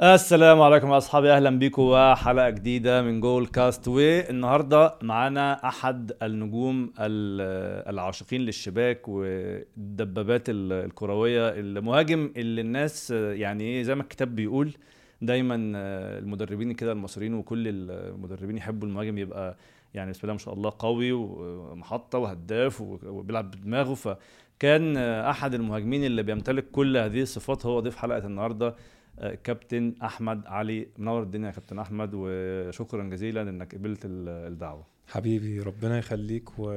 السلام عليكم يا اصحابي اهلا بيكم وحلقه جديده من جول كاست والنهارده معانا احد النجوم ال- العاشقين للشباك والدبابات ال- الكرويه المهاجم اللي الناس يعني ايه زي ما الكتاب بيقول دايما المدربين كده المصريين وكل المدربين يحبوا المهاجم يبقى يعني بسم الله ما شاء الله قوي ومحطه وهداف وبيلعب بدماغه فكان احد المهاجمين اللي بيمتلك كل هذه الصفات هو ضيف حلقه النهارده كابتن احمد علي منور الدنيا يا كابتن احمد وشكرا جزيلا انك قبلت ال- الدعوه حبيبي ربنا يخليك و...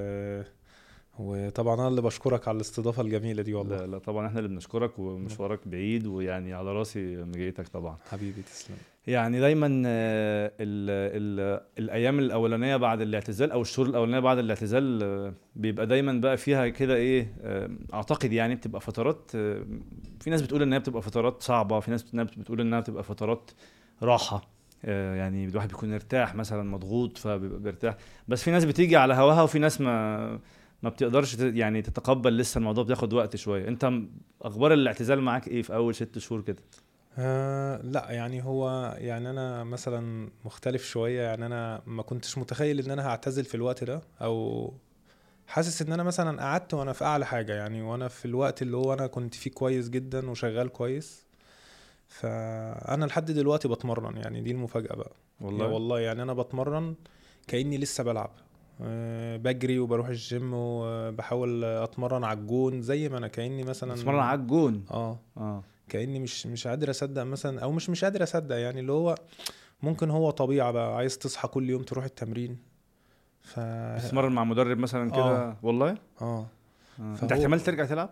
وطبعا انا اللي بشكرك على الاستضافه الجميله دي والله لا, لا طبعا احنا اللي بنشكرك ومشوارك بعيد ويعني على راسي مجيتك طبعا حبيبي تسلم يعني دايما آه، ال ال الايام الاولانيه بعد الاعتزال او الشهور الاولانيه بعد الاعتزال آه، بيبقى دايما بقى فيها كده ايه آه، اعتقد يعني بتبقى فترات آه، في ناس بتقول انها بتبقى فترات صعبه في ناس بتقول انها بتبقى فترات راحه آه، يعني الواحد بيكون مرتاح مثلا مضغوط فبيبقى بيرتاح بس في ناس بتيجي على هواها وفي ناس ما ما بتقدرش ت- يعني تتقبل لسه الموضوع بياخد وقت شويه انت م- اخبار الاعتزال معاك ايه في اول ست شهور كده آه لا يعني هو يعني انا مثلا مختلف شويه يعني انا ما كنتش متخيل ان انا هعتزل في الوقت ده او حاسس ان انا مثلا قعدت وانا في اعلى حاجه يعني وانا في الوقت اللي هو انا كنت فيه كويس جدا وشغال كويس فانا لحد دلوقتي بتمرن يعني دي المفاجاه بقى والله والله والله يعني انا بتمرن كاني لسه بلعب أه بجري وبروح الجيم وبحاول اتمرن على الجون زي ما انا كاني مثلا بتتمرن على الجون اه اه كاني مش مش قادر اصدق مثلا او مش مش قادر اصدق يعني اللي هو ممكن هو طبيعه بقى عايز تصحى كل يوم تروح التمرين ف بتتمرن مع مدرب مثلا كده آه. والله اه آه. فهو- انت احتمال ترجع تلعب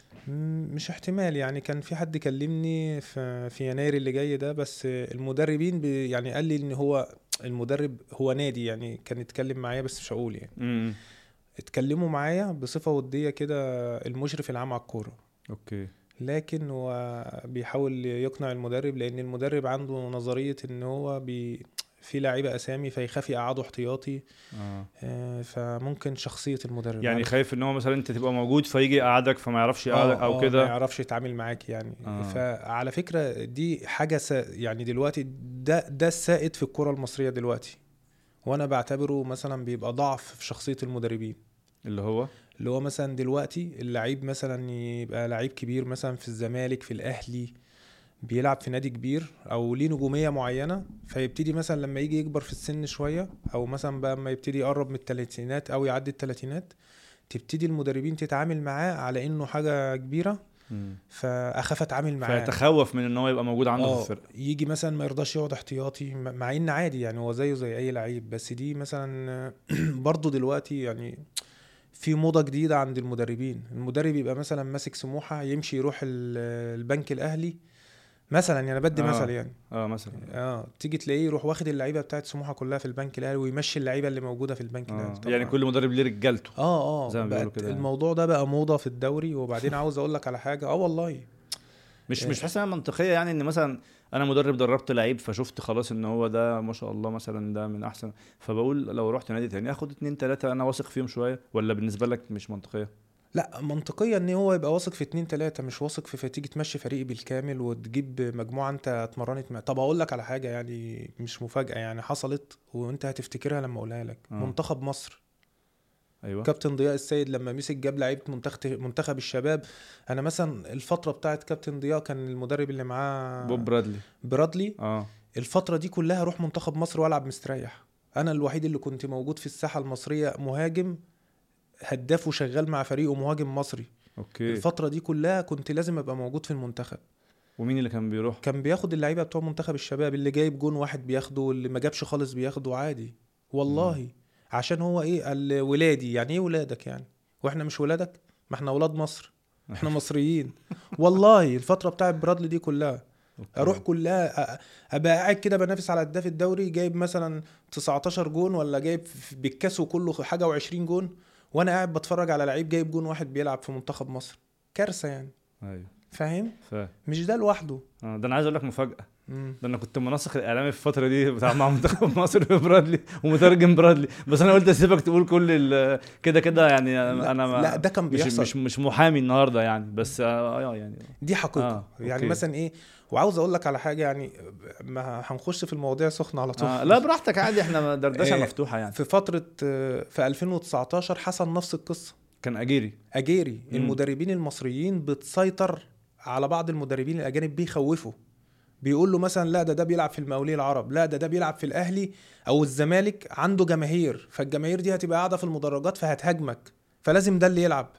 م- مش احتمال يعني كان في حد كلمني في في يناير اللي جاي ده بس المدربين بي يعني قال لي ان هو المدرب هو نادي يعني كان يتكلم معايا بس مش هقول يعني امم اتكلموا معايا بصفه وديه كده المشرف العام على الكوره اوكي لكن هو بيحاول يقنع المدرب لان المدرب عنده نظريه ان هو بي في لعيبه اسامي فيخاف يقعدوا احتياطي اه آه، فممكن شخصيه المدرب يعني عارف؟ خايف ان هو مثلا انت تبقى موجود فيجي يقعدك فما يعرفش يقعدك آه، او آه، ما كده يعرفش يتعامل معاك يعني آه. فعلى فكره دي حاجه سا يعني دلوقتي ده ده السائد في الكره المصريه دلوقتي وانا بعتبره مثلا بيبقى ضعف في شخصيه المدربين اللي هو اللي هو مثلا دلوقتي اللعيب مثلا يبقى لعيب كبير مثلا في الزمالك في الاهلي بيلعب في نادي كبير او ليه نجوميه معينه فيبتدي مثلا لما يجي يكبر في السن شويه او مثلا بقى لما يبتدي يقرب من الثلاثينات او يعدي الثلاثينات تبتدي المدربين تتعامل معاه على انه حاجه كبيره مم. فاخاف اتعامل معاه فيتخوف من ان هو يبقى موجود عنده في اه الفرقه يجي مثلا ما يرضاش يقعد احتياطي م- مع ان عادي يعني هو زيه زي اي لعيب بس دي مثلا برضه دلوقتي يعني في موضه جديده عند المدربين المدرب يبقى مثلا ماسك سموحه يمشي يروح ال- البنك الاهلي مثلا يعني بدي آه. مثل يعني اه مثلا اه تيجي تلاقيه يروح واخد اللعيبه بتاعت سموحه كلها في البنك الاهلي ويمشي اللعيبه اللي موجوده في البنك آه. الاهلي طبعاً. يعني كل مدرب ليه رجالته اه اه زي ما بيقولوا بقت كده يعني. الموضوع ده بقى موضه في الدوري وبعدين عاوز اقول لك على حاجه اه والله مش إيه. مش حاسس انها منطقيه يعني ان مثلا انا مدرب دربت لعيب فشفت خلاص ان هو ده ما شاء الله مثلا ده من احسن فبقول لو رحت نادي تاني اخد اتنين تلاته انا واثق فيهم شويه ولا بالنسبه لك مش منطقيه لا منطقيا ان هو يبقى واثق في اتنين تلاتة مش واثق في فتيجي تمشي فريق بالكامل وتجيب مجموعة انت اتمرنت مع طب اقول لك على حاجة يعني مش مفاجأة يعني حصلت وانت هتفتكرها لما اقولها لك آه. منتخب مصر ايوه كابتن ضياء السيد لما مسك جاب لعيبة منتخب منتخب الشباب انا مثلا الفترة بتاعت كابتن ضياء كان المدرب اللي معاه بوب برادلي برادلي اه الفترة دي كلها اروح منتخب مصر والعب مستريح انا الوحيد اللي كنت موجود في الساحة المصرية مهاجم هداف وشغال مع فريقه مهاجم مصري اوكي الفترة دي كلها كنت لازم ابقى موجود في المنتخب ومين اللي كان بيروح كان بياخد اللعيبة بتوع منتخب الشباب اللي جايب جون واحد بياخده واللي ما جابش خالص بياخده عادي والله عشان هو ايه قال ولادي يعني ايه ولادك يعني واحنا مش ولادك ما احنا ولاد مصر احنا مصريين والله الفترة بتاعت برادلي دي كلها أوكي. اروح كلها أ- ابقى قاعد كده بنافس على هداف الدوري جايب مثلا 19 جون ولا جايب في- بالكاس وكله حاجه و20 جون وانا قاعد بتفرج على لعيب جايب جون واحد بيلعب في منتخب مصر كارثه يعني ايوه فاهم ف مش ده لوحده آه، ده انا عايز اقول لك مفاجاه مم. ده انا كنت منسق الاعلامي في الفتره دي بتاع مع منتخب مصر في برادلي ومترجم برادلي بس انا قلت اسيبك تقول كل ال- كده كده يعني انا ما لا ده كان مش بيحصل مش مش محامي النهارده يعني بس اه آه، يعني دي حقيقه آه، يعني أوكي. مثلا ايه وعاوز اقول لك على حاجه يعني ما هنخش في المواضيع سخنه على طول آه لا براحتك عادي احنا دردشه إيه، مفتوحه يعني في فتره آه، في 2019 حصل نفس القصه كان اجيري اجيري مم. المدربين المصريين بتسيطر على بعض المدربين الاجانب بيخوفوا بيقول له مثلا لا ده ده بيلعب في المقاولين العرب لا ده ده بيلعب في الاهلي او الزمالك عنده جماهير فالجماهير دي هتبقى قاعده في المدرجات فهتهاجمك فلازم ده اللي يلعب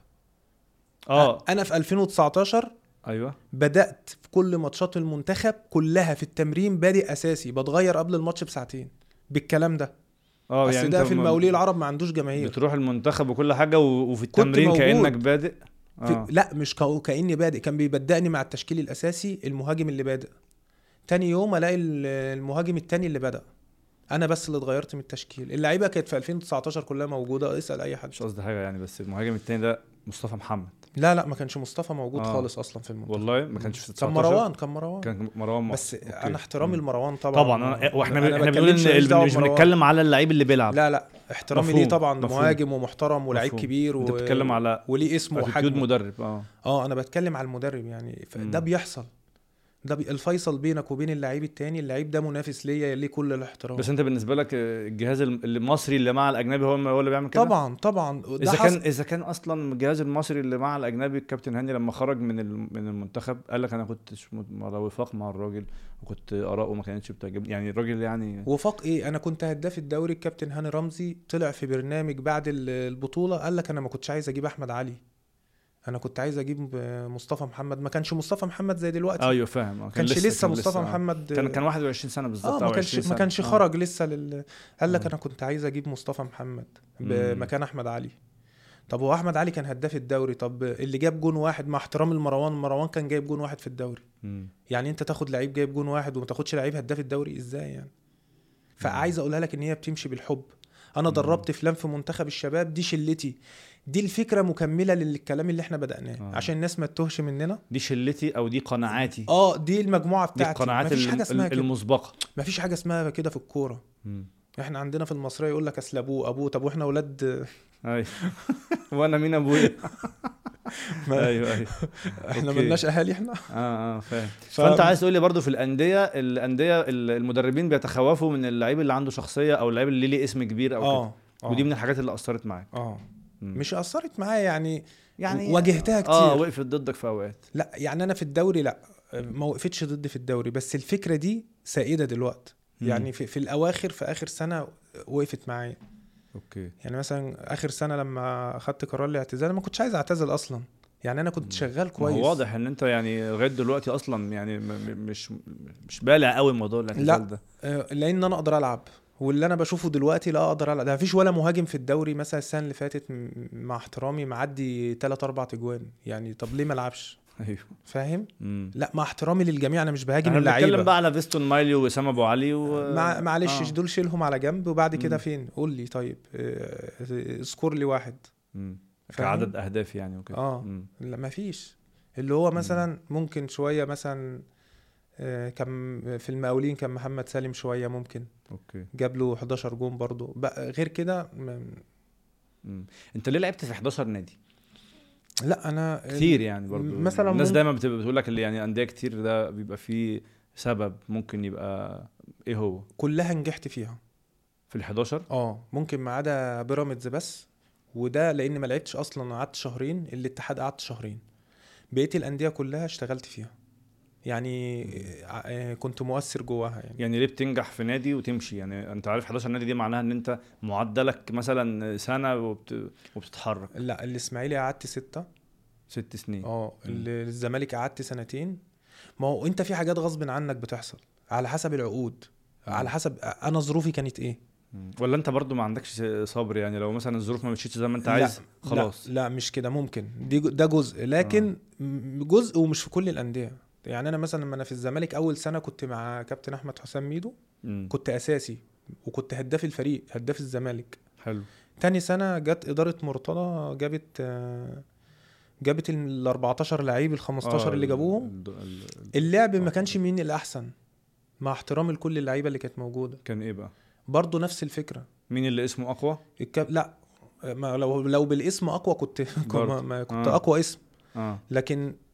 اه انا في 2019 ايوه بدات في كل ماتشات المنتخب كلها في التمرين بادئ اساسي بتغير قبل الماتش بساعتين بالكلام ده اه بس يعني ده انت في م- المقاولين العرب ما عندوش جماهير بتروح المنتخب وكل حاجه و- وفي التمرين موجود. كانك بادئ في اه لا مش كأ- كاني بادئ كان بيبدأني مع التشكيل الاساسي المهاجم اللي بادئ تاني يوم الاقي ال- المهاجم التاني اللي بدأ انا بس اللي اتغيرت من التشكيل اللعيبه كانت في 2019 كلها موجوده اسال اي حد مش قصدي حاجه يعني بس المهاجم التاني ده مصطفى محمد لا لا ما كانش مصطفى موجود آه. خالص اصلا في المنتخب والله ما كانش في كان 19 مروان كان مروان كان مروان بس أوكي. انا احترامي مم. لمروان طبعا طبعا أنا واحنا أنا احنا بنقول بتكلمش ان ماليش دعوة مش بمروان. بنتكلم على اللعيب اللي بيلعب لا لا احترامي مفهوم، ليه طبعا مفهوم. مهاجم ومحترم ولعيب مفهوم. كبير انت و... بتتكلم على وليه اسمه اتيتيود وحجمه مدرب اه اه انا بتكلم على المدرب يعني ف- ده مم. بيحصل ده بي... الفيصل بينك وبين اللعيب التاني اللعيب ده منافس ليا ليه كل الاحترام بس انت بالنسبه لك آه، الجهاز الم- المصري اللي مع الاجنبي هو هو اللي بيعمل كده طبعا طبعا ده اذا حصل- كان اذا كان اصلا الجهاز المصري اللي مع الاجنبي الكابتن هاني لما خرج من ال- من المنتخب قال لك انا كنت على وفاق مع الراجل وكنت اراءه ما كانتش بتعجبني يعني الراجل يعني وفاق ايه انا كنت هداف الدوري الكابتن هاني رمزي طلع في برنامج بعد ال- البطوله قال لك انا ما كنتش عايز اجيب احمد علي انا كنت عايز اجيب آه، مصطفى محمد ما كانش مصطفى محمد زي دلوقتي ايوه فاهم آه، ما كان كانش لسه كان مصطفى آه. محمد كان كان 21 سنه بالظبط اه او ما كانش 20 ما سنة. كانش آه. خرج لسه لل... قال لك مم. انا كنت عايز اجيب مصطفى محمد مم. بمكان احمد علي طب هو احمد علي كان هداف الدوري طب اللي جاب جون واحد مع احترامي لمروان مروان كان جايب جون واحد في الدوري مم. يعني انت تاخد لعيب جايب جون واحد وما تاخدش لعيب هداف الدوري ازاي يعني فعايز اقولها لك ان هي بتمشي بالحب انا مم. دربت فلان في منتخب الشباب دي شلتي دي الفكره مكمله للكلام اللي احنا بدأناه آه. عشان الناس ما تتوهش مننا دي شلتي او دي قناعاتي اه دي المجموعه دي بتاعتي القناعات مفيش ال- حاجه اسمها ال- كده المسبقه مفيش حاجه اسمها كده في الكوره مم. احنا عندنا في المصريه يقول لك اصل ابوه ابوه طب واحنا اولاد ايوه وانا مين ابويا ما- ايوه ايوه احنا أوكي. ملناش اهالي احنا اه اه فاهم ف- فانت عايز تقول لي برضو في الانديه الانديه ال- المدربين بيتخوفوا من اللعيب اللي عنده شخصيه او اللعيب اللي ليه اسم كبير او كده اه آه. ودي من الحاجات اللي اثرت معاك اه مم. مش اثرت معايا يعني يعني واجهتها كتير اه وقفت ضدك في اوقات لا يعني انا في الدوري لا ما وقفتش ضدي في الدوري بس الفكره دي سائده دلوقتي مم. يعني في, في الاواخر في اخر سنه وقفت معايا اوكي يعني مثلا اخر سنه لما اخدت قرار الاعتزال أنا ما كنتش عايز اعتزل اصلا يعني انا كنت شغال ما كويس هو واضح ان انت يعني لغايه دلوقتي اصلا يعني م- م- مش مش بالع قوي موضوع لا. الاعتزال ده آه، لان انا اقدر العب واللي انا بشوفه دلوقتي لا اقدر العب ده مفيش ولا مهاجم في الدوري مثلا السنه اللي فاتت م- مع احترامي معدي 3 4 اجوان يعني طب ليه ما العبش ايوه فاهم مم. لا مع احترامي للجميع انا مش بهاجم احنا بنتكلم اللعيبه بقى على فيستون مايلي وسام ابو علي و... مع معلش آه. دول شيلهم على جنب وبعد كده مم. فين قول لي طيب آه، اذكر لي واحد مم. فاهم؟ كعدد اهداف يعني وكده آه. مم. لا ما فيش اللي هو مثلا ممكن شويه مثلا آه، كان في المقاولين كان محمد سالم شويه ممكن اوكي جاب له 11 جون برضه بقى غير كده م- مم. انت ليه لعبت في 11 نادي لا انا كتير يعني برضو مثلا الناس ممكن- دايما بتبقى بتقول لك اللي يعني انديه كتير ده بيبقى فيه سبب ممكن يبقى ايه هو كلها نجحت فيها في ال 11 اه ممكن ما عدا بيراميدز بس وده لان ما لعبتش اصلا قعدت شهرين الاتحاد قعدت شهرين بقيه الانديه كلها اشتغلت فيها يعني آه، آه، كنت مؤثر جواها يعني يعني ليه بتنجح في نادي وتمشي يعني انت عارف 11 نادي دي معناها ان انت معدلك مثلا سنه وبت... وبتتحرك لا الاسماعيلي قعدت ستة ست سنين اه ال- الزمالك قعدت سنتين ما هو انت في حاجات غصب عنك بتحصل على حسب العقود على حسب انا ظروفي كانت ايه مم. ولا انت برضو ما عندكش صبر يعني لو مثلا الظروف ما مشيتش زي ما انت لا، عايز خلاص لا, لا مش كده ممكن دي ج- ده جزء لكن م- جزء ومش في كل الانديه يعني انا مثلا لما انا في الزمالك اول سنه كنت مع كابتن احمد حسام ميدو مم. كنت اساسي وكنت هداف الفريق هداف الزمالك حلو تاني سنه جت اداره مرتضى جابت آه، جابت ال 14 لعيب ال 15 آه، اللي جابوهم ال- ال- ال- اللعب ما آه. كانش مين الاحسن مع احترامي لكل اللعيبه اللي كانت موجوده كان ايه بقى برضه نفس الفكره مين اللي اسمه اقوى الكاب لا ما لو لو بالاسم اقوى كنت كنت, برضه. ما- ما كنت آه. اقوى اسم اه لكن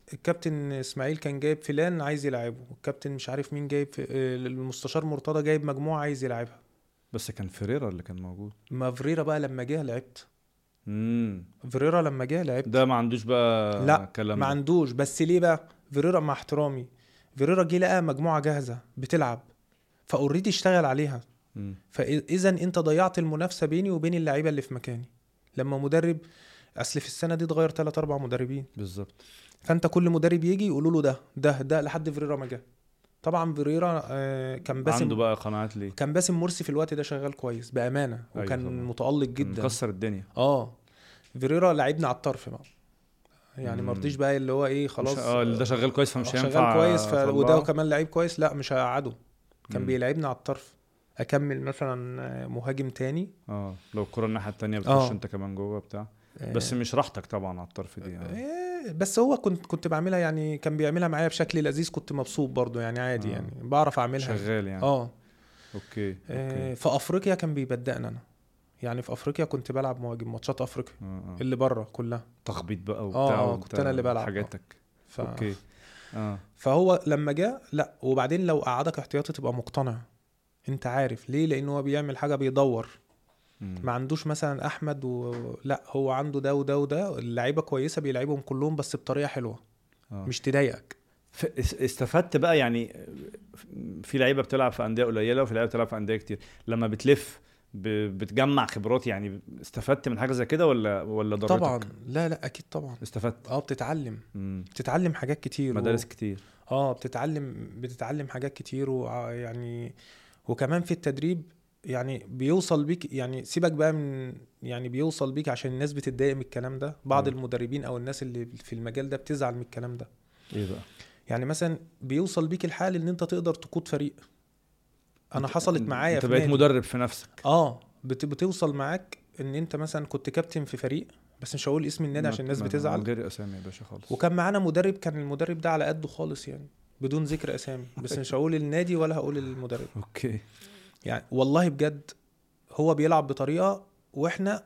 الكابتن اسماعيل كان جايب فلان عايز يلعبه والكابتن مش عارف مين جايب في... آه، المستشار مرتضى جايب مجموعه عايز يلعبها بس كان فيريرا اللي كان موجود ما فريرا بقى لما جه لعبت امم فريرا لما جه لعبت ده ما عندوش بقى لا كلام ما ده. عندوش بس ليه بقى فيريرا مع احترامي فيريرا جه لقى مجموعه جاهزه بتلعب فاوريدي اشتغل عليها مم. فاذا انت ضيعت المنافسه بيني وبين اللعيبه اللي في مكاني لما مدرب اصل في السنه دي اتغير ثلاث اربع مدربين بالظبط فانت كل مدرب يجي يقولوا له ده ده ده لحد فيريرا ما جه طبعا فيريرا آه، كان باسم عنده بقى قناعات ليه كان باسم مرسي في الوقت ده شغال كويس بامانه أيوة وكان طبعا. متالق جدا مكسر الدنيا اه فيريرا لعبنا على الطرف بقى يعني مم. ما رضيش بقى اللي هو ايه خلاص مش- اه اللي ده شغال كويس فمش آه، هينفع شغال كويس ف... أطلعه. وده كمان لعيب كويس لا مش هقعده كان مم. بيلعبنا على الطرف اكمل مثلا آه، مهاجم تاني اه لو الكرة الناحية التانية بتخش آه. انت كمان جوه بتاع آه، بس مش راحتك طبعا على الطرف دي يعني. آه، بس هو كنت كنت بعملها يعني كان بيعملها معايا بشكل لذيذ كنت مبسوط برضو يعني عادي آه. يعني بعرف اعملها شغال يعني اه اوكي آه، اوكي في افريقيا كان بيبدأنا انا يعني في افريقيا كنت بلعب مهاجم ماتشات افريقيا آه، آه. اللي بره كلها تخبيط بقى وبتاع آه، وأنت كنت أنا اللي بلعب. حاجاتك ف... اوكي اه فهو لما جه لا وبعدين لو قعدك احتياطي تبقى مقتنع انت عارف ليه لان هو بيعمل حاجه بيدور مم. ما عندوش مثلا احمد و... لا هو عنده ده وده وده اللعيبه كويسه بيلعبهم كلهم بس بطريقه حلوه آه. مش تضايقك ف- اس- استفدت بقى يعني في لعيبه بتلعب في انديه قليله وفي لعيبه بتلعب في انديه كتير لما بتلف ب- بتجمع خبرات يعني استفدت من حاجه زي كده ولا ولا ضرتك طبعا لا لا اكيد طبعا استفدت اه بتتعلم مم. بتتعلم حاجات كتير مدارس و... كتير اه بتتعلم بتتعلم حاجات كتير ويعني وكمان في التدريب يعني بيوصل بيك يعني سيبك بقى من يعني بيوصل بيك عشان الناس بتتضايق من الكلام ده بعض مم. المدربين او الناس اللي في المجال ده بتزعل من الكلام ده ايه بقى يعني مثلا بيوصل بيك الحال ان انت تقدر تقود فريق انا حصلت معايا انت في بقيت نادي. مدرب في نفسك اه بت... بتوصل معاك ان انت مثلا كنت كابتن في فريق بس مش هقول اسم النادي عشان الناس ما- بتزعل من غير اسامي يا باشا خالص وكان معانا مدرب كان المدرب ده على قده خالص يعني بدون ذكر اسامي بس مش هقول النادي ولا هقول المدرب اوكي يعني والله بجد هو بيلعب بطريقه واحنا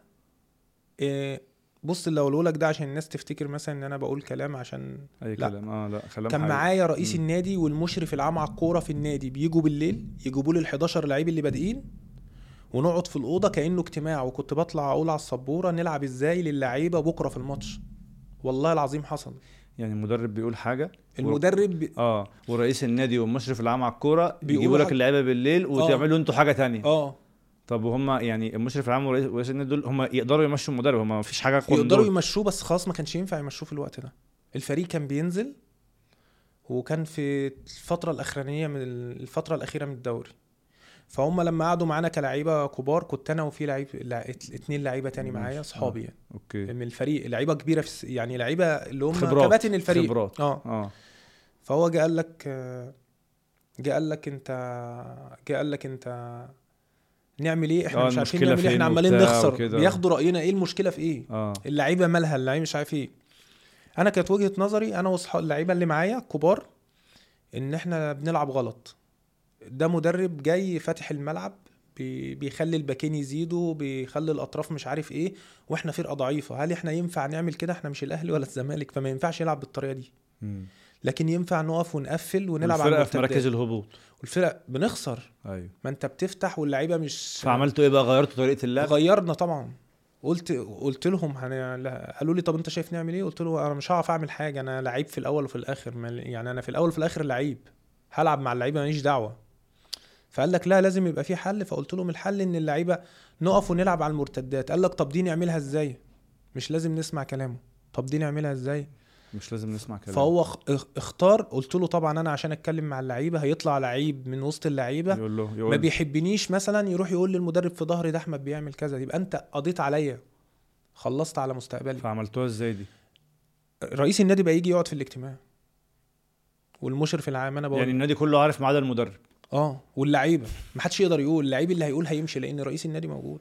إيه بص اللي اقوله لك ده عشان الناس تفتكر مثلا ان انا بقول كلام عشان اي لا. كلام اه لا كلام كان حقيقي. معايا رئيس مم. النادي والمشرف العام على الكوره في النادي بيجوا بالليل يجيبوا لي ال 11 لعيب اللي بادئين ونقعد في الاوضه كانه اجتماع وكنت بطلع اقول على السبوره نلعب ازاي للعيبه بكره في الماتش والله العظيم حصل يعني المدرب بيقول حاجه المدرب بي... اه ورئيس النادي والمشرف العام على الكوره بيقولوا بيجيبوا لك حاجة. اللعيبه بالليل وتعملوا انتوا حاجه تانية اه طب وهم يعني المشرف العام ورئيس ورئيس النادي دول هم يقدروا يمشوا المدرب هم ما فيش حاجه أقوى من يقدروا دول. يمشوه بس خلاص ما كانش ينفع يمشوه في الوقت ده الفريق كان بينزل وكان في الفترة الأخرانية من ال- الفترة الأخيرة من الدوري فهم لما قعدوا معانا كلعيبة كبار كنت أنا وفي لعيب لع- ات- اتنين لعيبة تاني ماشي. معايا صحابي يعني اوكي من الفريق لعيبة كبيرة في الس- يعني لعيبة اللي هم خبرات. كباتن الفريق خبرات. اه اه فهو جه قال لك آه، جه قال لك انت جه قال لك انت نعمل ايه احنا آه، مش عارفين المشكلة نعمل ايه فين احنا عمالين وبتاع نخسر وكده. بياخدوا راينا ايه المشكله في ايه اه اللعيبه مالها اللعيبه مش عارف ايه انا كانت وجهه نظري انا واصحاب اللعيبه اللي معايا كبار ان احنا بنلعب غلط ده مدرب جاي فاتح الملعب بي- بيخلي الباكين يزيدوا بيخلي الاطراف مش عارف ايه واحنا فرقه ضعيفه هل احنا ينفع نعمل كده احنا مش الاهلي ولا الزمالك فما ينفعش نلعب بالطريقه دي مم. لكن ينفع نقف ونقفل ونلعب على الفرقه في مراكز المرتدات الهبوط والفرق بنخسر ايوه ما انت بتفتح واللعيبه مش فعملتوا ايه بقى غيرتوا طريقه اللعب غيرنا طبعا قلت قلت لهم هن... لا- قالوا لي طب انت شايف نعمل ايه قلت له انا مش هعرف اعمل حاجه انا لعيب في الاول وفي الاخر ما- يعني انا في الاول وفي الاخر لعيب هلعب مع اللعيبه ماليش دعوه فقال لك لا لازم يبقى في حل فقلت لهم الحل ان اللعيبه نقف ونلعب على المرتدات قال لك طب دي نعملها ازاي مش لازم نسمع كلامه طب دي نعملها ازاي مش لازم نسمع كلام فهو اخ- اختار قلت له طبعا انا عشان اتكلم مع اللعيبه هيطلع لعيب من وسط اللعيبه يقول له ما يقول بيحبنيش مثلا يروح يقول للمدرب في ظهري ده احمد بيعمل كذا يبقى انت قضيت عليا خلصت على مستقبلي فعملتوها ازاي دي رئيس النادي بقى يجي يقعد في الاجتماع والمشرف العام انا بقول يعني النادي كله عارف ما عدا المدرب اه واللعيبه ما حدش يقدر يقول اللعيب اللي هيقول هيمشي لان رئيس النادي موجود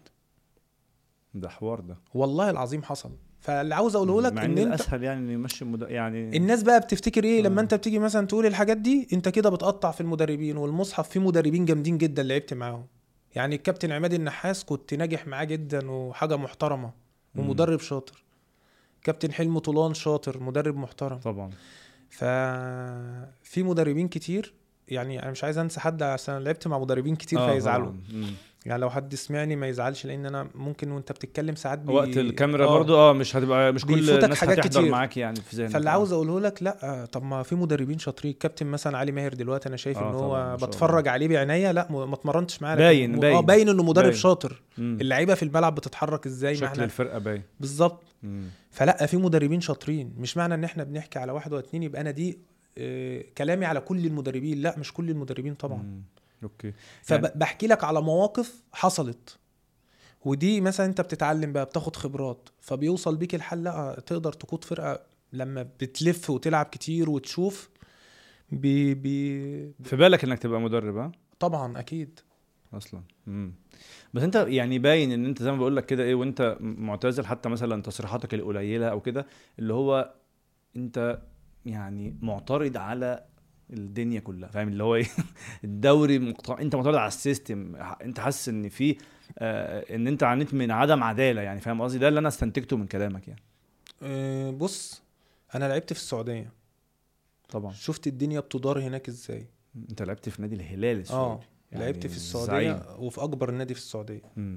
ده حوار ده والله العظيم حصل فاللي عاوز اقوله لك مع ان ان انت الاسهل يعني انه يمشي المد... يعني الناس بقى بتفتكر ايه آه. لما انت بتيجي مثلا تقول الحاجات دي انت كده بتقطع في المدربين والمصحف فيه مدربين جامدين جدا لعبت معاهم يعني الكابتن عماد النحاس كنت ناجح معاه جدا وحاجه محترمه مم. ومدرب شاطر كابتن حلمي طولان شاطر مدرب محترم طبعا ففي مدربين كتير يعني انا مش عايز انسى حد عشان أنا لعبت مع مدربين كتير آه، فيزعلوا طبعاً. مم. يعني لو حد سمعني ما يزعلش لان انا ممكن وانت بتتكلم ساعات بي... وقت الكاميرا آه. برضو اه مش هتبقى مش كل بيفوتك الناس حاجات هتحضر كتير. معاك يعني في ذهنك فاللي آه. عاوز اقوله لك لا طب ما في مدربين شاطرين كابتن مثلا علي ماهر دلوقتي انا شايف آه ان طبعاً، ما هو شاء بتفرج عليه بعينيا لا م- ما اتمرنتش معاه لكن باين- م- باين. اه باين انه مدرب باين. شاطر مم. اللعيبه في الملعب بتتحرك ازاي ما شكل احنا الفرقه باين بالظبط مم. فلا في مدربين شاطرين مش معنى ان احنا بنحكي على واحد واتنين يبقى انا دي آه، كلامي على كل المدربين لا مش كل المدربين طبعا مم. اوكي فبحكي لك على مواقف حصلت ودي مثلا انت بتتعلم بقى بتاخد خبرات فبيوصل بيك الحل لا تقدر تقود فرقه لما بتلف وتلعب كتير وتشوف بي بي في بالك انك تبقى مدرب ها طبعا اكيد اصلا امم بس انت يعني باين ان انت زي ما بقول لك كده ايه وانت معتزل حتى مثلا تصريحاتك القليله او كده اللي هو انت يعني معترض على الدنيا كلها فاهم اللي هو ايه الدوري مقطع انت معترض على السيستم انت حاسس ان في آه ان انت عانيت من عدم عداله يعني فاهم قصدي ده اللي انا استنتجته من كلامك يعني أه بص انا لعبت في السعوديه طبعا شفت الدنيا بتدار هناك ازاي انت لعبت في نادي الهلال اه السعودي يعني لعبت في الزعيم. السعوديه وفي اكبر نادي في السعوديه مم.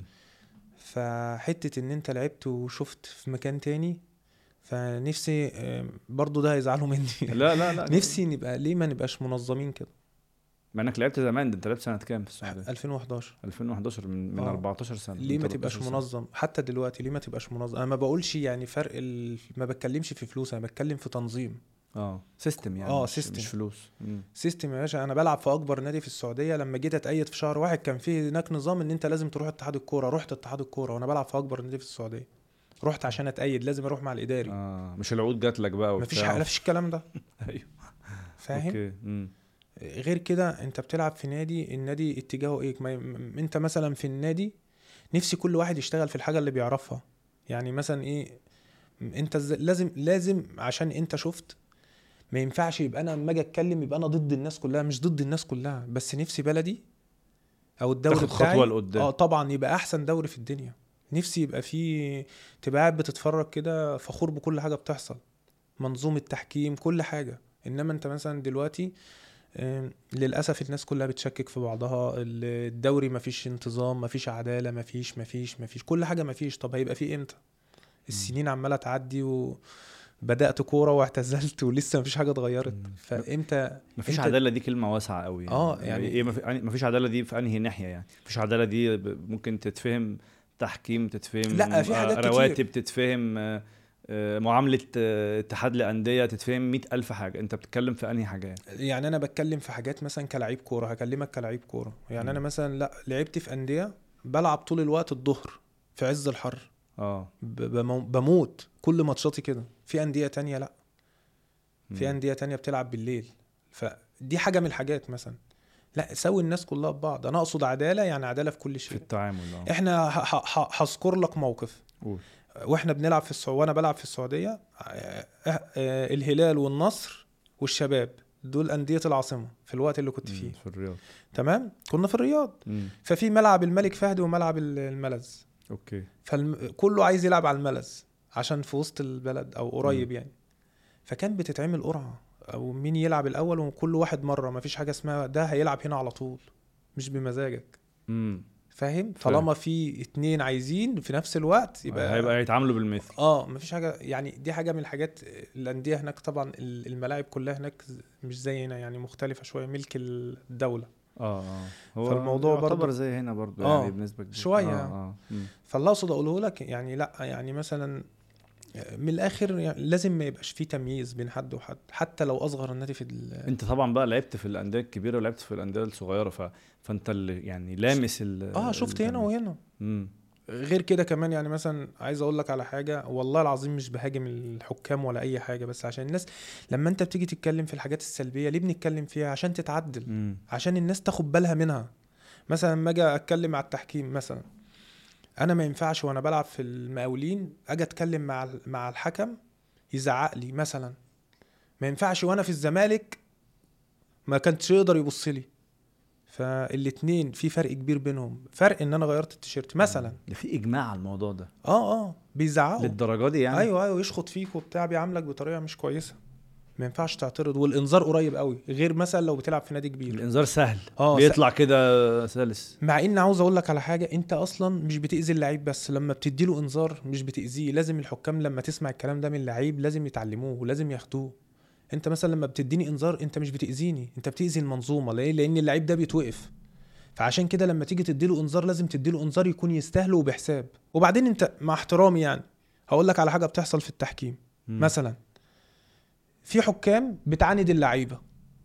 فحته ان انت لعبت وشفت في مكان تاني فنفسي آه، برضو ده هيزعلوا مني لا لا لا نفسي نبقى ليه ما نبقاش منظمين كده مع انك لعبت زمان ده انت لعبت سنه كام في السعوديه 2011 2011 من من آه. 14 سنه ليه من ما تبقاش 13 سنة. منظم حتى دلوقتي ليه ما تبقاش منظم انا ما بقولش يعني فرق ال... ما بتكلمش في فلوس انا بتكلم في تنظيم اه سيستم يعني آه، مش, سيستم. مش فلوس مم. سيستم يا باشا انا بلعب في اكبر نادي في السعوديه لما جيت اتأيد في شهر واحد كان في هناك نظام ان انت لازم تروح اتحاد الكوره رحت اتحاد الكوره وانا بلعب في اكبر نادي في السعوديه رحت عشان اتأيد لازم اروح مع الاداري اه مش العقود جات لك بقى مفيش وبتاع. حاجه مفيش الكلام ده ايوه فاهم اوكي مم. غير كده انت بتلعب في نادي النادي اتجاهه ايه ما م- انت مثلا في النادي نفسي كل واحد يشتغل في الحاجه اللي بيعرفها يعني مثلا ايه م- انت ز- لازم لازم عشان انت شفت ما ينفعش يبقى انا لما اجي اتكلم يبقى انا ضد الناس كلها مش ضد الناس كلها بس نفسي بلدي او الدوري تاخد بتاعي خطوة لقدام. اه طبعا يبقى احسن دوري في الدنيا نفسي يبقى فيه تبقى قاعد بتتفرج كده فخور بكل حاجه بتحصل منظومه تحكيم كل حاجه انما انت مثلا دلوقتي آم، للاسف الناس كلها بتشكك في بعضها ال- الدوري مفيش انتظام مفيش عداله مفيش مفيش مفيش كل حاجه مفيش طب هيبقى في امتى السنين عماله تعدي وبدات كوره واعتزلت ولسه مفيش حاجه اتغيرت مم. فامتى مفيش انت- عداله دي كلمه واسعه قوي يعني. آه، يعني- ايه مفي- يعني مفيش عداله دي في انهي ناحيه يعني مفيش عداله دي ب- ممكن تتفهم تحكيم تتفهم لا، في آه، حاجات كتير. رواتب تتفهم آه، آه، معامله آه، اتحاد لانديه تتفهم مئة ألف حاجه انت بتتكلم في انهي حاجه يعني يعني انا بتكلم في حاجات مثلا كلاعب كوره هكلمك كلاعب كوره يعني انا مم. مثلا لا لعبت في انديه بلعب طول الوقت الظهر في عز الحر اه ب- بمو- بموت كل ماتشاتي كده في انديه تانية لا في مم. انديه تانية بتلعب بالليل فدي حاجه من الحاجات مثلا لا سوي الناس كلها ببعض انا اقصد عداله يعني عداله في كل في شيء التعامل اه احنا ه- ه- ه- هذكر لك موقف قول. واحنا بنلعب في السعوديه وانا بلعب في السعوديه آه، آه، الهلال والنصر والشباب دول انديه العاصمه في الوقت اللي كنت مم، فيه في الرياض تمام كنا في الرياض مم. ففي ملعب الملك فهد وملعب ال- الملز اوكي فكله عايز يلعب على الملز عشان في وسط البلد او قريب يعني فكان بتتعمل قرعه او مين يلعب الاول وكل واحد مره ما فيش حاجه اسمها ده هيلعب هنا على طول مش بمزاجك امم فاهم فاهم. طالما في اتنين عايزين في نفس الوقت يبقى هيبقى يتعاملوا بالمثل اه مفيش حاجه يعني دي حاجه من الحاجات الانديه هناك طبعا ال- الملاعب كلها هناك مش زي هنا يعني مختلفه شويه ملك الدوله اه اه هو فالموضوع يعتبر برضو- زي هنا برضو آه، يعني بنسبه كبيره شوية. اه اه مم. فاللي اقصد اقوله لك يعني لا يعني مثلا من الاخر يعني لازم ما يبقاش في تمييز بين حد وحد حتى لو اصغر النادي في ال... انت طبعا بقى لعبت في الانديه الكبيره ولعبت في الانديه الصغيره ف... فانت اللي يعني لامس ال اه شفت هنا التمييز. وهنا امم غير كده كمان يعني مثلا عايز اقول لك على حاجه والله العظيم مش بهاجم الحكام ولا اي حاجه بس عشان الناس لما انت بتيجي تتكلم في الحاجات السلبيه ليه بنتكلم فيها عشان تتعدل امم عشان الناس تاخد بالها منها مثلا لما اجي اتكلم على التحكيم مثلا انا ما ينفعش وانا بلعب في المقاولين اجي اتكلم مع مع الحكم يزعق لي مثلا ما ينفعش وانا في الزمالك ما كانش يقدر يبص لي فالاتنين في فرق كبير بينهم فرق ان انا غيرت التيشيرت مثلا ده في اجماع على الموضوع ده اه اه بيزعقوا للدرجه دي يعني ايوه ايوه يشخط فيك وبتاع بيعاملك بطريقه مش كويسه ما ينفعش تعترض والانذار قريب قوي غير مثلا لو بتلعب في نادي كبير الانذار سهل اه بيطلع كده سلس مع ان عاوز اقول لك على حاجه انت اصلا مش بتاذي اللعيب بس لما بتدي له انذار مش بتاذيه لازم الحكام لما تسمع الكلام ده من اللعيب لازم يتعلموه ولازم ياخدوه انت مثلا لما بتديني انذار انت مش بتاذيني انت بتاذي المنظومه ليه لان اللعيب ده بيتوقف فعشان كده لما تيجي تديله انذار لازم تديله انذار يكون يستاهله وبحساب وبعدين انت مع احترامي يعني هقول لك على حاجه بتحصل في التحكيم مم. مثلا في حكام بتعاند اللعيبه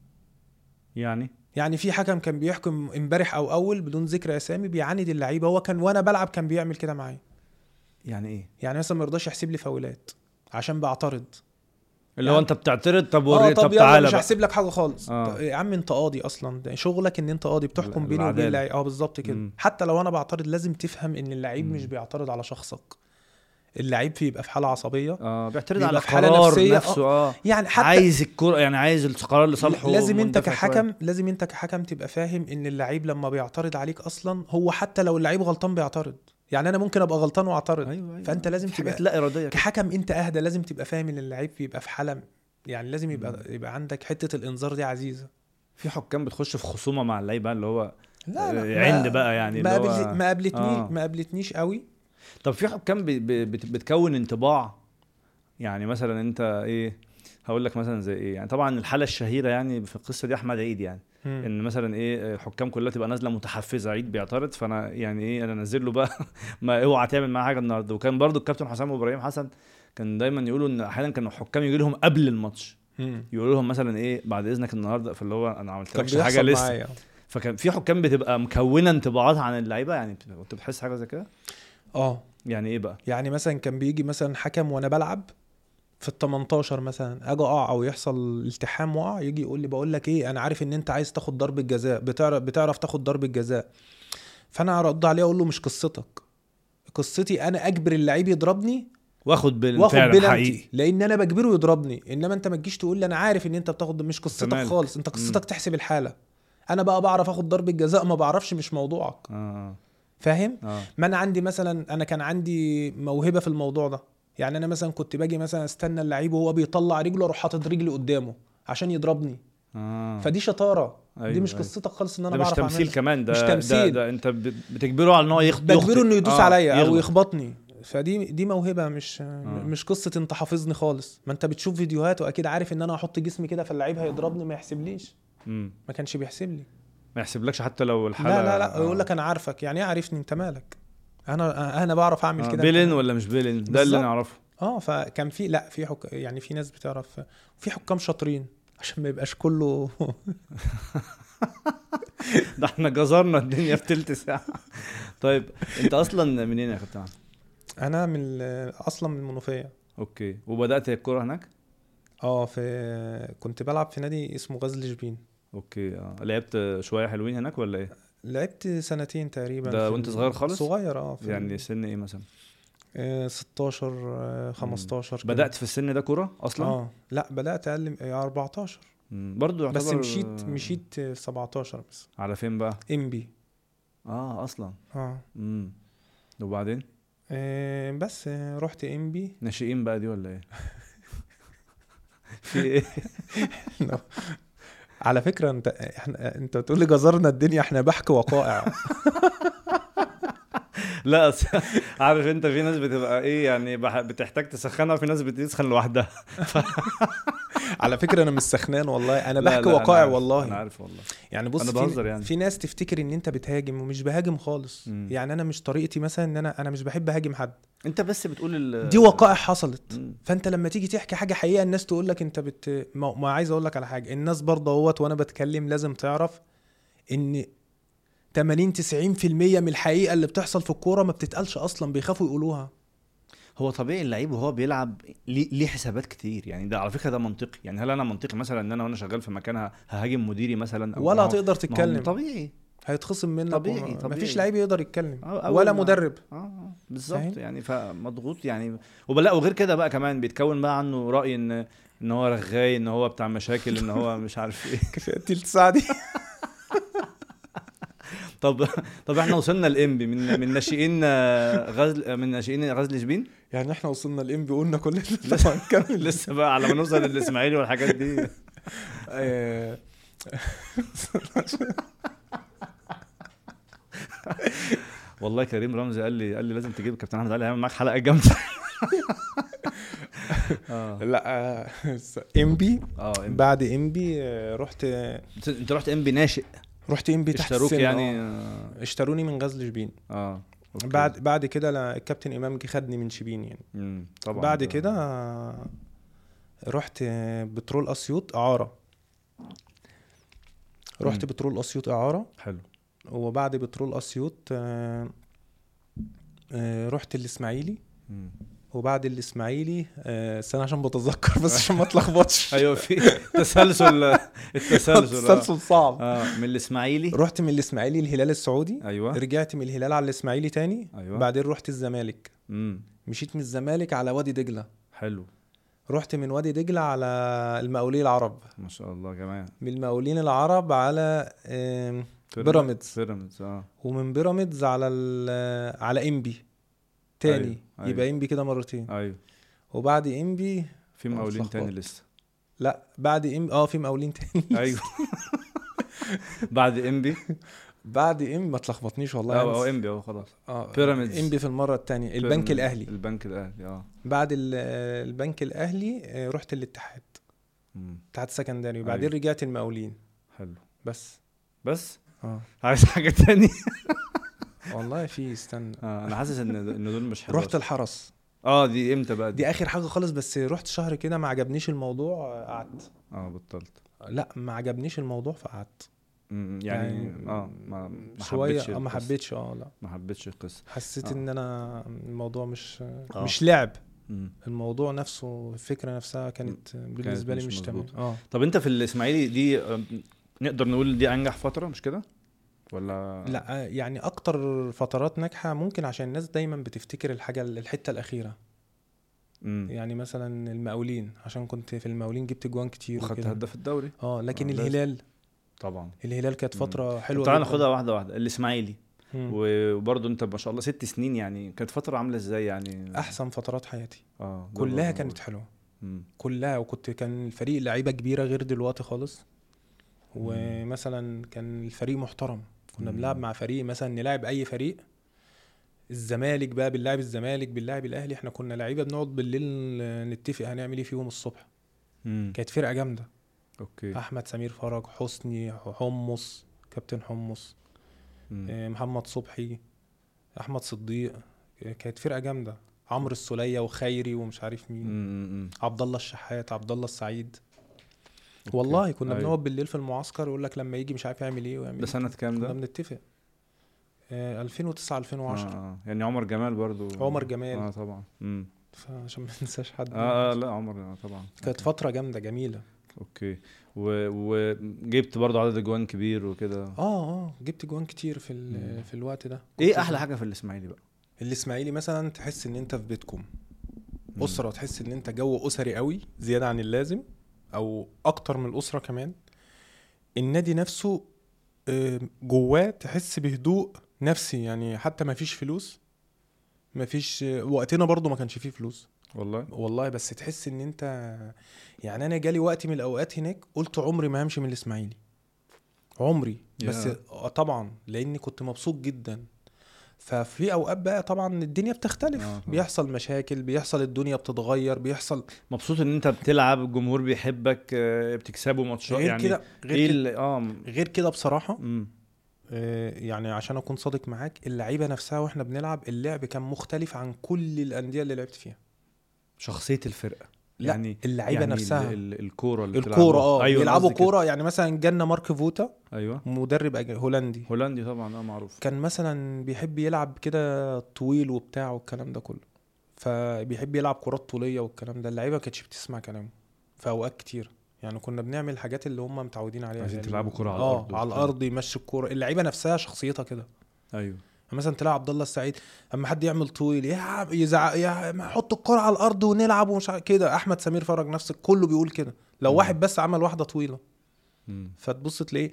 يعني يعني في حكم كان بيحكم امبارح او اول بدون ذكر اسامي بيعاند اللعيبه هو كان وانا بلعب كان بيعمل كده معايا يعني ايه يعني مثلا ما يرضاش يحسب لي فاولات عشان بعترض اللي هو يعني- انت بتعترض طب اه وري طب, طب يلا تعالى مش بقى هحسب لك حاجه خالص آه. طب يا عم انت قاضي اصلا ده شغلك ان انت قاضي بتحكم ال- بيني وبين العدالة. اللعيب اه بالظبط كده مم. حتى لو انا بعترض لازم تفهم ان اللعيب مم. مش بيعترض على شخصك اللعيب بيبقى في حاله عصبيه اه بيعترض بيبقى على في حالة قرار نفسية، نفسه اه يعني حتى عايز الكرة يعني عايز القرار لصالحه لازم انت مندفع شوية. كحكم لازم انت كحكم تبقى فاهم ان اللعيب لما بيعترض عليك اصلا هو حتى لو اللعيب غلطان بيعترض يعني انا ممكن ابقى غلطان واعترض ايوه ايوه فانت لازم في تبقى حاجات لا اراديه كده. كحكم انت اهدى لازم تبقى فاهم ان اللعيب بيبقى في حاله يعني لازم يبقى مم. يبقى عندك حته الانذار دي عزيزه في حكام بتخش في خصومه مع اللعيبه اللي هو لا آه، لا عند ما- بقى يعني ما اللي هو- قابلت- ما قابلتني آه. ما قابلتنيش قوي طب في حكام بي- بي- بت- بتكون انطباع يعني مثلا انت ايه هقول لك مثلا زي ايه يعني طبعا الحاله الشهيره يعني في القصه دي احمد عيد يعني مم. ان مثلا ايه الحكام كلها تبقى نازله متحفزه عيد بيعترض فانا يعني ايه انا انزل له بقى ما اوعى تعمل معاه حاجه النهارده وكان برضو الكابتن حسام ابراهيم حسن كان دايما يقولوا ان احيانا كانوا الحكام يجي لهم قبل الماتش مم. يقولوا لهم مثلا ايه بعد اذنك النهارده فاللي هو انا عملت كان لكش حاجه بيحصل لسه معايا فكان في حكام بتبقى مكونه انطباعات عن اللعيبه يعني بت- كنت بتحس حاجه زي كده اه يعني ايه بقى يعني مثلا كان بيجي مثلا حكم وانا بلعب في ال 18 مثلا اجي اقع او يحصل التحام واقع يجي يقول لي بقول لك ايه انا عارف ان انت عايز تاخد ضربه جزاء بتعرف بتعرف تاخد ضربه جزاء فانا هرد عليه اقول له مش قصتك قصتي انا اجبر اللعيب يضربني واخد واخد بالفعل بلانتي حقيقي لان انا بجبره يضربني انما انت ما تجيش تقول لي انا عارف ان انت بتاخد مش قصتك مالك. خالص انت قصتك تحسب الحاله انا بقى بعرف اخد ضربه جزاء ما بعرفش مش موضوعك اه فاهم اه ما انا عندي مثلا انا كان عندي موهبه في الموضوع ده يعني انا مثلا كنت باجي مثلا استنى اللعيب وهو بيطلع رجله اروح حاطط رجلي قدامه عشان يضربني اه فدي شطاره أيوة، دي مش أيوة. قصتك خالص ان انا ده مش بعرف تمثيل اعملها كمان ده مش ده, تمثيل. ده انت بت- بتجبره على ان هو يخ... بجبره يخطئ. انه يدوس آه، عليا او يغلط. يخبطني فدي دي موهبه مش مش قصه انت حافظني خالص ما انت بتشوف فيديوهات واكيد عارف ان انا هحط جسمي كده فاللعيب هيضربني ما يحسبليش مم. ما كانش بيحسب لي ما يحسبلكش حتى لو الحاله لا لا لا آه. يقول لك انا عارفك يعني ايه عارفني انت مالك انا انا بعرف اعمل آه. كده بيلن ولا مش بيلن ده اللي بالظبط. نعرفه اه فكان في لا في حك... يعني في ناس بتعرف في حكام شاطرين عشان ما يبقاش كله ده احنا جزرنا الدنيا في تلت ساعه طيب انت اصلا منين يا كابتن عمرو؟ انا من ال- اصلا من المنوفيه اوكي وبدات الكوره هناك اه في كنت بلعب في نادي اسمه غزل شبين اوكي اه لعبت شويه حلوين هناك ولا ايه لعبت سنتين تقريبا ده في وانت ال- صغير خالص؟ صغير اه في يعني سن ايه مثلا آه 16 آه 15 كده. بدات في السن ده كوره اصلا اه لا بدات اقل آه 14 مم. برضو بس يعتبر مشيت مشيت آه، 17 بس على فين بقى ام بي اه اصلا اه امم وبعدين آه، بس آه، رحت ام بي ناشئين بقى دي ولا ايه في ايه على فكره انت احنا انت بتقول لي جزرنا الدنيا احنا بحكي وقائع لا أص- عارف انت في ناس بتبقى ايه يعني بح- بتحتاج تسخنها وفي ناس بتسخن لوحدها على فكره انا مش سخنان والله انا لا، بحكي لا، وقائع عارف- والله انا عارف والله يعني بص أنا في- بهزر يعني. في ناس تفتكر ان انت بتهاجم ومش بهاجم خالص مم. يعني انا مش طريقتي مثلا ان انا انا مش بحب اهاجم حد انت بس بتقول ال... دي وقائع حصلت مم. فانت لما تيجي تحكي حاجه حقيقه الناس تقول لك انت بت ما, ما عايز اقول لك على حاجه الناس برضه اهوت وانا بتكلم لازم تعرف ان 80 90% من الحقيقه اللي بتحصل في الكوره ما بتتقالش اصلا بيخافوا يقولوها هو طبيعي اللعيب وهو بيلعب ليه ليه حسابات كتير يعني ده على فكره ده منطقي يعني هل انا منطقي مثلا ان انا وانا شغال في مكان ه- ههاجم مديري مثلا أو ولا ما هو- هتقدر ما هو تتكلم طبيعي هيتخصم منك طبيعي، وما- طبيعي. مفيش لعيب يقدر يتكلم آه، أول ولا ما- مدرب اه آه، بالظبط فاهم؟ يعني فمضغوط يعني ولا وغير كده بقى كمان بيتكون بقى عنه راي ان ان هو رغاي ان هو بتاع مشاكل ان هو مش عارف ايه كفايه تلت ساعه دي طب طب احنا وصلنا لامبي من من ناشئين آه، غزل من ناشئين غزل شبين يعني احنا وصلنا الام قلنا كل ده طبعا كمل لسه بقى على ما نوصل للاسماعيلي والحاجات دي آه، والله كريم رمزي قال لي قال لي لازم تجيب كابتن احمد علي هيعمل معاك حلقه جامده اه لا ام بي اه إمبي. بعد ام بي رحت انت- انت رحت ام بي ناشئ رحت ام بي تحت اشتروك السن، يعني آه. اه اشتروني من غزل شبين اه أوكي. بعد بعد كده لا- الكابتن امام جه خدني من شبين يعني مم. طبعا بعد ده- كده آه، رحت آه، بترول اسيوط اعاره رحت مم. بترول اسيوط اعاره حلو وبعد بترول اسيوط آه، آه، رحت الاسماعيلي مم. وبعد الاسماعيلي آه، استنى عشان بتذكر بس عشان ما اتلخبطش ايوه في تسلسل التسلسل آه. تسلسل صعب اه من الاسماعيلي رحت من الاسماعيلي الهلال السعودي ايوه رجعت من الهلال على الاسماعيلي تاني ايوه بعدين رحت الزمالك امم مشيت من الزمالك على وادي دجله حلو رحت من وادي دجله على المقاولين العرب ما شاء الله جماعه من المقاولين العرب على آم، بيراميدز بيراميدز اه ومن بيراميدز على ال- على انبي تاني أيوة، أيوة. يبقى انبي كده مرتين ايوه وبعد انبي في آه، مقاولين تاني اتلخبطت. لسه لا بعد انبي اه في مقاولين تاني ايوه بعد انبي بعد انبي ما تلخبطنيش والله اه هو أنسى. انبي اهو خلاص اه بيراميدز. انبي في المره الثانيه البنك بيراميدز. الاهلي البنك الاهلي اه بعد ال- آه، البنك الاهلي آه، رحت الاتحاد مم. اتحاد سكندري وبعدين أيوة. رجعت المقاولين حلو بس بس اه عايز حاجه تاني والله في استنى اه انا حاسس ان ان دول مش 11 رحت الحرس اه دي امتى بقى دي دي اخر حاجه خالص بس رحت شهر كده ما عجبنيش الموضوع آه، قعدت اه بطلت لا ما عجبنيش الموضوع فقعدت مم، يعني, اه ما ما شويه حبيتش آه، ما القصة. حبيتش اه لا ما حبيتش القصه حسيت آه. ان انا الموضوع مش آه. مش لعب مم. الموضوع نفسه الفكره نفسها كانت بالنسبه لي مش مش تمام مظبوطة. اه طب انت في الاسماعيلي دي آم، نقدر نقول دي انجح فتره مش كده ولا لا آه، يعني اكتر فترات ناجحه ممكن عشان الناس دايما بتفتكر الحاجه الحته الاخيره امم يعني مثلا المقاولين عشان كنت في المقاولين جبت جوان كتير وخدت وكده هداف الدوري اه لكن آه، لازم. الهلال طبعا الهلال كانت مم. فتره حلوه طب تعالى جداً. ناخدها واحده واحده الاسماعيلي مم. وبرضه انت ما شاء الله ست سنين يعني كانت فتره عامله ازاي يعني احسن فترات حياتي اه ده كلها برضه كانت موجود. حلوه مم. كلها وكنت كان الفريق لعيبه كبيره غير دلوقتي خالص ومثلا كان الفريق محترم كنا مم. بنلعب مع فريق مثلا نلعب اي فريق الزمالك بقى بنلعب الزمالك بنلعب الاهلي احنا كنا لعيبه بنقعد بالليل نتفق هنعمل ايه فيهم الصبح مم. كانت فرقه جامده اوكي احمد سمير فرج حسني حمص كابتن حمص مم. آه، محمد صبحي احمد صديق آه، كانت فرقه جامده عمرو السوليه وخيري ومش عارف مين مم. مم. عبد الله الشحات عبد الله السعيد أوكي. والله كنا أيوة. بنقعد بالليل في المعسكر يقول لك لما يجي مش عارف يعمل ايه ويعمل ده إيه. سنه كام كنا ده؟ بنتفق آه 2009 2010 آه. آه. يعني عمر جمال برضو عمر جمال. اه طبعا مم. فعشان ما ننساش حد اه اه لا عمر آه طبعا كانت أوكي. فتره جامده جميله اوكي و- وجبت برضو عدد اجوان كبير وكده اه اه جبت جوان كتير في ال- مم. في الوقت ده كنت ايه احلى حاجه في الاسماعيلي بقى؟ الاسماعيلي مثلا تحس ان انت في بيتكم مم. اسره تحس ان انت جو اسري قوي زياده عن اللازم او اكتر من الاسره كمان النادي نفسه آه، جواه تحس بهدوء نفسي يعني حتى ما فيش فلوس ما فيش وقتنا برضو ما كانش فيه فلوس والله والله بس تحس ان انت يعني انا جالي وقت من الاوقات هناك قلت عمري ما همشي من الاسماعيلي عمري بس يا. آه، طبعا لاني كنت مبسوط جدا ففي اوقات بقى طبعا الدنيا بتختلف آه، طبعا. بيحصل مشاكل بيحصل الدنيا بتتغير بيحصل مبسوط ان انت بتلعب الجمهور بيحبك آه، بتكسبوا ماتشات غير يعني كده غير ايه كده اللي اه غير كده بصراحه مم. آه، يعني عشان اكون صادق معاك اللعيبه نفسها واحنا بنلعب اللعب كان مختلف عن كل الانديه اللي لعبت فيها شخصيه الفرقه لا يعني اللعيبه يعني نفسها ال- ال- الكوره اللي الكوره بتلعبوها. اه أيوة بيلعبوا قصدي كده. كوره يعني مثلا جالنا مارك فوتا ايوه مدرب أج- هولندي هولندي طبعا اه معروف كان مثلا بيحب يلعب كده طويل وبتاع والكلام ده كله فبيحب يلعب كرات طوليه والكلام ده اللعيبه ما كانتش بتسمع كلامه في اوقات كتير يعني كنا بنعمل الحاجات اللي هم متعودين عليها عايزين يعني تلعبوا كرة على اه الأرض على وبتاع. الارض يمشي الكوره اللعيبه نفسها شخصيتها كده ايوه يعني مثلا تلاقي عبد الله السعيد اما حد يعمل طويل يا عم يزعق يا ما حط الكرة على الارض ونلعب ومش عارف كده احمد سمير فرج نفس كله بيقول كده لو مم. واحد بس عمل واحده طويله مم. فتبص تلاقيه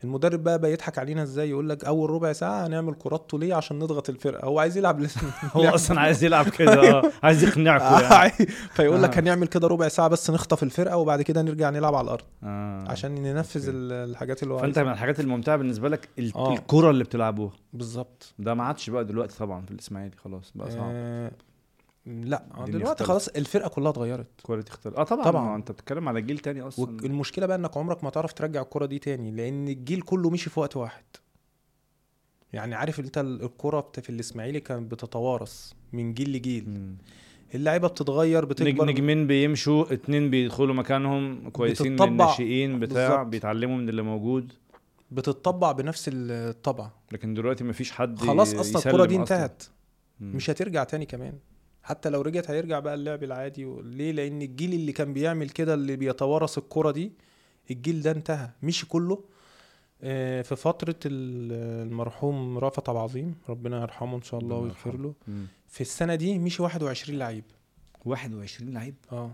المدرب بقى بيضحك علينا ازاي يقول لك اول ربع ساعه هنعمل كرات طوليه عشان نضغط الفرقه هو عايز يلعب لسه هو اصلا عايز يلعب كده اه عايز يقنعكم يعني فيقول لك آه. هنعمل كده ربع ساعه بس نخطف الفرقه وبعد كده نرجع نلعب على الارض آه. عشان ننفذ أوكي. ال- الحاجات اللي هو فانت عايزها من الحاجات الممتعه بالنسبه لك ال- آه. الكره اللي بتلعبوها بالظبط ده ما عادش بقى دلوقتي طبعا في الاسماعيلي خلاص بقى صعب آه لا الدنيا دلوقتي اختلفت. خلاص الفرقه كلها اتغيرت كوره تختلف اه طبعا طبعاً. طبعا انت بتتكلم على جيل تاني اصلا والمشكله بقى انك عمرك ما تعرف ترجع الكره دي تاني لان الجيل كله مشي في وقت واحد يعني عارف انت ال- الكره بت- في الاسماعيلي كانت بتتوارث من جيل لجيل مم. اللعيبه بتتغير نج- بتكبر نجمين بيمشوا اتنين بيدخلوا مكانهم كويسين من بتطبع. الناشئين بتاع بالظبط. بيتعلموا من اللي موجود بتتطبع بنفس الطبع لكن دلوقتي مفيش حد خلاص اصلا يسلم الكره دي أصلاً. انتهت مم. مش هترجع تاني كمان حتى لو رجعت هيرجع بقى اللعب العادي و- ليه لان الجيل اللي كان بيعمل كده اللي بيتوارث الكرة دي الجيل ده انتهى مشي كله آه، في فترة ال- المرحوم رأفت عبد العظيم ربنا يرحمه ان شاء الله ربنا ويغفر يرحمه. له مم. في السنة دي مشي 21 لعيب 21 لعيب اه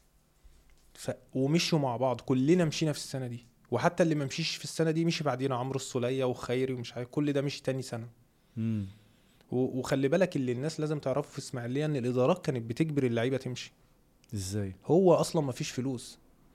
ف... ومشوا مع بعض كلنا مشينا في السنة دي وحتى اللي ما مشيش في السنة دي مشي بعدينا عمرو السولية وخيري ومش عارف كل ده مشي تاني سنة مم. و- وخلي بالك اللي الناس لازم تعرفه في اسماعيليه ان الادارات كانت بتجبر اللعيبه تمشي ازاي هو اصلا ما فيش فلوس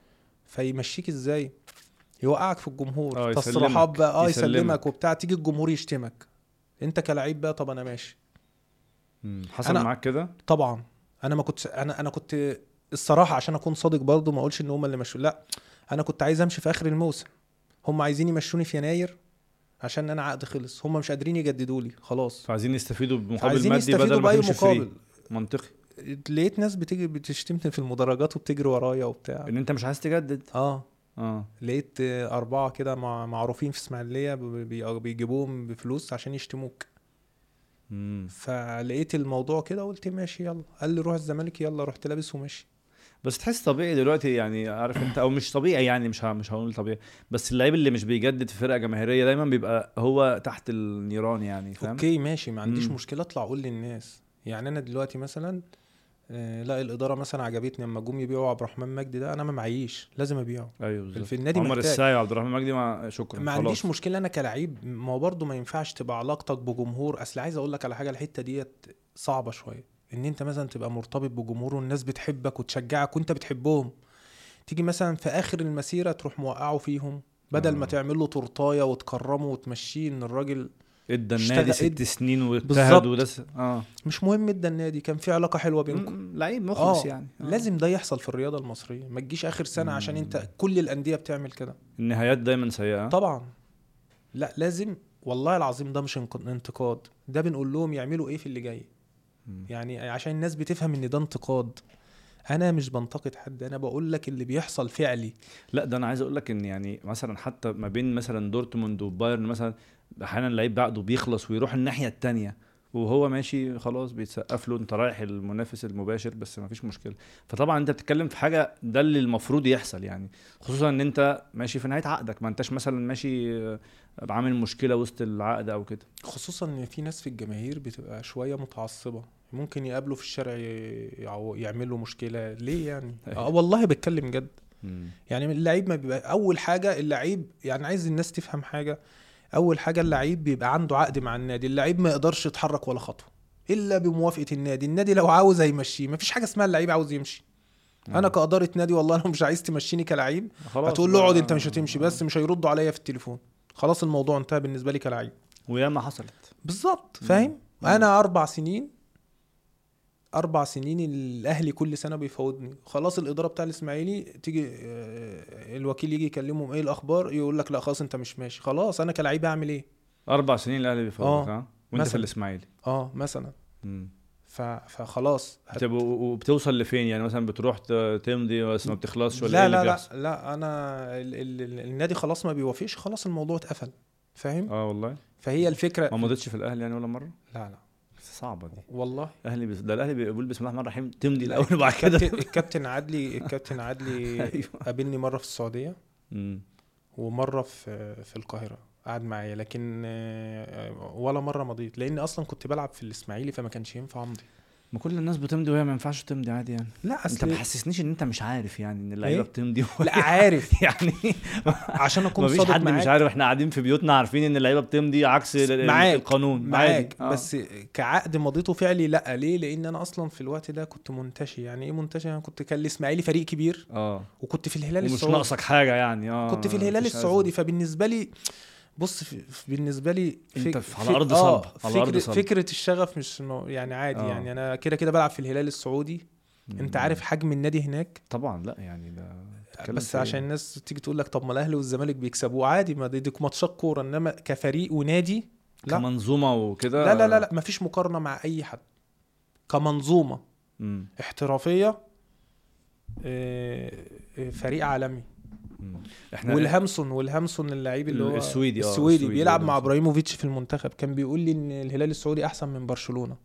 فيمشيك ازاي يوقعك في الجمهور آه، تصريحات يسلمك. بقى اه يسلمك. يسلمك وبتاع تيجي الجمهور يشتمك انت كلاعب بقى طب انا ماشي مم. حصل أنا- معاك كده طبعا انا ما كنتش انا انا كنت الصراحه عشان اكون صادق برضه ما اقولش ان هم اللي مشوا لا انا كنت عايز امشي في اخر الموسم هم عايزين يمشوني في يناير عشان انا عقد خلص هم مش قادرين يجددوا لي خلاص فعايزين يستفيدوا بمقابل عايزين مادي يستفيدوا بدل ما باي تمشي مقابل فري منطقي لقيت ناس بتيجي بتشتمني في المدرجات وبتجري ورايا وبتاع ان انت مش عايز تجدد اه اه لقيت آه، أربعة كده مع معروفين في إسماعيلية ب- بي- بيجيبوهم بفلوس عشان يشتموك مم. فلقيت الموضوع كده قلت ماشي يلا قال لي روح الزمالك يلا رحت لابس وماشي بس تحس طبيعي دلوقتي يعني عارف انت او مش طبيعي يعني مش ه- مش هقول طبيعي بس اللعيب اللي مش بيجدد في فرقه جماهيريه دايما بيبقى هو تحت النيران يعني فاهم اوكي ماشي ما عنديش مم. مشكلة اطلع اقول للناس يعني انا دلوقتي مثلا آه، لا الاداره مثلا عجبتني لما جم يبيعوا عبد الرحمن مجدي ده انا ما معيش لازم ابيعه ايوه بالظبط في النادي عمر محتاج. الساعي وعبد الرحمن مجدي ما شكرا ما خلاص. عنديش مشكله انا كلعيب ما هو برضه ما ينفعش تبقى علاقتك بجمهور اصل عايز اقول لك على حاجه الحته ديت صعبه شويه ان انت مثلا تبقى مرتبط بجمهور والناس بتحبك وتشجعك وانت بتحبهم تيجي مثلا في اخر المسيره تروح موقعه فيهم بدل آه. ما تعمل له تورتايه وتكرمه وتمشيه ان الراجل ادى اشتغل- النادي ست اد- سنين واجتهد بالظبط. وده س... اه مش مهم ادى النادي كان في علاقه حلوه بينكم م- لعيب مخلص آه، يعني آه. لازم ده يحصل في الرياضه المصريه ما تجيش اخر سنه عشان انت كل الانديه بتعمل كده النهايات دايما سيئه طبعا لا لازم والله العظيم ده مش انق- انتقاد ده بنقول لهم يعملوا ايه في اللي جاي مم. يعني عشان الناس بتفهم ان ده انتقاد انا مش بنتقد حد انا بقول لك اللي بيحصل فعلي لا ده انا عايز اقول لك ان يعني مثلا حتى ما بين مثلا دورتموند وبايرن مثلا احيانا اللعيب بعده بيخلص ويروح الناحيه التانية وهو ماشي خلاص بيتسقف له انت رايح المنافس المباشر بس ما فيش مشكله فطبعا انت بتتكلم في حاجه ده اللي المفروض يحصل يعني خصوصا ان انت ماشي في نهايه عقدك ما انتش مثلا ماشي آه، عامل مشكله وسط العقد او كده خصوصا ان في ناس في الجماهير بتبقى شويه متعصبه ممكن يقابله في الشارع ي- يعو- يعملوا مشكله ليه يعني أيوة. اه والله بتكلم جد مم. يعني اللعيب ما بيبقى اول حاجه اللعيب يعني عايز الناس تفهم حاجه اول حاجه اللعيب بيبقى عنده عقد مع النادي اللعيب ما يقدرش يتحرك ولا خطوه الا بموافقه النادي النادي لو عاوز هيمشيه مفيش حاجه اسمها اللعيب عاوز يمشي انا كاداره نادي والله انا مش عايز تمشيني كلعيب خلاص هتقول له بقى. اقعد انت مش هتمشي بس مش هيردوا عليا في التليفون خلاص الموضوع انتهى بالنسبه لي كلاعب وياما حصلت بالظبط مم. فاهم مم. انا اربع سنين اربع سنين الاهلي كل سنه بيفوضني خلاص الاداره بتاع الاسماعيلي تيجي آه، الوكيل يجي يكلمهم ايه الاخبار يقول لك لا خلاص انت مش ماشي خلاص انا كلاعب اعمل ايه اربع سنين الاهلي بيفوضك آه. ها وانت في مثلاً. الاسماعيلي اه مثلا مم. ف... فخلاص هت... طب و- وبتوصل لفين يعني مثلا بتروح ت- تمضي بس ما بتخلصش ولا لا ايه اللي لا لا بيحصل لا انا ال... ال... ال- النادي خلاص ما بيوافقش خلاص الموضوع اتقفل فاهم اه والله فهي الفكره ما مضيتش في الاهلي يعني ولا مره لا لا بس صعبه دي والله الاهلي بيس... ده الاهلي بيقول بسم الله الرحمن الرحيم تمضي لا، الاول وبعد كده الكابتن الكابتن عدلي الكابتن عدلي ايوه قابلني مره في السعوديه مم. ومره في في القاهره قعد معايا لكن آه، ولا مره مضيت لان اصلا كنت بلعب في الاسماعيلي فما كانش ينفع امضي ما كل الناس بتمضي وهي ما ينفعش تمضي عادي يعني لا انت اصل ما حسسنيش ان انت مش عارف يعني ان اللعيبه إيه؟ بتمضي وهي- لا عارف يعني عشان اكون مفيش صادق حد مش معاك عارف احنا قاعدين في بيوتنا عارفين ان اللعيبه بتمضي عكس ال- ال- معاك القانون معاك عادي. آه. بس كعقد مضيته فعلي لا ليه لان انا اصلا في الوقت ده كنت منتشي يعني ايه منتشي انا كنت كان الاسماعيلي فريق كبير اه وكنت في الهلال ومش السعودي ناقصك حاجه يعني اه كنت في الهلال مفيش السعودي أزمة. فبالنسبه لي بص في في- بالنسبه لي أنت فك- في- على فك- أرض آه، صلبة، على أرض فكرة, صلبة. فكره الشغف مش إنه يعني عادي آه. يعني انا كده كده بلعب في الهلال السعودي انت عارف حجم النادي هناك طبعا لا يعني ده بتتكلم بس في إيه؟ عشان الناس تيجي تقول لك طب ما الاهلي والزمالك بيكسبوه عادي ما دي, دي ماتشات كوره انما كفريق ونادي لا كمنظومه وكده لا لا لا, لا مفيش مقارنه مع اي حد كمنظومه مم. احترافيه آه، آه، فريق عالمي مم. احنا والهامسون والهامسون اللعيب اللي هو السويدي، آه، السويدي السويدي بيلعب مع والهامسون. ابراهيموفيتش في المنتخب كان بيقول لي ان الهلال السعودي احسن من برشلونه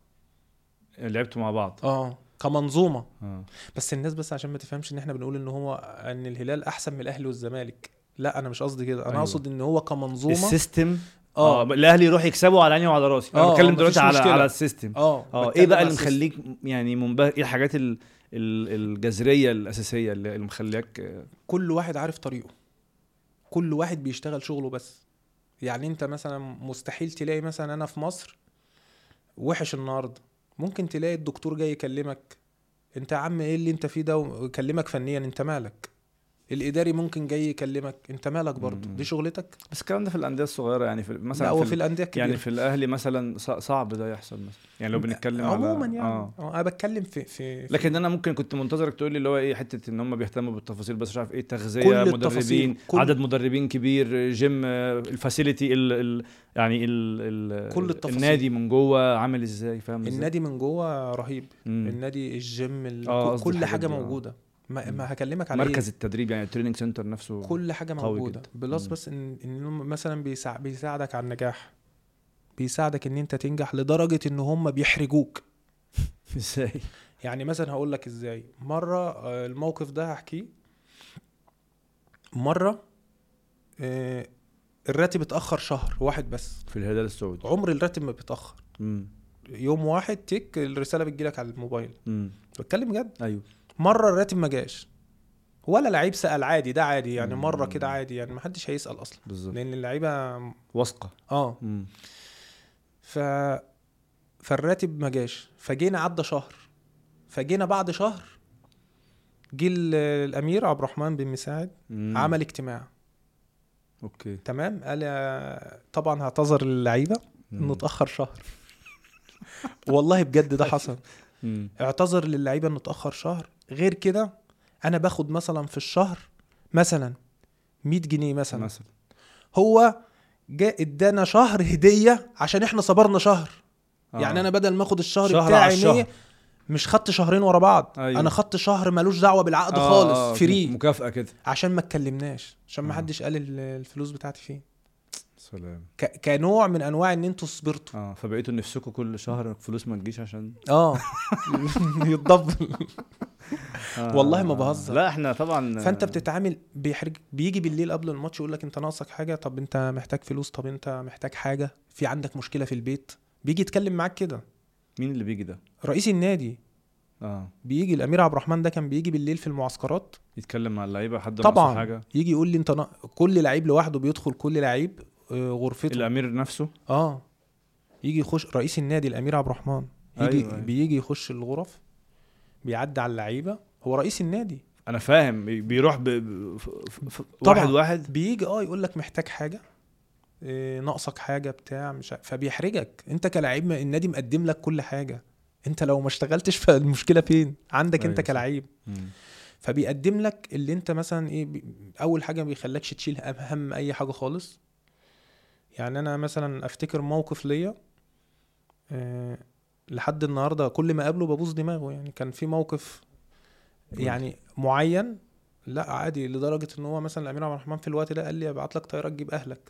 لعبتوا مع بعض اه كمنظومه اه بس الناس بس عشان ما تفهمش ان احنا بنقول ان هو ان الهلال احسن من الاهلي والزمالك لا انا مش قصدي كده انا أيوة. اقصد ان هو كمنظومه السيستم اه اه الاهلي يروح يكسبوا على عيني وعلى راسي انا آه، بتكلم آه، دلوقتي مفيش على مشكلة. على السيستم اه اه ايه بتكلم بقى على اللي السيستم. مخليك يعني منبهر ايه الحاجات ال... ال- الجذريه الاساسيه اللي اللي مخلياك آه، كل واحد عارف طريقه كل واحد بيشتغل شغله بس يعني انت مثلا مستحيل تلاقي مثلا انا في مصر وحش النهارده ممكن تلاقي الدكتور جاي يكلمك انت يا عم ايه اللي انت فيه ده ويكلمك فنيا انت مالك الاداري ممكن جاي يكلمك انت مالك برضه مم. دي شغلتك بس الكلام ده في الانديه الصغيره يعني في مثلا لا هو في, في ال- الانديه الكبيره يعني في الاهلي مثلا ص- صعب ده يحصل مثلا يعني لو بنتكلم عموما على يعني اه آه. انا بتكلم في في, في لكن انا ممكن كنت منتظرك تقول لي اللي هو ايه حته ان هم بيهتموا بالتفاصيل بس مش عارف ايه تغذيه كل مدربين التفاصيل، كل- عدد مدربين كبير جيم آه، الفاسيلتي ال ال يعني ال ال كل التفاصيل. النادي من جوه عامل ازاي فاهم ازاي النادي من جوه رهيب مم. النادي الجيم ال- آه، كل- قصدي كل الحاجات حاجه دي، آه. موجوده ما, مم. ما هكلمك على مركز إيه؟ التدريب يعني التريننج سنتر نفسه كل حاجه قوي موجوده جدا. بلس مم. بس ان انهم مثلا بيساع بيساعدك على النجاح بيساعدك ان انت تنجح لدرجه ان هم بيحرجوك ازاي يعني مثلا هقول لك ازاي مره آه، الموقف ده هحكيه مره آه، الراتب اتاخر شهر واحد بس في الهلال السعودي عمر الراتب ما بيتاخر امم يوم واحد تك الرساله بتجيلك على الموبايل امم بتكلم جد ايوه مره الراتب ما جاش ولا لعيب سال عادي ده عادي يعني مم. مره كده عادي يعني ما حدش هيسال اصلا بالظبط لان اللعيبه واثقه اه امم ف فالراتب ما جاش فجينا عدى شهر فجينا بعد شهر جه ال- الامير عبد الرحمن بن مساعد مم. عمل اجتماع اوكي تمام قال يا- طبعا هعتذر للعيبه انه مم. اتاخر شهر والله بجد ده حصل مم. اعتذر للعيبه انه اتاخر شهر غير كده انا باخد مثلا في الشهر مثلا 100 جنيه مثلا مثلا هو جاء ادانا شهر هديه عشان احنا صبرنا شهر آه. يعني انا بدل ما اخد الشهر شهر على بتاعي الشهر. 100 مش خدت شهرين ورا بعض أيوة. انا خدت شهر ملوش دعوه بالعقد آه، خالص آه، فري مكافاه كده عشان ما اتكلمناش عشان ما آه. حدش قال ال- الفلوس بتاعتي فين سلام ك- كنوع من انواع ان انتوا صبرتوا اه فبقيتوا نفسكم كل شهر فلوس ما تجيش عشان اه يتضبل آه. والله ما بهزر. لا احنا طبعا فانت بتتعامل بيحرج بيجي بالليل قبل الماتش يقول لك انت ناقصك حاجه طب انت محتاج فلوس طب انت محتاج حاجه في عندك مشكله في البيت بيجي يتكلم معاك كده مين اللي بيجي ده رئيس النادي اه بيجي الامير عبد الرحمن ده كان بيجي بالليل في المعسكرات يتكلم مع اللعيبه حد ناقصه طبعا حاجه يجي يقول لي انت نا... كل لعيب لوحده بيدخل كل لعيب آه، غرفته الامير نفسه اه يجي يخش رئيس النادي الامير عبد الرحمن يجي أيوة، أيوة. بيجي يخش الغرف بيعدي على اللعيبه هو رئيس النادي انا فاهم بي- بيروح ب... ب... ف... ف... طبعاً. واحد واحد بيجي اه يقول لك محتاج حاجه إيه ناقصك حاجه بتاع مش ع- فبيحرجك انت كلاعب ما- النادي مقدم لك كل حاجه انت لو ما اشتغلتش فالمشكله فين عندك أيوة انت صح. كلاعب مم. فبيقدم لك اللي انت مثلا ايه بي- اول حاجه ما بيخلكش تشيل هم- هم اي حاجه خالص يعني انا مثلا افتكر موقف ليا آه، لحد النهارده كل ما اقابله ببوظ دماغه يعني كان في موقف يعني معين لا عادي لدرجه ان هو مثلا الامير عبد الرحمن في الوقت ده قال لي ابعت لك طياره تجيب اهلك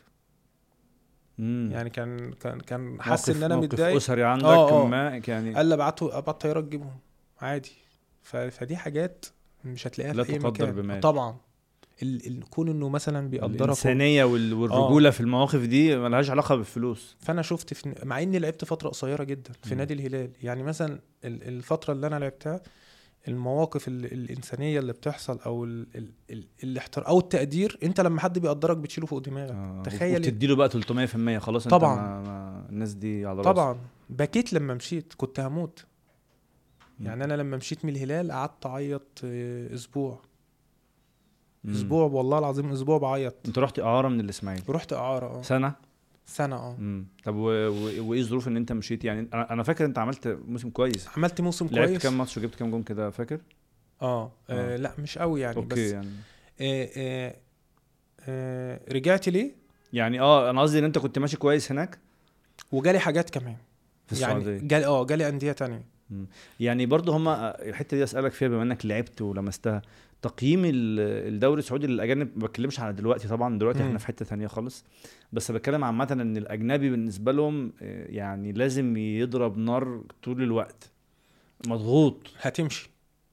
مم. يعني كان كان كان حس موقف- ان انا موقف متضايق اسري عندك آه، آه. ما يعني قال لي ابعته ابعت طياره تجيبهم عادي ف... فدي حاجات مش هتلاقيها لا في اي تقدر مكان بمال. طبعا ال- ال- كون انه مثلا بيقدرك الانسانيه وال- والرجوله في المواقف دي ملهاش علاقه بالفلوس فانا شفت في مع اني لعبت فتره قصيره جدا في مم. نادي الهلال يعني مثلا ال- الفتره اللي انا لعبتها المواقف ال- الانسانيه اللي بتحصل او ال... ال... ال... الاحترام او التقدير انت لما حد بيقدرك بتشيله فوق دماغك آه، تخيل وبتديله بقى 300% خلاص طبعاً. انت ما ما الناس دي على راسك طبعا بكيت لما مشيت كنت هموت مم. يعني انا لما مشيت من الهلال قعدت اعيط آه، اسبوع مم. اسبوع والله العظيم اسبوع بعيط انت رحت اعاره من الاسماعيلي رحت اعاره اه سنه سنه اه امم طب و... و... وايه الظروف ان انت مشيت يعني انا أنا فاكر انت عملت موسم كويس عملت موسم لعبت كويس كام ماتش وجبت كام جون كده فاكر اه, آه. آه لا مش قوي يعني اوكي بس يعني آه آه آه رجعت ليه يعني اه انا قصدي ان انت كنت ماشي كويس هناك وجالي حاجات كمان في يعني السعوديه جالي اه جالي انديه تانية يعني برضه هما الحته دي اسالك فيها بما انك لعبت ولمستها تقييم ال- الدوري السعودي للاجانب ما بتكلمش على دلوقتي طبعا دلوقتي مم. احنا في حته ثانيه خالص بس بتكلم عامه ان الاجنبي بالنسبه لهم آه، يعني لازم يضرب نار طول الوقت مضغوط هتمشي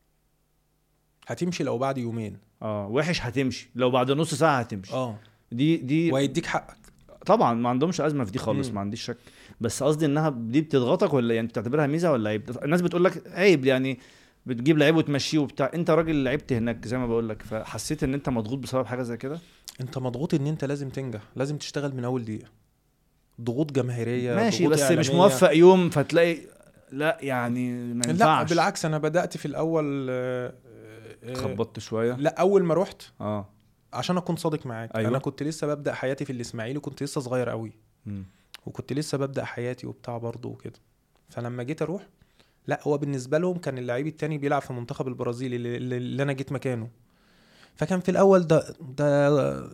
هتمشي لو بعد يومين اه وحش هتمشي لو بعد نص ساعه هتمشي اه دي دي وهيديك حقك طبعا ما عندهمش ازمه في دي خالص مم. ما عنديش شك بس قصدي انها دي بتضغطك ولا يعني بتعتبرها ميزه ولا عيب الناس بتقول لك عيب يعني بتجيب لعيب وتمشيه وبتاع انت راجل لعبت هناك زي ما بقول لك فحسيت ان انت مضغوط بسبب حاجه زي كده انت مضغوط ان انت لازم تنجح لازم تشتغل من اول دقيقه ضغوط جماهيريه ماشي ضغوط بس مش إعلامية. موفق يوم فتلاقي لا يعني ما لا ينفعش بالعكس انا بدات في الاول آه، آه، خبطت شويه لا اول ما رحت اه عشان اكون صادق معاك أيوة. أيوة. انا كنت لسه ببدا حياتي في الاسماعيلي كنت لسه صغير قوي مم. وكنت لسه ببدا حياتي وبتاع برضه وكده فلما جيت اروح لا هو بالنسبه لهم كان اللعيب التاني بيلعب في المنتخب البرازيلي اللي, اللي اللي انا جيت مكانه فكان في الاول ده ده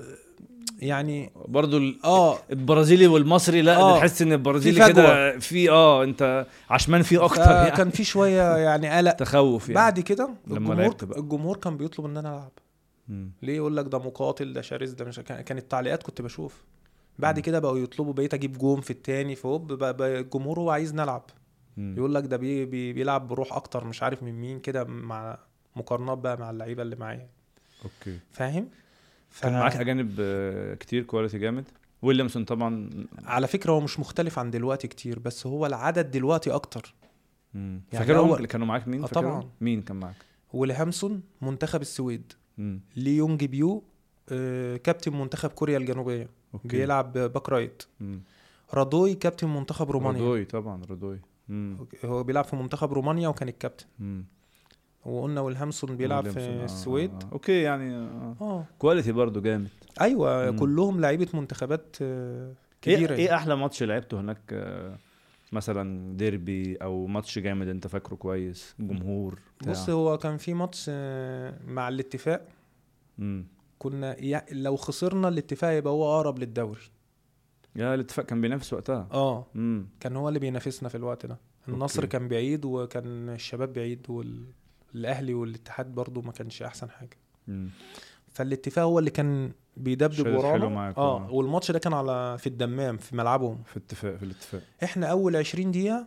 يعني برضو ال- اه البرازيلي والمصري لا آه. تحس ان البرازيلي في فجوة. كده في اه انت عشمان فيه اكتر يعني كان في شويه يعني قلق تخوف يعني بعد كده لما الجمهور لعبت بقى. الجمهور كان بيطلب ان انا العب مم. ليه يقول لك ده مقاتل ده شرس ده مش كان- كانت التعليقات كنت بشوف بعد مم. كده بقوا يطلبوا بقيت اجيب جون في التاني فهوب بقى بقى الجمهور هو عايز نلعب مم. يقول لك ده بي بي بيلعب بروح اكتر مش عارف من مين كده مع مقارنات بقى مع اللعيبه اللي معايا اوكي فاهم ف... كان معاك اجانب آه، كتير كواليتي جامد ويليامسون طبعا على فكره هو مش مختلف عن دلوقتي كتير بس هو العدد دلوقتي اكتر مم. يعني فاكرهم أول- اللي كانوا معاك مين آه فاكرهم؟ طبعاً. مين كان معاك ولهامسون منتخب السويد مم. لي يونج بيو آه، كابتن منتخب كوريا الجنوبيه اوكي بيلعب باك رايت مم. رادوي كابتن منتخب رومانيا رودوي طبعا رودوي مم. هو بيلعب في منتخب رومانيا وكان الكابتن مم. وقلنا ويلهامسون بيلعب ويليامسون، في آه، السويد آه. اوكي يعني آه. اه كواليتي برضو جامد ايوه مم. كلهم لعيبه منتخبات آه، ايه كبيره ايه احلى ماتش لعبته هناك آه، مثلا ديربي او ماتش جامد انت فاكره كويس جمهور بتاع. بص هو كان في ماتش آه، مع الاتفاق مم. كنا يع- لو خسرنا الاتفاق يبقى هو اقرب للدوري يا الاتفاق كان بينافس وقتها اه امم كان هو اللي بينافسنا في الوقت ده النصر أوكي. كان بعيد وكان الشباب بعيد والاهلي والاتحاد برضو ما كانش احسن حاجه امم فالاتفاق هو اللي كان بيدبدب شايف حلو ورانا معاك، اه آه. والماتش ده كان على في الدمام في ملعبهم في اتفاق في الاتفاق احنا اول 20 دقيقه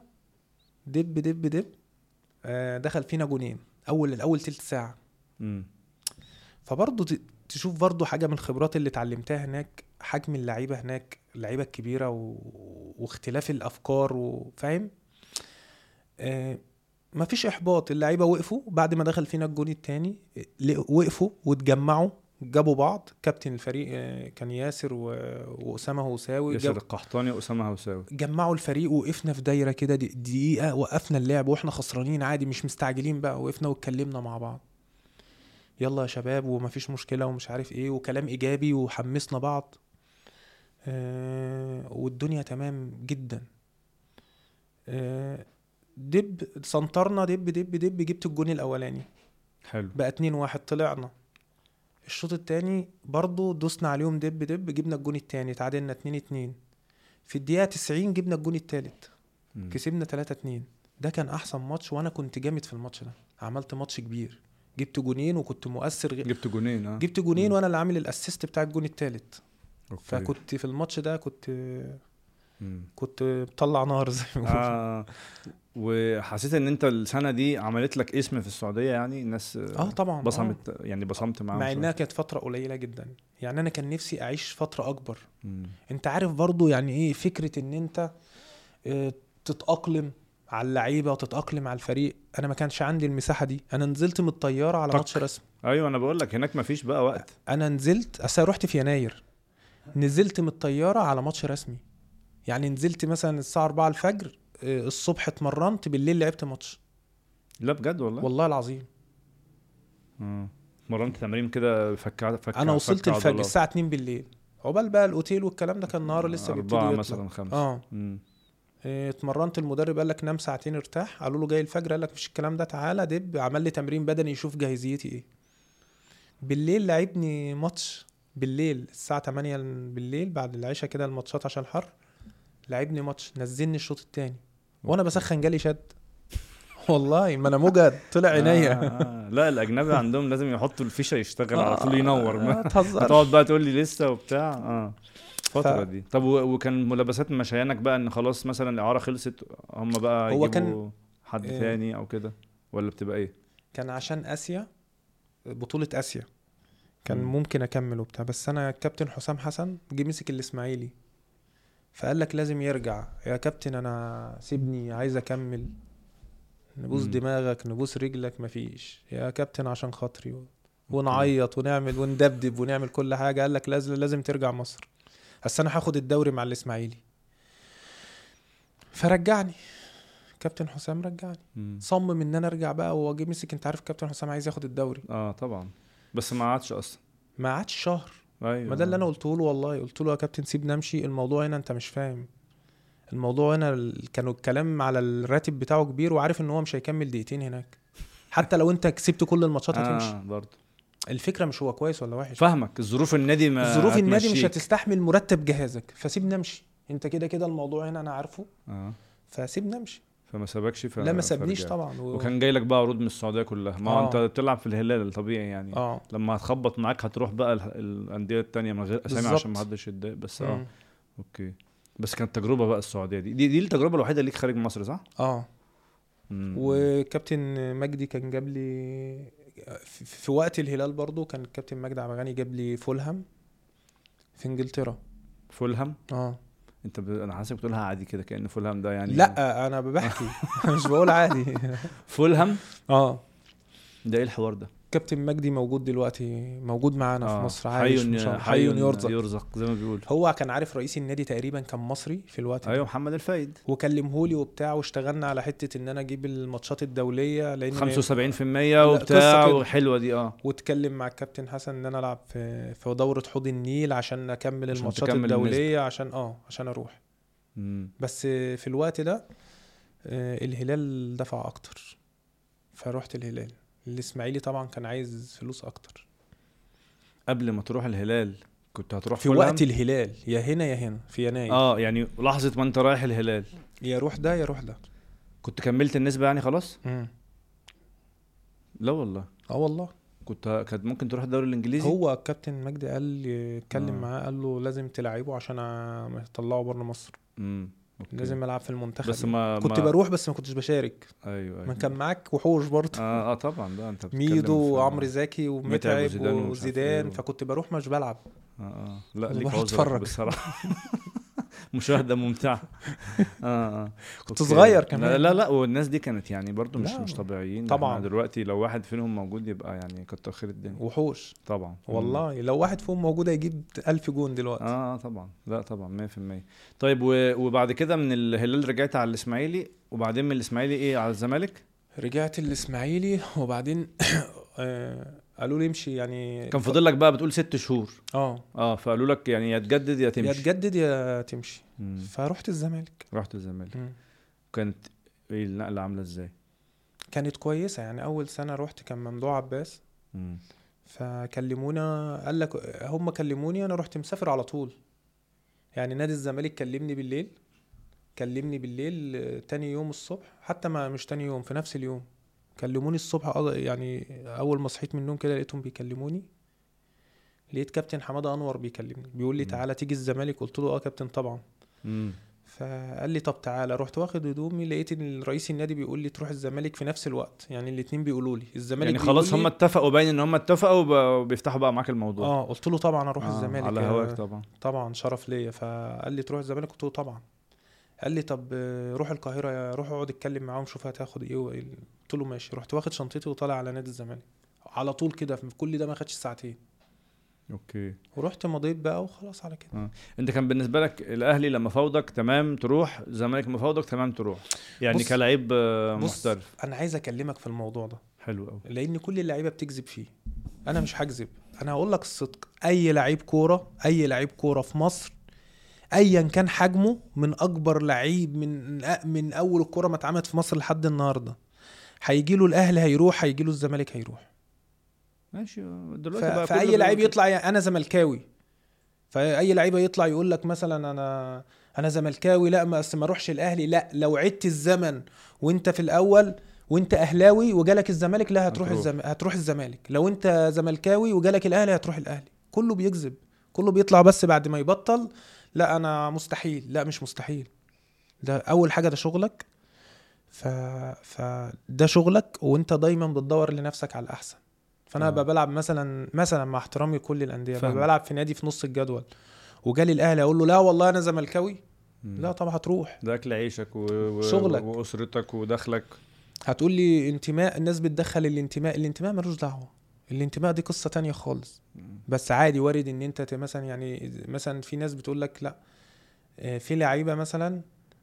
دب دب دب آه دخل فينا جونين اول الاول تلت ساعه امم فبرضه ت- تشوف برضه حاجه من الخبرات اللي اتعلمتها هناك حجم اللعيبه هناك اللعيبه الكبيره و... واختلاف الافكار وفاهم آه مفيش احباط اللعيبه وقفوا بعد ما دخل فينا الجون التاني ل- وقفوا واتجمعوا جابوا بعض كابتن الفريق آه، كان ياسر و... واسامه هوساوي ياسر جاب... القحطاني واسامه هوساوي جمعوا الفريق وقفنا في دايره كده دي- دقيقه وقفنا اللعب واحنا خسرانين عادي مش مستعجلين بقى وقفنا واتكلمنا مع بعض يلا يا شباب ومفيش مشكله ومش عارف ايه وكلام ايجابي وحمسنا بعض آه والدنيا تمام جدا آه دب سنطرنا دب دب دب جبت الجون الاولاني حلو بقى 2 واحد طلعنا الشوط التاني برضو دوسنا عليهم دب دب جبنا الجون التاني تعادلنا 2 2 في الدقيقة 90 جبنا الجون التالت مم. كسبنا 3 2 ده كان احسن ماتش وانا كنت جامد في الماتش ده عملت ماتش كبير جبت جونين وكنت مؤثر غ... جبت جونين اه جبت جونين مم. وانا اللي عامل الاسيست بتاع الجون التالت أوكي. فكنت في الماتش ده كنت مم. كنت بطلع نار زي ما بيقولوا اه وحسيت ان انت السنه دي عملت لك اسم في السعوديه يعني الناس اه طبعا آه. بصمت يعني بصمت معاهم مع شوية. انها كانت فتره قليله جدا يعني انا كان نفسي اعيش فتره اكبر مم. انت عارف برضو يعني ايه فكره ان انت آه، تتاقلم على اللعيبه وتتاقلم على الفريق انا ما كانش عندي المساحه دي انا نزلت من الطياره على طق. ماتش رسمي ايوه انا بقول لك هناك مفيش بقى وقت انا نزلت اصل أنا رحت في يناير نزلت من الطياره على ماتش رسمي يعني نزلت مثلا الساعه 4 الفجر آه، الصبح اتمرنت بالليل لعبت ماتش لا بجد والله والله العظيم اه اتمرنت تمرين كده فك فك انا وصلت فك الفجر عضلات. الساعه 2 بالليل عقبال بقى الاوتيل والكلام ده كان النهار لسه بيبتدي أربعة يطلع. مثلا خمسة اه مم. إيه، اتمرنت المدرب قال لك نام ساعتين ارتاح قالوا له جاي الفجر قال لك مش الكلام ده تعالى دب عمل لي تمرين بدني يشوف جاهزيتي ايه بالليل لعبني ماتش بالليل الساعة 8 بالليل بعد العشاء كده الماتشات عشان الحر لعبني ماتش نزلني الشوط التاني وانا بسخن جالي شد والله ما انا مجد طلع عينيا آه آه. لا الاجنبي عندهم لازم يحطوا الفيشه يشتغل على طول ينور ما ما تهزرش هتقعد بقى تقول لي لسه وبتاع اه الفترة ف- دي طب و- وكان ملابسات مشيانك بقى ان خلاص مثلا الاعاره خلصت هم بقى هو يجيبوا كان- حد إيه. تاني او كده ولا بتبقى ايه؟ كان عشان اسيا بطولة اسيا كان مم. ممكن اكمل وبتاع بس انا الكابتن حسام حسن جه مسك الاسماعيلي فقال لك لازم يرجع يا كابتن انا سيبني عايز اكمل نبوس مم. دماغك نبوس رجلك مفيش يا كابتن عشان خاطري و- ونعيط ونعمل وندبدب ونعمل كل حاجه قال لك لازم لازم ترجع مصر بس انا هاخد الدوري مع الاسماعيلي فرجعني كابتن حسام رجعني مم. صمم ان انا ارجع بقى وهو جه مسك انت عارف كابتن حسام عايز ياخد الدوري اه طبعا بس ما عادش اصلا ما عادش شهر ايوه ما ده اللي انا قلته له والله قلت له يا كابتن سيبني امشي الموضوع هنا انت مش فاهم الموضوع هنا ال- كانوا الكلام على الراتب بتاعه كبير وعارف ان هو مش هيكمل دقيقتين هناك حتى لو انت كسبت كل الماتشات هتمشي اه برضه الفكره مش هو كويس ولا وحش فاهمك الظروف النادي ما ظروف النادي مش هتمشيك. هتستحمل مرتب جهازك فسيبني امشي انت كده كده الموضوع هنا انا عارفه اه فسيبني امشي فما سابكش ف... لا ما سابنيش فرجعت. طبعا و... وكان جاي لك بقى عروض من السعوديه كلها ما هو آه. انت بتلعب في الهلال الطبيعي يعني اه لما هتخبط معاك هتروح بقى ال- الانديه التانية من غير اسامي بالظبط. عشان ما حدش يتضايق بس اه مم. اوكي بس كانت تجربه بقى السعوديه دي دي, دي التجربه الوحيده ليك خارج مصر صح؟ اه مم. وكابتن مجدي كان جاب لي في في وقت الهلال برضو كان الكابتن مجدي عبد جاب لي فولهام في انجلترا فولهام اه انت ب... انا حاسسك بتقولها عادي كده كان فولهام ده يعني لا انا بحكي مش بقول عادي فولهام اه ده ايه الحوار ده؟ كابتن مجدي موجود دلوقتي موجود معانا في آه، مصر عايش حي ما شاء الله. حي حي يرزق يرزق زي ما بيقول هو كان عارف رئيس النادي تقريبا كان مصري في الوقت ده ايوه محمد الفايد وكلمهولي وبتاع واشتغلنا على حته ان انا اجيب الماتشات الدوليه لان 75% قصة وبتاع كده. وحلوه دي اه واتكلم مع الكابتن حسن ان انا العب في في دوره حوض النيل عشان اكمل عشان الماتشات تكمل الدوليه عشان اه عشان اروح مم. بس في الوقت ده آه، الهلال دفع اكتر فروحت الهلال الاسماعيلي طبعا كان عايز فلوس اكتر قبل ما تروح الهلال كنت هتروح في فولهام؟ وقت الهلال يا هنا يا هنا في يناير اه يعني لحظه ما انت رايح الهلال يا روح ده يا روح ده كنت كملت النسبه يعني خلاص مم. لا والله اه والله كنت كانت ممكن تروح الدوري الانجليزي هو الكابتن مجدي قال لي اتكلم آه. معاه قال له لازم تلعبه عشان يطلعه بره مصر امم أوكي. لازم العب في المنتخب بس ما كنت ما... بروح بس ما كنتش بشارك ايوه ايوه ما كان معاك وحوش برضه اه اه طبعا بقى انت بتتكلم ميدو في- وعمرو زكي ومتعب وزيدان ومش عارف وزيدان إيه. فكنت بروح مش بلعب اه اه لا كنت ليك بروح عذر أتفرج. بصراحه مشاهده ممتعه اه اه كنت أوكي. صغير لا كمان. لا لا والناس دي كانت يعني برضو مش لا، مش طبيعيين طبعاً. إحنا دلوقتي لو واحد فيهم موجود يبقى يعني كتر خير الدنيا وحوش طبعا والله لو واحد فيهم موجود هيجيب ألف جون دلوقتي اه اه طبعا لا طبعا 100% طيب و- وبعد كده من الهلال رجعت على الاسماعيلي وبعدين من الاسماعيلي ايه على الزمالك رجعت الإسماعيلي وبعدين آه، قالوا لي امشي يعني كان فاضل لك بقى بتقول ست شهور اه اه فقالوا لك يعني يا تجدد يا تمشي يا تجدد يا تمشي مم. فرحت الزمالك رحت الزمالك مم. كانت ايه النقله عامله ازاي كانت كويسة يعني أول سنة رحت كان ممدوح عباس مم. فكلمونا قال لك هم كلموني انا رحت مسافر على طول يعني نادي الزمالك كلمني بالليل كلمني بالليل آه، تاني يوم الصبح حتى ما مش تاني يوم في نفس اليوم كلموني الصبح أض- يعني اول ما صحيت من النوم كده لقيتهم بيكلموني لقيت كابتن حماده انور بيكلمني بيقول لي مم. تعالى تيجي الزمالك قلت له اه كابتن طبعا مم. فقال لي طب تعالى رحت واخد هدومي لقيت ان رئيس النادي بيقول لي تروح الزمالك في نفس الوقت يعني الاتنين بيقولوا لي الزمالك يعني بيقول خلاص لي- هم اتفقوا باين ان هم اتفقوا وب- وبيفتحوا بقى معاك الموضوع اه قلت له طبعا اروح آه، الزمالك على آه، هواك طبعا طبعا شرف ليا فقال لي تروح الزمالك قلت له طبعا قال لي طب آه، روح القاهره يا روح اقعد اتكلم معاهم شوف هتاخد ايه وإيه. قلت له ماشي رحت واخد شنطتي وطالع على نادي الزمالك على طول كده في كل ده ما خدش ساعتين اوكي ورحت مضيت بقى وخلاص على كده انت كان بالنسبه لك الاهلي لما فاوضك تمام تروح الزمالك لما فاوضك تمام تروح يعني بص- كلاعب آه، بص محترف انا عايز اكلمك في الموضوع ده حلو قوي لان كل اللعيبه بتكذب فيه انا مش هكذب انا هقول لك الصدق اي لعيب كوره اي لعيب كوره في مصر ايا كان حجمه من اكبر لعيب من من اول الكوره ما اتعملت في مصر لحد النهارده هيجي له الاهلي هيروح هيجي له الزمالك هيروح ماشي آه، ف... دلوقتي بقى فاي كله لعيب بيقول يطلع يعني انا زملكاوي فاي لعيبه يطلع يقول لك مثلا انا انا زملكاوي لا ما أصل ما اروحش الاهلي لا لو عدت الزمن وانت في الاول وانت اهلاوي وجالك الزمالك لا هتروح هتروح. الزم... هتروح الزمالك لو انت زملكاوي وجالك الاهلي هتروح الاهلي كله بيكذب كله بيطلع بس بعد ما يبطل لا انا مستحيل لا مش مستحيل ده اول حاجه ده شغلك ف... فده شغلك وانت دايما بتدور لنفسك على الاحسن فانا آه. ابقى بلعب مثلا مثلا مع احترامي لكل الانديه فاهمك. ببقى بلعب في نادي في نص الجدول وجالي الاهلي اقول له لا والله انا زملكاوي مم. لا طبعا هتروح ده اكل عيشك و... و... شغلك. واسرتك ودخلك هتقول لي انتماء الناس بتدخل الانتماء الانتماء ملوش دعوه الانتماء دي قصه تانية خالص بس عادي وارد ان انت ت- مثلا يعني مثلا في ناس بتقول لك لا آه، في لعيبه مثلا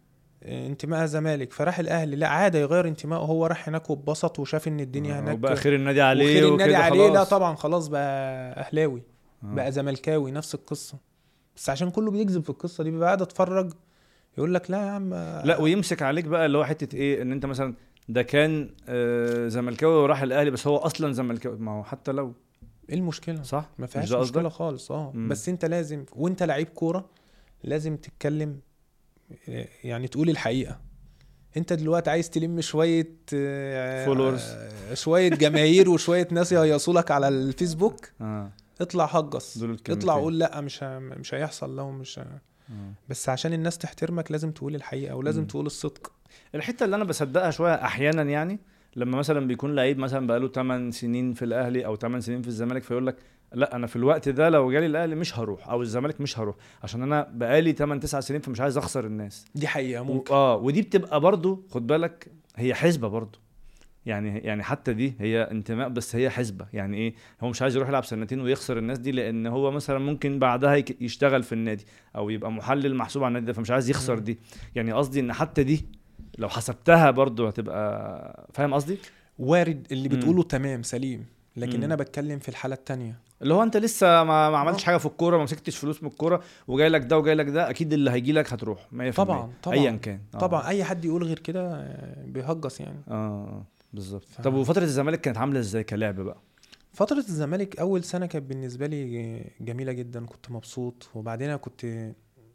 آه، انتمائها زمالك فراح الاهلي لا عادي يغير انتمائه هو راح هناك واتبسط وشاف ان الدنيا آه، هناك وبقى خير النادي عليه وخير النادي وكده عليه لا خلاص. طبعا خلاص بقى اهلاوي آه. بقى زملكاوي نفس القصه بس عشان كله بيكذب في القصه دي بيبقى قاعد اتفرج يقول لك لا يا عم لا ويمسك عليك بقى اللي هو حته ايه ان انت مثلا ده كان آه، زملكاوي وراح الاهلي بس هو اصلا زملكاوي ما هو حتى لو ايه المشكله صح ما مش فيهاش ده مشكله قصدك؟ خالص اه مم. بس انت لازم وانت لعيب كوره لازم تتكلم آه، يعني تقول الحقيقه انت دلوقتي عايز تلم شويه آه، Followers. آه، شويه جماهير وشويه ناس يهيصوا لك على الفيسبوك اه اطلع هجص دول الكلمتين. اطلع قول لا مش ه- مش هيحصل لهم مش ه- آه. بس عشان الناس تحترمك لازم تقول الحقيقه ولازم مم. تقول الصدق الحته اللي انا بصدقها شويه احيانا يعني لما مثلا بيكون لعيب مثلا بقاله 8 سنين في الاهلي او 8 سنين في الزمالك فيقول لك لا انا في الوقت ده لو جالي الاهلي مش هروح او الزمالك مش هروح عشان انا بقالي 8 9 سنين فمش عايز اخسر الناس دي حقيقه و- ممكن اه ودي بتبقى برضو خد بالك هي حسبه برضو يعني يعني حتى دي هي انتماء بس هي حسبه يعني ايه هو مش عايز يروح يلعب سنتين ويخسر الناس دي لان هو مثلا ممكن بعدها يك- يشتغل في النادي او يبقى محلل محسوب على النادي ده فمش عايز يخسر مم. دي يعني قصدي ان حتى دي لو حسبتها برضو هتبقى فاهم قصدي وارد اللي مم. بتقوله تمام سليم لكن مم. انا بتكلم في الحاله التانية اللي هو انت لسه ما, ما عملتش آه. حاجه في الكوره ما مسكتش فلوس من الكوره وجاي لك ده وجاي لك ده اكيد اللي هيجي لك هتروح 100% طبعا طبعا ايا كان آه. طبعا اي حد يقول غير كده آه، بيهجص يعني اه آه، بالظبط ف- طب وفتره الزمالك كانت عامله ازاي كلاعب بقى فترة الزمالك أول سنة كانت بالنسبة لي جميلة جدا كنت مبسوط وبعدين أنا كنت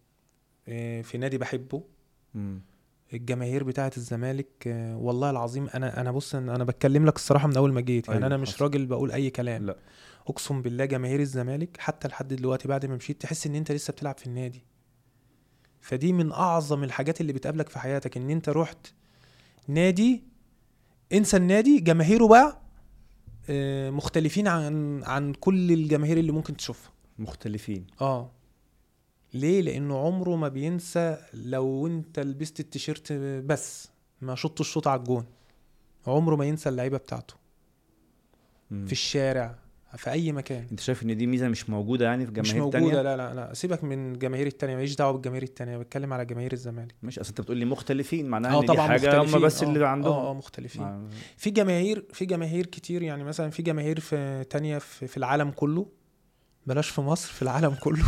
آه، في نادي بحبه مم. الجماهير بتاعة الزمالك آه، والله العظيم أنا أنا بص أنا بتكلم لك الصراحة من أول ما جيت يعني أيوة، أنا مش حصل. راجل بقول أي كلام لا أقسم بالله جماهير الزمالك حتى لحد دلوقتي بعد ما مشيت تحس إن أنت لسه بتلعب في النادي فدي من أعظم الحاجات اللي بتقابلك في حياتك إن أنت رحت نادي انسى النادي جماهيره بقى آه، مختلفين عن عن كل الجماهير اللي ممكن تشوفها مختلفين اه ليه لانه عمره ما بينسى لو انت لبست التيشيرت بس ما شطت الشوط على الجون عمره ما ينسى اللعيبه بتاعته مم. في الشارع في اي مكان انت شايف ان دي ميزه مش موجوده يعني في مش جماهير موجوده تانية لا لا لا سيبك من الجماهير التانية ماليش دعوه بالجماهير التانية بتكلم على جماهير الزمالك مش اصل انت بتقول لي مختلفين معناها اه ان دي طبعا حاجه هم مختلفين بس آه، اللي عندهم اه اه مختلفين مع- في جماهير في جماهير كتير يعني مثلا في جماهير في تانية في, في العالم كله بلاش في مصر في العالم كله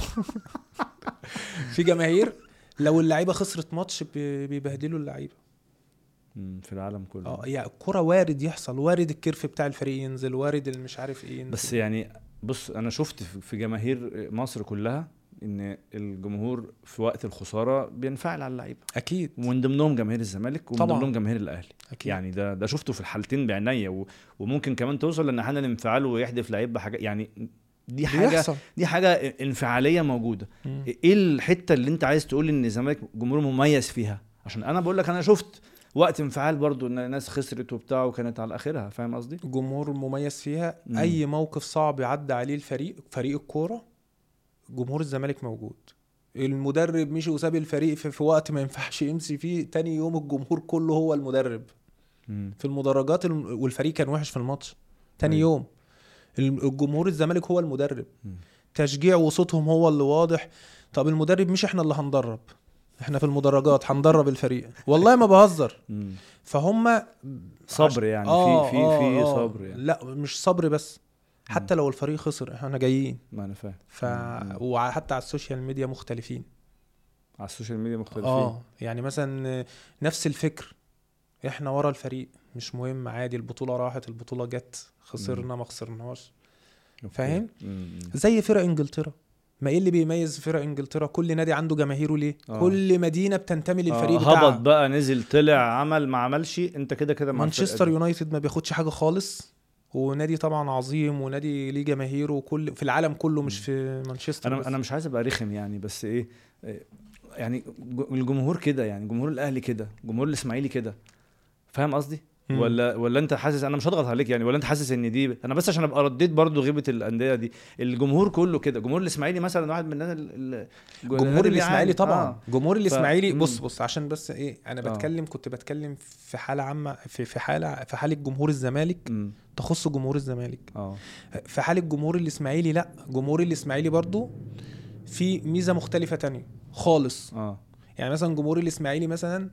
في جماهير لو اللعيبه خسرت ماتش بي- بيبهدلوا اللعيبه مم، في العالم كله اه يعني الكرة وارد يحصل وارد الكيرف بتاع الفريق ينزل وارد المش عارف ايه ينزل بس يعني بص انا شفت في في جماهير مصر كلها ان الجمهور في وقت الخساره بينفعل على اللعيبه اكيد ومن ضمنهم جماهير الزمالك ومن طبعاً. ضمنهم جماهير الاهلي اكيد يعني ده ده شفته في الحالتين بعينيا و... وممكن كمان توصل لان احيانا انفعاله ويحدف لعيب بحاجات يعني دي حاجه بيحصل دي حاجه انفعاليه موجوده مم. ايه الحته اللي انت عايز تقول ان الزمالك جمهور مميز فيها عشان انا بقول لك انا شفت وقت انفعال برضو ان ناس خسرت وبتاع وكانت على اخرها فاهم قصدي جمهور مميز فيها مم. اي موقف صعب يعدي عليه الفريق فريق الكوره جمهور الزمالك موجود المدرب مشي وساب الفريق في, في وقت ما ينفعش يمشي فيه تاني يوم الجمهور كله هو المدرب مم. في المدرجات الم- والفريق كان وحش في الماتش تاني أيوة. يوم الم- الجمهور الزمالك هو المدرب مم. تشجيع وصوتهم هو اللي واضح طب المدرب مش احنا اللي هندرب احنا في المدرجات هندرب الفريق والله ما بهزر مم. فهم صبر يعني آه، في في آه، في آه. صبر يعني لا مش صبر بس حتى لو الفريق خسر احنا جايين ما انا فاهم ف مم. وحتى على السوشيال ميديا مختلفين على السوشيال ميديا مختلفين اه يعني مثلا نفس الفكر احنا ورا الفريق مش مهم عادي البطولة راحت البطولة جت خسرنا ما خسرناش أوكي. فاهم؟ مم. زي فرق انجلترا ما ايه اللي بيميز فرق انجلترا كل نادي عنده جماهيره ليه آه. كل مدينة بتنتمي للفريق آه بتاعها هبط بقى نزل طلع عمل ما عملش انت كده كده مع الفرقة مانشستر دي. يونايتد ما بياخدش حاجة خالص ونادي طبعا عظيم ونادي ليه جماهيره وكل في العالم كله مش في مانشستر انا بس. انا مش عايز ابقى رخم يعني بس ايه إيه، يعني ج- الجمهور كده يعني جمهور الاهلي كده جمهور الاسماعيلي كده فاهم قصدي مم. ولا ولا انت حاسس انا مش هضغط عليك يعني ولا انت حاسس ان دي انا بس عشان ابقى رديت برضو غيبه الانديه دي الجمهور كله كده جمهور الاسماعيلي مثلا واحد من الناس ال- ال- جمهور النادي الاسماعيلي بيعاني. طبعا آه. جمهور الاسماعيلي مم. بص بص عشان بس ايه انا آه. بتكلم كنت بتكلم في حاله عامه في في حاله في حاله جمهور الزمالك مم. تخص جمهور الزمالك اه في حاله جمهور الاسماعيلي لا جمهور الاسماعيلي برضو في ميزه مختلفه تانية خالص اه يعني مثلا جمهور الاسماعيلي مثلا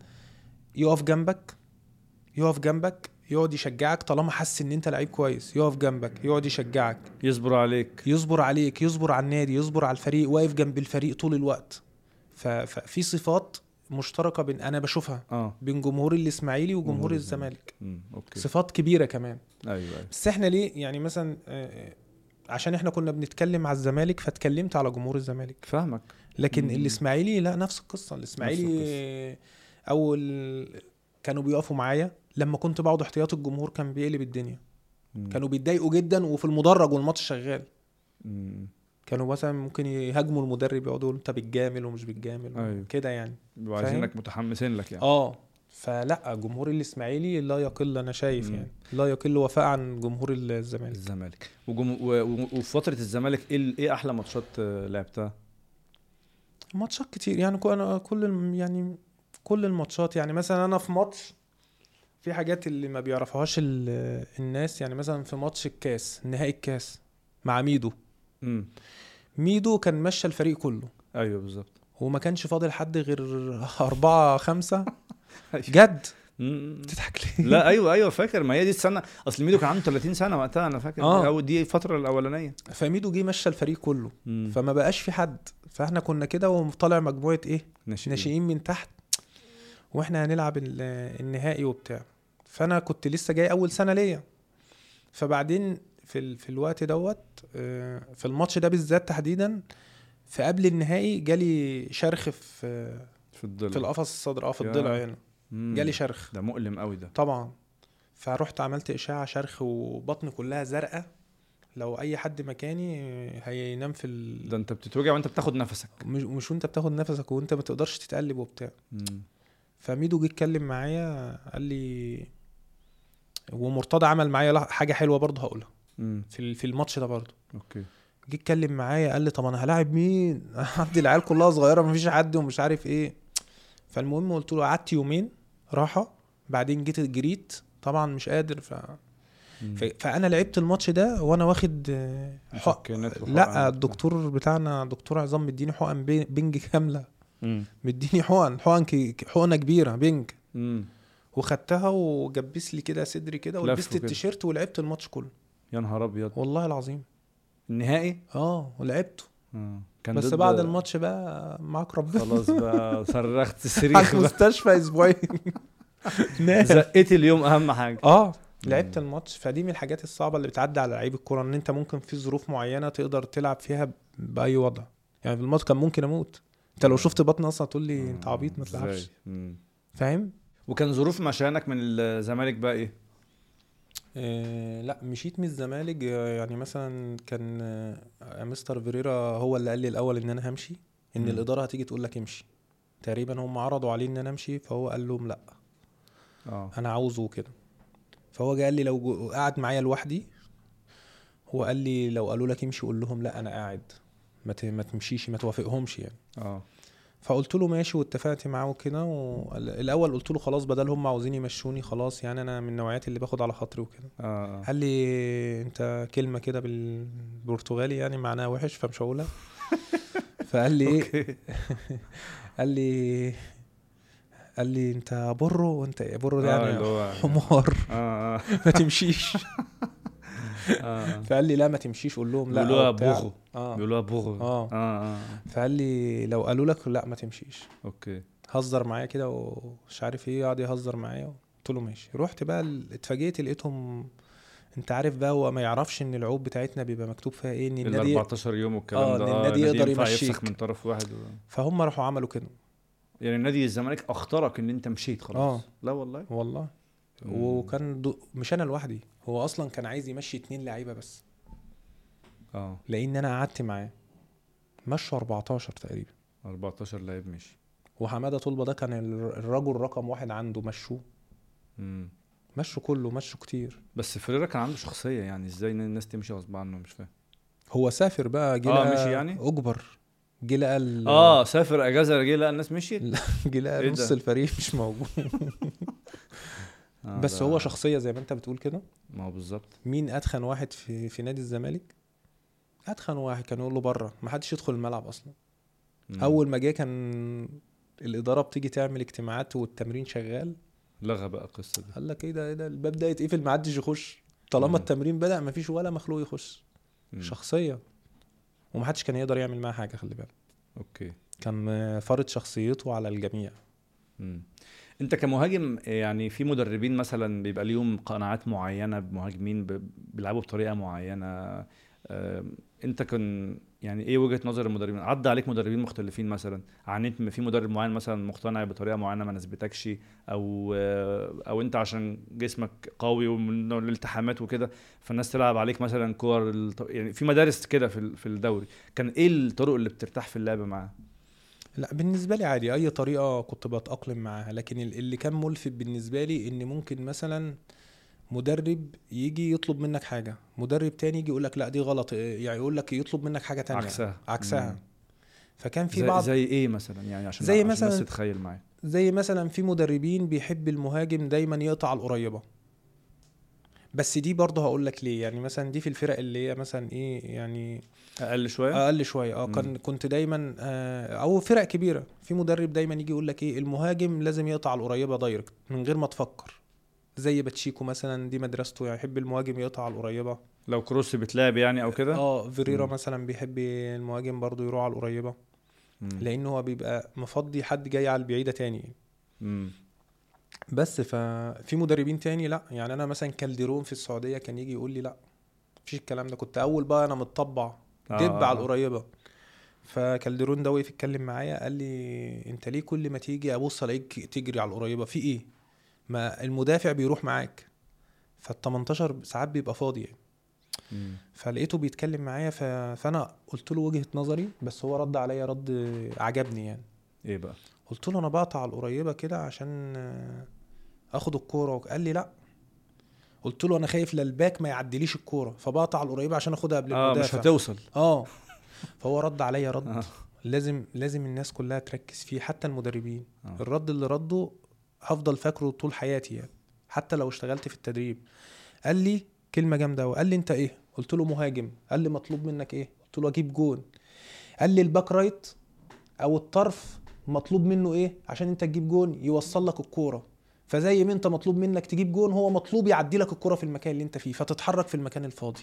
يقف جنبك يقف جنبك يقعد يشجعك طالما حس ان انت لعيب كويس يقف جنبك يقعد يشجعك يصبر عليك يصبر عليك يصبر على النادي يصبر على الفريق واقف جنب الفريق طول الوقت ف- ففي صفات مشتركه بين انا بشوفها اه بين جمهور الاسماعيلي وجمهور جمهور الزمالك مم. اوكي صفات كبيره كمان ايوه ايوه بس احنا ليه يعني مثلا آه، عشان احنا كنا بنتكلم على الزمالك فاتكلمت على جمهور الزمالك فاهمك لكن مم. الاسماعيلي لا نفس القصه الاسماعيلي اول كانوا بيقفوا معايا لما كنت بقعد احتياط الجمهور كان بيقلب الدنيا مم. كانوا بيتضايقوا جدا وفي المدرج والماتش شغال مم. كانوا مثلا ممكن يهاجموا المدرب يقعدوا يقولوا انت بتجامل ومش بتجامل أيوة. كده يعني بيبقوا فاهم؟ عايزينك متحمسين لك يعني اه فلا جمهور الاسماعيلي لا يقل انا شايف مم. يعني لا يقل وفاء عن جمهور الزمالك الزمالك وجم... و... و... وفي فتره الزمالك ايه ال- ايه احلى ماتشات آه، لعبتها ماتشات كتير يعني كو- انا كل الم- يعني كل الماتشات يعني مثلا انا في ماتش في حاجات اللي ما بيعرفوهاش ال- الناس يعني مثلا في ماتش الكاس نهائي الكاس مع ميدو امم ميدو كان مشى الفريق كله ايوه بالظبط وما كانش فاضل حد غير أربعة خمسة جد مم. تضحك ليه؟ لا ايوه ايوه فاكر ما هي دي السنه اصل ميدو كان عنده 30 سنه وقتها انا فاكر آه. او دي الفتره الاولانيه فميدو جه مشى الفريق كله مم. فما بقاش في حد فاحنا كنا كده وطالع مجموعة ايه ناشئين ناشئين من تحت واحنا هنلعب ال- النهائي وبتاع فانا كنت لسه جاي اول سنه ليا فبعدين في ال... في الوقت دوت آه، في الماتش ده بالذات تحديدا في قبل النهائي جالي شرخ في في الضلع في القفص الصدر اه في يا. الضلع هنا مم. جالي شرخ ده مؤلم قوي ده طبعا فرحت عملت اشعه شرخ وبطني كلها زرقاء لو اي حد مكاني هينام في ال... ده انت بتتوجع وانت بتاخد نفسك مش مش وانت بتاخد نفسك وانت ما تقدرش تتقلب وبتاع مم. فميدو جه اتكلم معايا قال لي ومرتضى عمل معايا لح- حاجه حلوه برضه هقولها مم. في ال- في الماتش ده برضه اوكي جه اتكلم معايا قال لي طب انا هلاعب مين عندي العيال كلها صغيره مفيش حد ومش عارف ايه فالمهم قلت له قعدت يومين راحه بعدين جيت جريت طبعا مش قادر ف... مم. ف... فانا لعبت الماتش ده وانا واخد آه، حق مسكنات وحقن لا وبتاع. الدكتور بتاعنا دكتور عظام مديني حقن بي- بنج كامله مم. مديني حقن حقن ك- حقنه كبيره بنج مم. وخدتها وجبس لي كده صدري كده لف ولبست وكده. التيشيرت ولعبت الماتش كله يا نهار ابيض والله العظيم النهائي اه ولعبته آه. كان بس ضد- بعد الماتش بقى معاك ربنا خلاص بقى صرخت على الصريخ بقى. المستشفى اسبوعين نام. زقيت اليوم اهم حاجه اه لعبت الماتش فدي من الحاجات الصعبه اللي بتعدي على لعيب الكوره ان انت ممكن في ظروف معينه تقدر تلعب فيها باي وضع يعني في الماتش كان ممكن اموت انت لو شفت بطني اصلا تقول لي انت عبيط ما إزاي؟ تلعبش مم. فاهم وكان ظروف مشانك من الزمالك بقى ايه إيه لا مشيت من الزمالك آه، يعني مثلا كان آه، مستر فيريرا هو اللي قال لي الاول ان انا همشي ان مم. الاداره هتيجي تقول لك امشي تقريبا هم عرضوا عليه ان انا امشي فهو قال لهم لا اه انا عاوزه كده فهو جه قال لي لو جو- قعد معايا لوحدي هو قال لي لو قالوا لك امشي قول لهم لا انا قاعد ما ت- ما تمشيش ما توافقهمش يعني اه فقلت له ماشي واتفقت معاه وكده والاول قلت له خلاص بدل هم عاوزين يمشوني خلاص يعني انا من النوعيات اللي باخد على خاطري وكده اه آه. قال لي انت كلمه كده بالبرتغالي يعني معناها وحش فمش هقولها فقال لي ايه اوكي قال لي قال لي انت برو وانت برو ده اه اللي يعني هو حمار اه اه ما تمشيش اه فقال لي لا ما تمشيش قول لهم لا بيقولوها وبتاع. بوغو اه بيقولوها بوغو آه. اه اه فقال لي لو قالوا لك لا ما تمشيش اوكي هزر معايا كده ومش عارف ايه قعد يهزر معايا قلت له ماشي رحت بقى ال- اتفاجئت لقيتهم انت عارف بقى هو ما يعرفش ان العقود بتاعتنا بيبقى مكتوب فيها ايه ان ال النادي 14 يوم والكلام آه، ده إن النادي يقدر ينفع يمشيك. يفسخ من طرف واحد و... فهم راحوا عملوا كده يعني نادي الزمالك اخترق ان انت مشيت خلاص آه. لا والله والله مم. وكان دو مش انا لوحدي هو اصلا كان عايز يمشي اتنين لعيبه بس اه لان انا قعدت معاه مشوا 14 تقريبا 14 لعيب مشي وحماده طلبه ده كان ال- الرجل رقم واحد عنده مشوه مم. مشوا كله مشوا كتير بس فريرا كان عنده شخصيه يعني ازاي إن الناس تمشي غصب عنه مش فاهم هو سافر بقى جه آه، لقى- مشي يعني؟ اجبر جه لقى ال- اه سافر اجازه جه لقى الناس مشيت جه لقى إيه نص ده؟ الفريق مش موجود آه بس ده- هو شخصيه زي ما انت بتقول كده ما هو بالظبط مين اتخن واحد في في نادي الزمالك اتخن واحد كان يقول له بره ما حدش يدخل الملعب اصلا مم. اول ما جه كان الاداره بتيجي تعمل اجتماعات والتمرين شغال لغى بقى القصه دي قال لك ايه ده ايه ده الباب ده يتقفل ما حدش يخش طالما مم. التمرين بدا ما فيش ولا مخلوق يخش مم. شخصيه ومحدش كان يقدر يعمل معاها حاجه خلي بالك اوكي كان آه، فرض شخصيته على الجميع مم. انت كمهاجم يعني في مدربين مثلا بيبقى ليهم قناعات معينه بمهاجمين ب- بيلعبوا بطريقه معينه آم، انت كان يعني ايه وجهه نظر المدربين عدى عليك مدربين مختلفين مثلا عانيت من- في مدرب معين مثلا مقتنع بطريقه معينه ما نسبتكش او آه، او انت عشان جسمك قوي ومن نوع الالتحامات وكده فالناس تلعب عليك مثلا كور الط- يعني في مدارس كده في ال- في الدوري كان ايه الطرق اللي بترتاح في اللعب معاه لا بالنسبه لي عادي اي طريقه كنت بتاقلم معاها لكن ال- اللي كان ملفت بالنسبه لي ان ممكن مثلا مدرب يجي يطلب منك حاجه مدرب تاني يجي يقول لك لا دي غلط يعني يقول لك يطلب منك حاجه تانية عكسها عكسها مم. فكان في زي, بعض زي ايه مثلا يعني عشان زي عشان الناس مثلا- تتخيل معايا زي مثلا في مدربين بيحب المهاجم دايما يقطع القريبه بس دي برضه هقول لك ليه يعني مثلا دي في الفرق اللي هي مثلا ايه يعني اقل شويه اقل شويه اه مم. كان كنت دايما آه او فرق كبيره في مدرب دايما يجي يقول لك ايه المهاجم لازم يقطع القريبه دايركت من غير ما تفكر زي باتشيكو مثلا دي مدرسته يعني يحب المهاجم يقطع القريبه لو كروس بتلعب يعني او كده اه فيريرا مم. مثلا بيحب المهاجم برضه يروح على القريبه مم. لان هو بيبقى مفضي حد جاي على البعيده تاني مم. بس ففي مدربين تاني لا يعني انا مثلا كالديرون في السعوديه كان يجي يقول لي لا مفيش الكلام ده كنت اول بقى انا متطبع آه، دب آه، على آه. القريبه فكالديرون ده وقف يتكلم معايا قال لي انت ليه كل ما تيجي ابص الاقيك تجري على القريبه في ايه ما المدافع بيروح معاك فال 18 ساعات بيبقى فاضي يعني مم. فلقيته بيتكلم معايا ف... فانا قلت له وجهه نظري بس هو رد عليا رد عجبني يعني ايه بقى قلت له انا بقطع على القريبه كده عشان آه، اخد الكوره قال لي لا قلت له انا خايف للباك ما يعديليش الكوره فبقطع على القريبه عشان اخدها قبل اه مش المدافع هتوصل اه فهو رد عليا رد آه. لازم لازم الناس كلها تركز فيه حتى المدربين آه. الرد اللي رده هفضل فاكره طول حياتي يعني حتى لو اشتغلت في التدريب قال لي كلمه جامده وقال لي انت ايه قلت له مهاجم قال لي مطلوب منك ايه قلت له اجيب جون قال لي الباك رايت او الطرف مطلوب منه ايه عشان انت تجيب جون يوصل لك الكوره فزي ما انت مطلوب منك تجيب جون هو مطلوب يعدي لك الكوره في المكان اللي انت فيه فتتحرك في المكان الفاضي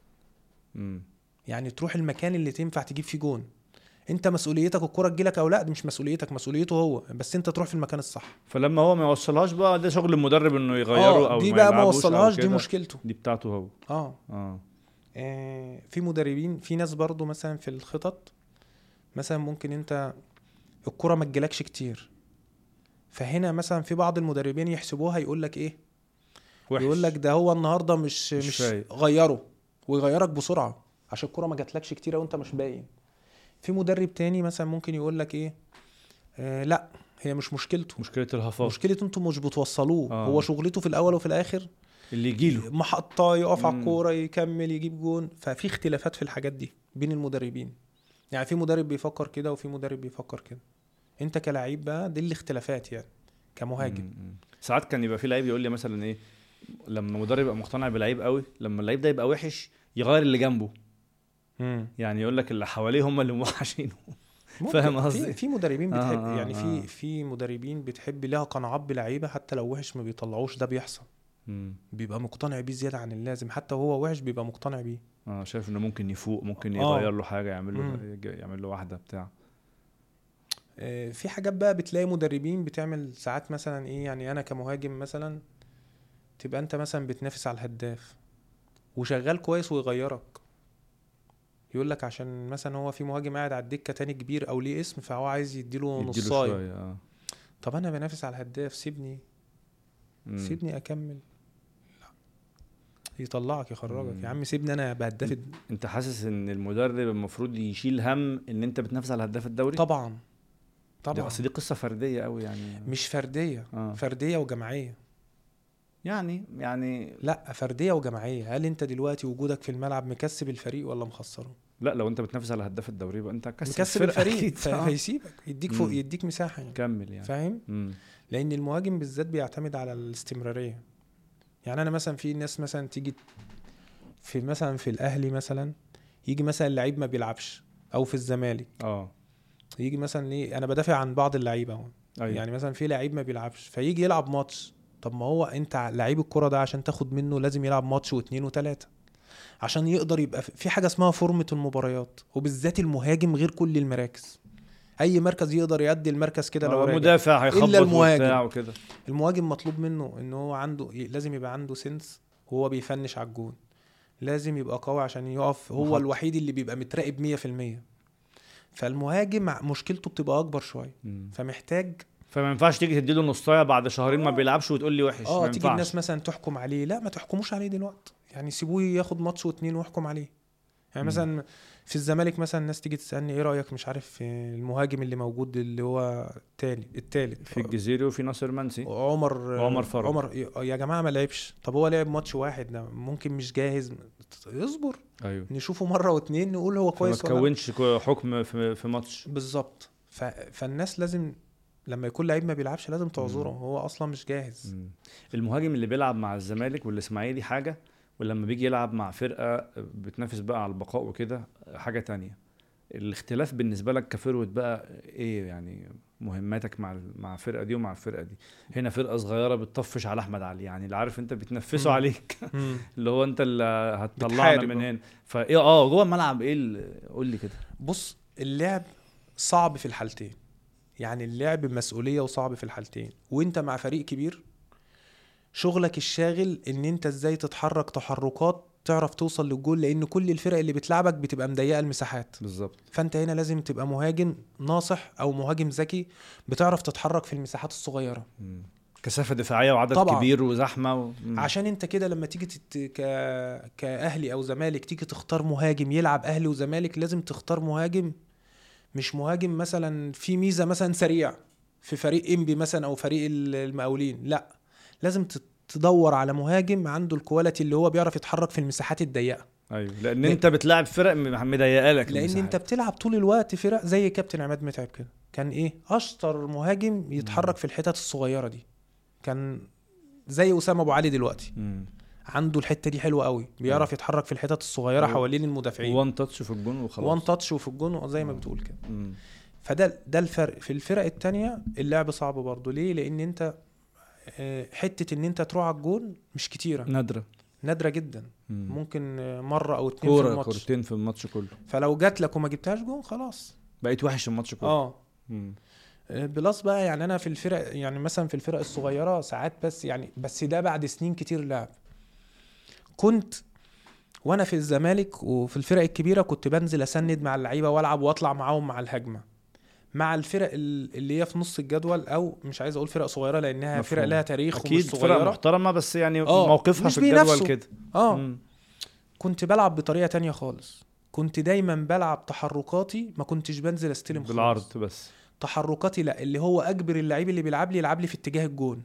مم. يعني تروح المكان اللي تنفع تجيب فيه جون انت مسؤوليتك الكرة تجيلك او لا دي مش مسؤوليتك مسؤوليته هو بس انت تروح في المكان الصح فلما هو ما يوصلهاش بقى ده شغل المدرب انه يغيره او اه دي بقى ما يلعبوش أو وصلهاش دي كده. مشكلته دي بتاعته هو اه اه آه، في مدربين في ناس برضو مثلا في الخطط مثلا ممكن انت الكرة ما تجيلكش كتير فهنا مثلا في بعض المدربين يحسبوها يقول لك ايه وحش. يقول لك ده هو النهارده مش مش مش, فايق. غيره ويغيرك بسرعه عشان الكوره ما جاتلكش كتير وانت مش باين في مدرب تاني مثلا ممكن يقول لك ايه آه لا هي مش مشكلته مشكله الهفاف مشكلته انتوا مش بتوصلوه آه. هو شغلته في الاول وفي الاخر اللي يجيله محطه يقف على مم. الكوره يكمل يجيب جون ففي اختلافات في الحاجات دي بين المدربين يعني في مدرب بيفكر كده وفي مدرب بيفكر كده انت كلاعب بقى دي الاختلافات يعني كمهاجم مم. مم. ساعات كان يبقى في لعيب يقول لي مثلا ايه لما مدرب يبقى مقتنع بلعيب قوي لما اللعيب ده يبقى وحش يغير اللي جنبه مم. يعني يقول لك اللي حواليه هم اللي موحشينه ممكن. فاهم في, قصدي؟ في مدربين آه، بتحب آه، يعني آه. في في مدربين بتحب لها قناعات بلعيبه حتى لو وحش ما بيطلعوش ده بيحصل مم. بيبقى مقتنع بيه زياده عن اللازم حتى وهو وحش بيبقى مقتنع بيه اه شايف انه ممكن يفوق ممكن آه. يغير له حاجه يعمل له مم. يعمل له واحده بتاع آه، في حاجات بقى بتلاقي مدربين بتعمل ساعات مثلا ايه يعني انا كمهاجم مثلا تبقى انت مثلا بتنافس على الهداف وشغال كويس ويغيرك يقول لك عشان مثلا هو في مهاجم قاعد على الدكه تاني كبير او ليه اسم فهو عايز يديله يديله نصايه شويه اه طب انا بنافس على الهداف سيبني مم. سيبني اكمل لا يطلعك يخرجك مم. يا عم سيبني انا بهداف الد- انت حاسس ان المدرب المفروض يشيل هم ان انت بتنافس على هداف الدوري طبعا دي- طبعا اصل دي قصه فرديه قوي يعني مش فرديه اه فرديه وجماعيه يعني يعني لا فرديه وجماعيه هل انت دلوقتي وجودك في الملعب مكسب الفريق ولا مخسره لا لو انت بتنافس على هداف الدوري يبقى انت هتكسب مكسب الفرقة الفريق أكيد. ف- آه. فيسيبك يديك فوق مم. يديك مساحه يعني كمل يعني فاهم مم. لان المهاجم بالذات بيعتمد على الاستمراريه يعني انا مثلا في ناس مثلا تيجي في مثلا في الاهلي مثلا يجي مثلا لعيب ما بيلعبش او في الزمالك اه يجي مثلا ليه انا بدافع عن بعض اللعيبه اهو ايوه يعني مثلا في لعيب ما بيلعبش فيجي يلعب ماتش طب ما هو انت ع- لعيب الكرة ده عشان تاخد منه لازم يلعب ماتش واثنين وثلاثة عشان يقدر يبقى في- في حاجة اسمها فورمة المباريات وبالذات المهاجم غير كل المراكز اي مركز يقدر يأدي المركز كده لو آه، راجع. مدافع هيخبط إلا المهاجم. وبتاع وكده المهاجم مطلوب منه ان هو عنده ي- لازم يبقى عنده سنس وهو بيفنش على الجون لازم يبقى قوي عشان يقف هو محط. الوحيد اللي بيبقى متراقب 100% فالمهاجم ع- مشكلته بتبقى اكبر شويه مم. فمحتاج فما ينفعش تيجي تديله نصايه بعد شهرين ما بيلعبش وتقول لي وحش اه ما تيجي ينفعش. الناس مثلا تحكم عليه لا ما تحكموش عليه دلوقتي يعني سيبوه ياخد ماتش واتنين واحكم عليه يعني مم. مثلا في الزمالك مثلا الناس تيجي تسالني ايه رايك مش عارف في المهاجم اللي موجود اللي هو التاني التالت في الجزيري وفي ناصر منسي عمر عمر فرج. عمر يا جماعه ما لعبش طب هو لعب ماتش واحد ده ممكن مش جاهز اصبر ايوه نشوفه مره واتنين نقول هو ما كويس ولا لا. تكونش كو- حكم في في ماتش بالظبط ف... فالناس لازم لما يكون لعيب ما بيلعبش لازم تعذره مم. هو اصلا مش جاهز مم. المهاجم اللي بيلعب مع الزمالك والاسماعيلي حاجه ولما بيجي يلعب مع فرقه بتنافس بقى على البقاء وكده حاجه تانية الاختلاف بالنسبه لك كفروت بقى ايه يعني مهماتك مع مع الفرقه دي ومع الفرقه دي هنا فرقه صغيره بتطفش على احمد علي يعني اللي عارف انت بيتنفسوا مم. عليك مم. اللي هو انت اللي هتطلعنا بتحارب من بقى. هنا فايه اه جوه الملعب ايه ال- قول لي كده بص اللعب صعب في الحالتين يعني اللعب مسؤولية وصعب في الحالتين وانت مع فريق كبير شغلك الشاغل ان انت ازاي تتحرك تحركات تعرف توصل للجول لان كل الفرق اللي بتلعبك بتبقى مضيقه المساحات بالظبط فانت هنا لازم تبقى مهاجم ناصح او مهاجم ذكي بتعرف تتحرك في المساحات الصغيره مم. كثافه دفاعيه وعدد طبعاً. كبير وزحمه و... مم. عشان انت كده لما تيجي تت... ك... كاهلي او زمالك تيجي تختار مهاجم يلعب اهلي وزمالك لازم تختار مهاجم مش مهاجم مثلا في ميزه مثلا سريع في فريق انبي مثلا او فريق ال- المقاولين لا لازم ت- تدور على مهاجم عنده الكواليتي اللي هو بيعرف يتحرك في المساحات الضيقه ايوه لان لأن- انت بتلاعب فرق م- مضيقه لك لان المساحات. انت بتلعب طول الوقت فرق زي كابتن عماد متعب كده كان ايه اشطر مهاجم يتحرك في الحتت الصغيره دي كان زي اسامه ابو علي دلوقتي مم. عنده الحته دي حلوه قوي بيعرف يتحرك في الحتت الصغيره هو- حوالين المدافعين وان تاتش في الجون وخلاص وان تاتش وفي الجون زي ما بتقول كده مم. فده ده الفرق في الفرق التانية اللعب صعب برضه ليه لان انت آه، حته ان انت تروح على الجون مش كتيره نادره نادره جدا مم. ممكن آه، مره او اتنين في كوره الماتش كورتين في الماتش كله فلو جات لك وما جبتهاش جون خلاص بقيت وحش الماتش كله اه مم. آه، بلس بقى يعني انا في الفرق يعني مثلا في الفرق الصغيره ساعات بس يعني بس ده بعد سنين كتير لعب كنت وانا في الزمالك وفي الفرق الكبيره كنت بنزل اسند مع اللعيبه والعب واطلع معاهم مع الهجمه مع الفرق ال- اللي هي في نص الجدول او مش عايز اقول فرق صغيره لانها مفهوم. فرق لها تاريخ اكيد ومش فرق صغيره محترمه بس يعني آه، موقفها مش في الجدول بينافسوا. كده اه مم. كنت بلعب بطريقه تانية خالص كنت دايما بلعب تحركاتي ما كنتش بنزل استلم خالص. بالعرض بس تحركاتي لا اللي هو اجبر اللعيب اللي بيلعب لي يلعب لي في اتجاه الجون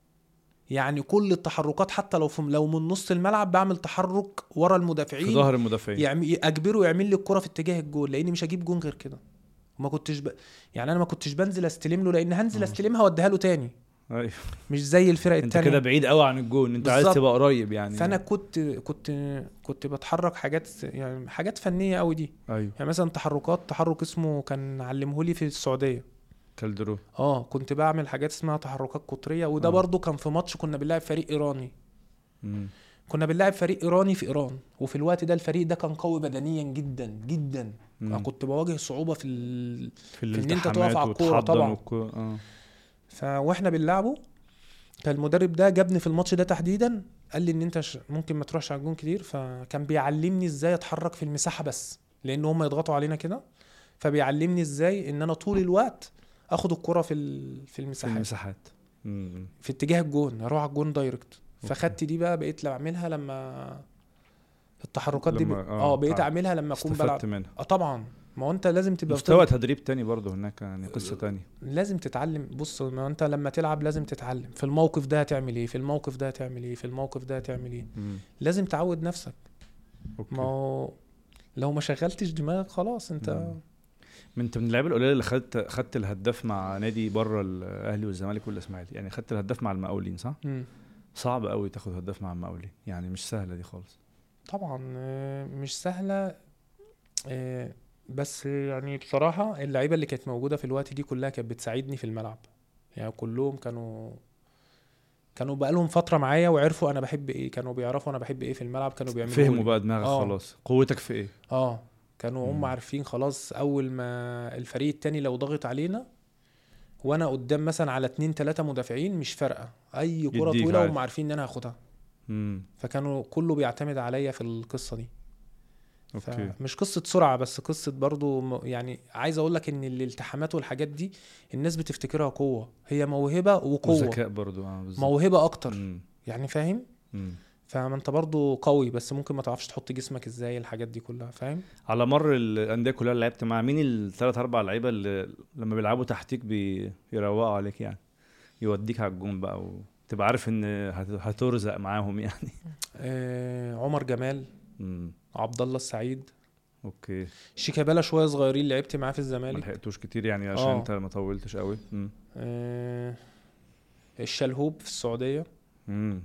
يعني كل التحركات حتى لو في لو من نص الملعب بعمل تحرك ورا في المدافعين ظهر المدافعين يعني اجبره يعمل لي الكره في اتجاه الجون لاني مش هجيب جون غير كده وما كنتش ب... يعني انا ما كنتش بنزل استلم له لان هنزل آه. استلمها واديها له تاني ايوه مش زي الفرق انت التانية كده بعيد قوي عن الجون انت عايز بالظبط. تبقى قريب يعني فانا كنت كنت كنت بتحرك حاجات يعني حاجات فنيه قوي دي ايوه يعني مثلا تحركات تحرك اسمه كان علمه لي في السعوديه كالدرو اه كنت بعمل حاجات اسمها تحركات قطريه وده آه. برضو كان في ماتش كنا بنلعب فريق ايراني مم. كنا بنلعب فريق ايراني في ايران وفي الوقت ده الفريق ده كان قوي بدنيا جدا جدا مم. كنت بواجه صعوبه في ال... في إن أنت الالتحامات تقف على الكورة وتحضن طبعا. والكو- اه ف واحنا بنلعبه كان المدرب ده جابني في الماتش ده تحديدا قال لي ان انت ش... ممكن ما تروحش على الجون كتير فكان بيعلمني ازاي اتحرك في المساحه بس لان هم يضغطوا علينا كده فبيعلمني ازاي ان انا طول الوقت اخد الكره في ال... في في المساحات المساحات مم. في اتجاه الجون اروح على الجون دايركت أوكي. فخدت دي بقى بقيت بعملها لما التحركات دي ب... لما- آه، اه بقيت آه. اعملها لما اكون بلعب استفدت منها اه طبعا ما هو انت لازم تبقى مستوى تدريب تاني برضه هناك يعني قصه تانية لازم تتعلم بص ما هو انت لما تلعب لازم تتعلم في الموقف ده هتعمل ايه في الموقف ده هتعمل ايه في الموقف ده هتعمل ايه مم. لازم تعود نفسك اوكي ما هو لو ما شغلتش دماغك خلاص انت مم. من انت من اللعيبه القليله اللي خدت خدت الهداف مع نادي بره الاهلي والزمالك والاسماعيلي يعني خدت الهداف مع المقاولين صح؟ مم. صعب قوي تاخد هداف مع المقاولين يعني مش سهله دي خالص طبعا آه، مش سهله آه، بس يعني بصراحه اللعيبه اللي كانت موجوده في الوقت دي كلها كانت بتساعدني في الملعب يعني كلهم كانوا كانوا بقالهم فتره معايا وعرفوا انا بحب ايه كانوا بيعرفوا انا بحب ايه في الملعب كانوا بيعملوا فهموا لي. بقى دماغك آه. خلاص قوتك في ايه؟ اه كانوا هم مم. عارفين خلاص اول ما الفريق التاني لو ضغط علينا وانا قدام مثلا على اتنين تلاتة مدافعين مش فارقه اي كرة يديك طويله عادي. هم عارفين ان انا هاخدها امم فكانوا كله بيعتمد عليا في القصه دي اوكي فمش قصه سرعه بس قصه برضو م- يعني عايز اقول لك ان الالتحامات والحاجات دي الناس بتفتكرها قوه هي موهبه وقوه وذكاء برضه اه بالظبط موهبه اكتر مم. يعني فاهم مم. فما انت برضو قوي بس ممكن ما تعرفش تحط جسمك ازاي الحاجات دي كلها فاهم على مر الانديه كلها اللي لعبت مع مين الثلاث اربع لعيبه اللي لما بيلعبوا تحتيك بيروقوا عليك يعني يوديك على الجون بقى وتبقى عارف ان هت- هترزق معاهم يعني آه عمر جمال امم عبد الله السعيد اوكي شيكابالا شويه صغيرين لعبت معاه في ما الزمالك لحقتوش كتير يعني عشان آه. انت ما طولتش قوي امم آه الشلهوب في السعوديه امم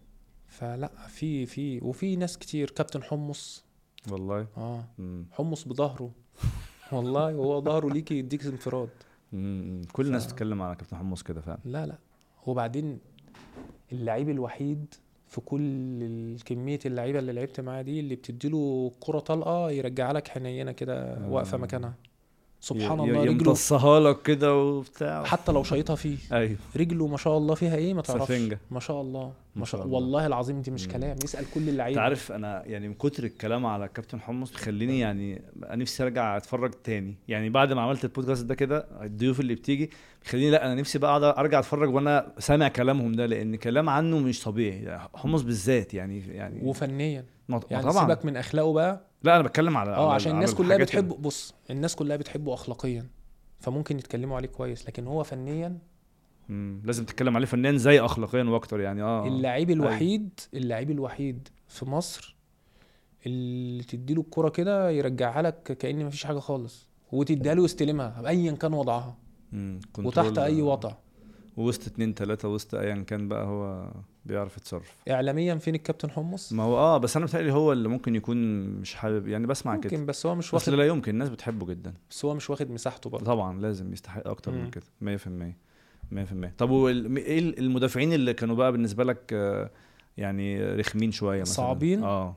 فلا في في وفي ناس كتير كابتن حمص والله اه امم حمص بظهره والله هو ظهره ليكي يديك انفراد امم كل الناس ف- بتتكلم على كابتن حمص كده فعلا لا لا وبعدين اللعيب الوحيد في كل ال- كمية اللعيبة اللي لعبت معاها دي اللي بتديله كرة طلقة يرجع لك حنينة كده آه. واقفة مكانها سبحان ي- الله ي- رجله يمتصها لك كده وبتاع حتى لو شايطها فيه ايوه رجله ما شاء الله فيها ايه ما تعرفش سفنجة. ما شاء الله ما ما شاء شاء الله. والله العظيم دي مش مم. كلام يسأل كل انت اللعيبة عارف انا يعني من كتر الكلام على كابتن حمص بيخليني يعني أنا نفسي ارجع اتفرج تاني يعني بعد ما عملت البودكاست ده كده الضيوف اللي بتيجي بيخليني لا انا نفسي بقى اقعد ارجع اتفرج وانا سامع كلامهم ده لان كلام عنه مش طبيعي حمص بالذات يعني يعني وفنيا ما يعني طبعا سيبك من اخلاقه بقى لا انا بتكلم على اه على- عشان على الناس كلها الحاجات بتحبه بص الناس كلها بتحبه اخلاقيا فممكن يتكلموا عليه كويس لكن هو فنيا مم. لازم تتكلم عليه فنيا زي اخلاقيا واكتر يعني اه اللعيب الوحيد اللعيب الوحيد في مصر اللي تديله الكرة كده يرجعها لك كأن مفيش حاجة خالص وتديها له يستلمها ايا كان وضعها مم. وتحت كنترول، اي آه. وضع وسط اتنين تلاتة وسط ايا كان بقى هو بيعرف يتصرف اعلاميا فين الكابتن حمص ما هو اه بس انا متهيألي هو اللي ممكن يكون مش حابب يعني بسمع كده ممكن بس هو مش اصل واخد لا يمكن الناس بتحبه جدا بس هو مش واخد مساحته برضه طبعا لازم يستحق اكتر من مم. كده 100% 100% طب وال- ايه المدافعين اللي كانوا بقى بالنسبه لك آه، يعني رخمين شويه مثلا صعبين؟ اه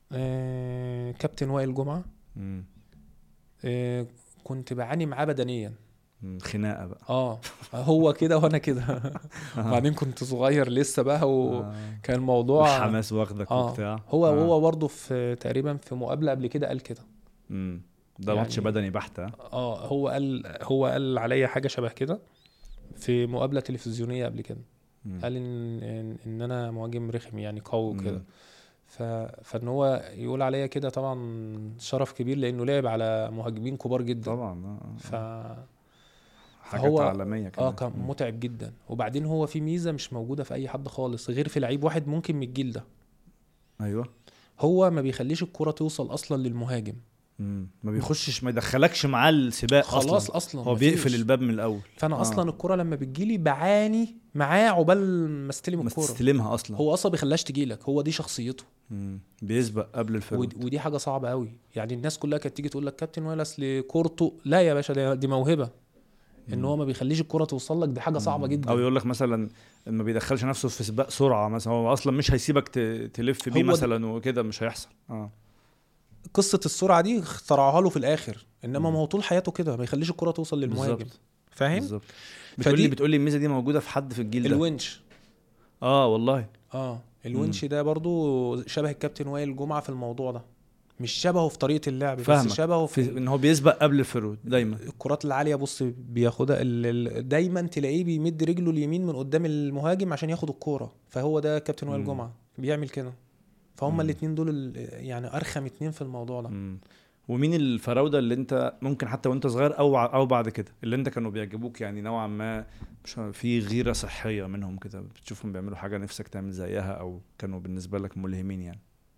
آه كابتن وائل جمعة مم. آه كنت بعاني معاه بدنيا مم. خناقه بقى اه هو كده وانا كده وبعدين كنت صغير لسه بقى وكان آه. الموضوع الحماس واخدك اه وبتاع هو آه. هو برضه في تقريبا في مقابله قبل كده قال كده مم. ده يعني- ماتش بدني بحت ها اه هو قال هو قال عليا حاجه شبه كده في مقابله تلفزيونيه قبل كده مم. قال ان ان, إن انا مهاجم رخم يعني قوي وكده مم. ف... فان هو يقول عليا كده طبعا شرف كبير لانه لعب على مهاجمين كبار جدا طبعا آه، ف آه. حاجات هو- عالميه كمان اه كان مم. متعب جدا وبعدين هو في ميزه مش موجوده في اي حد خالص غير في لعيب واحد ممكن من الجيل ده ايوه هو ما بيخليش الكرة توصل اصلا للمهاجم مم. ما بيخشش ما يدخلكش معاه السباق خلاص اصلا اصلا هو مفيش. بيقفل الباب من الاول فانا آه. اصلا الكرة لما بتجيلي بعاني معاه عقبال ما استلم ما الكرة تستلمها اصلا هو اصلا بيخليهاش تجيلك هو دي شخصيته مم. بيسبق قبل الفرود ود- ودي حاجه صعبه قوي يعني الناس كلها كانت تيجي تقول لك كابتن وائل اصل كورته لا يا باشا دي- دي موهبه ان مم. هو ما بيخليش الكرة توصل لك دي حاجه صعبه جدا او يقول لك مثلا ما بيدخلش نفسه في سباق سرعه مثلا هو اصلا مش هيسيبك ت- تلف بيه هو ده- مثلا وكده مش هيحصل اه قصه السرعه دي اخترعوها له في الاخر انما مم. ما هو طول حياته كده ما يخليش الكرة توصل للمهاجم بالظبط فاهم بالظبط بتقول لي فدي- بتقول لي الميزه دي موجوده في حد في الجيل ده الونش اه والله اه الونش ده برضو شبه الكابتن وائل جمعه في الموضوع ده مش شبهه في طريقه اللعب فاهمك. بس شبهه في, في ان هو بيسبق قبل الفرود دايما الكرات العاليه بص بياخدها ال- ال- دايما تلاقيه بيمد رجله اليمين من قدام المهاجم عشان ياخد الكوره فهو ده كابتن وائل مم. جمعه بيعمل كده فهم مم. الاثنين دول ال- يعني ارخم اتنين في الموضوع ده مم. ومين الفراوده اللي انت ممكن حتى وانت صغير او او بعد كده اللي انت كانوا بيعجبوك يعني نوعا ما مش عارف، في غيره صحيه منهم كده بتشوفهم بيعملوا حاجه نفسك تعمل زيها او كانوا بالنسبه لك ملهمين يعني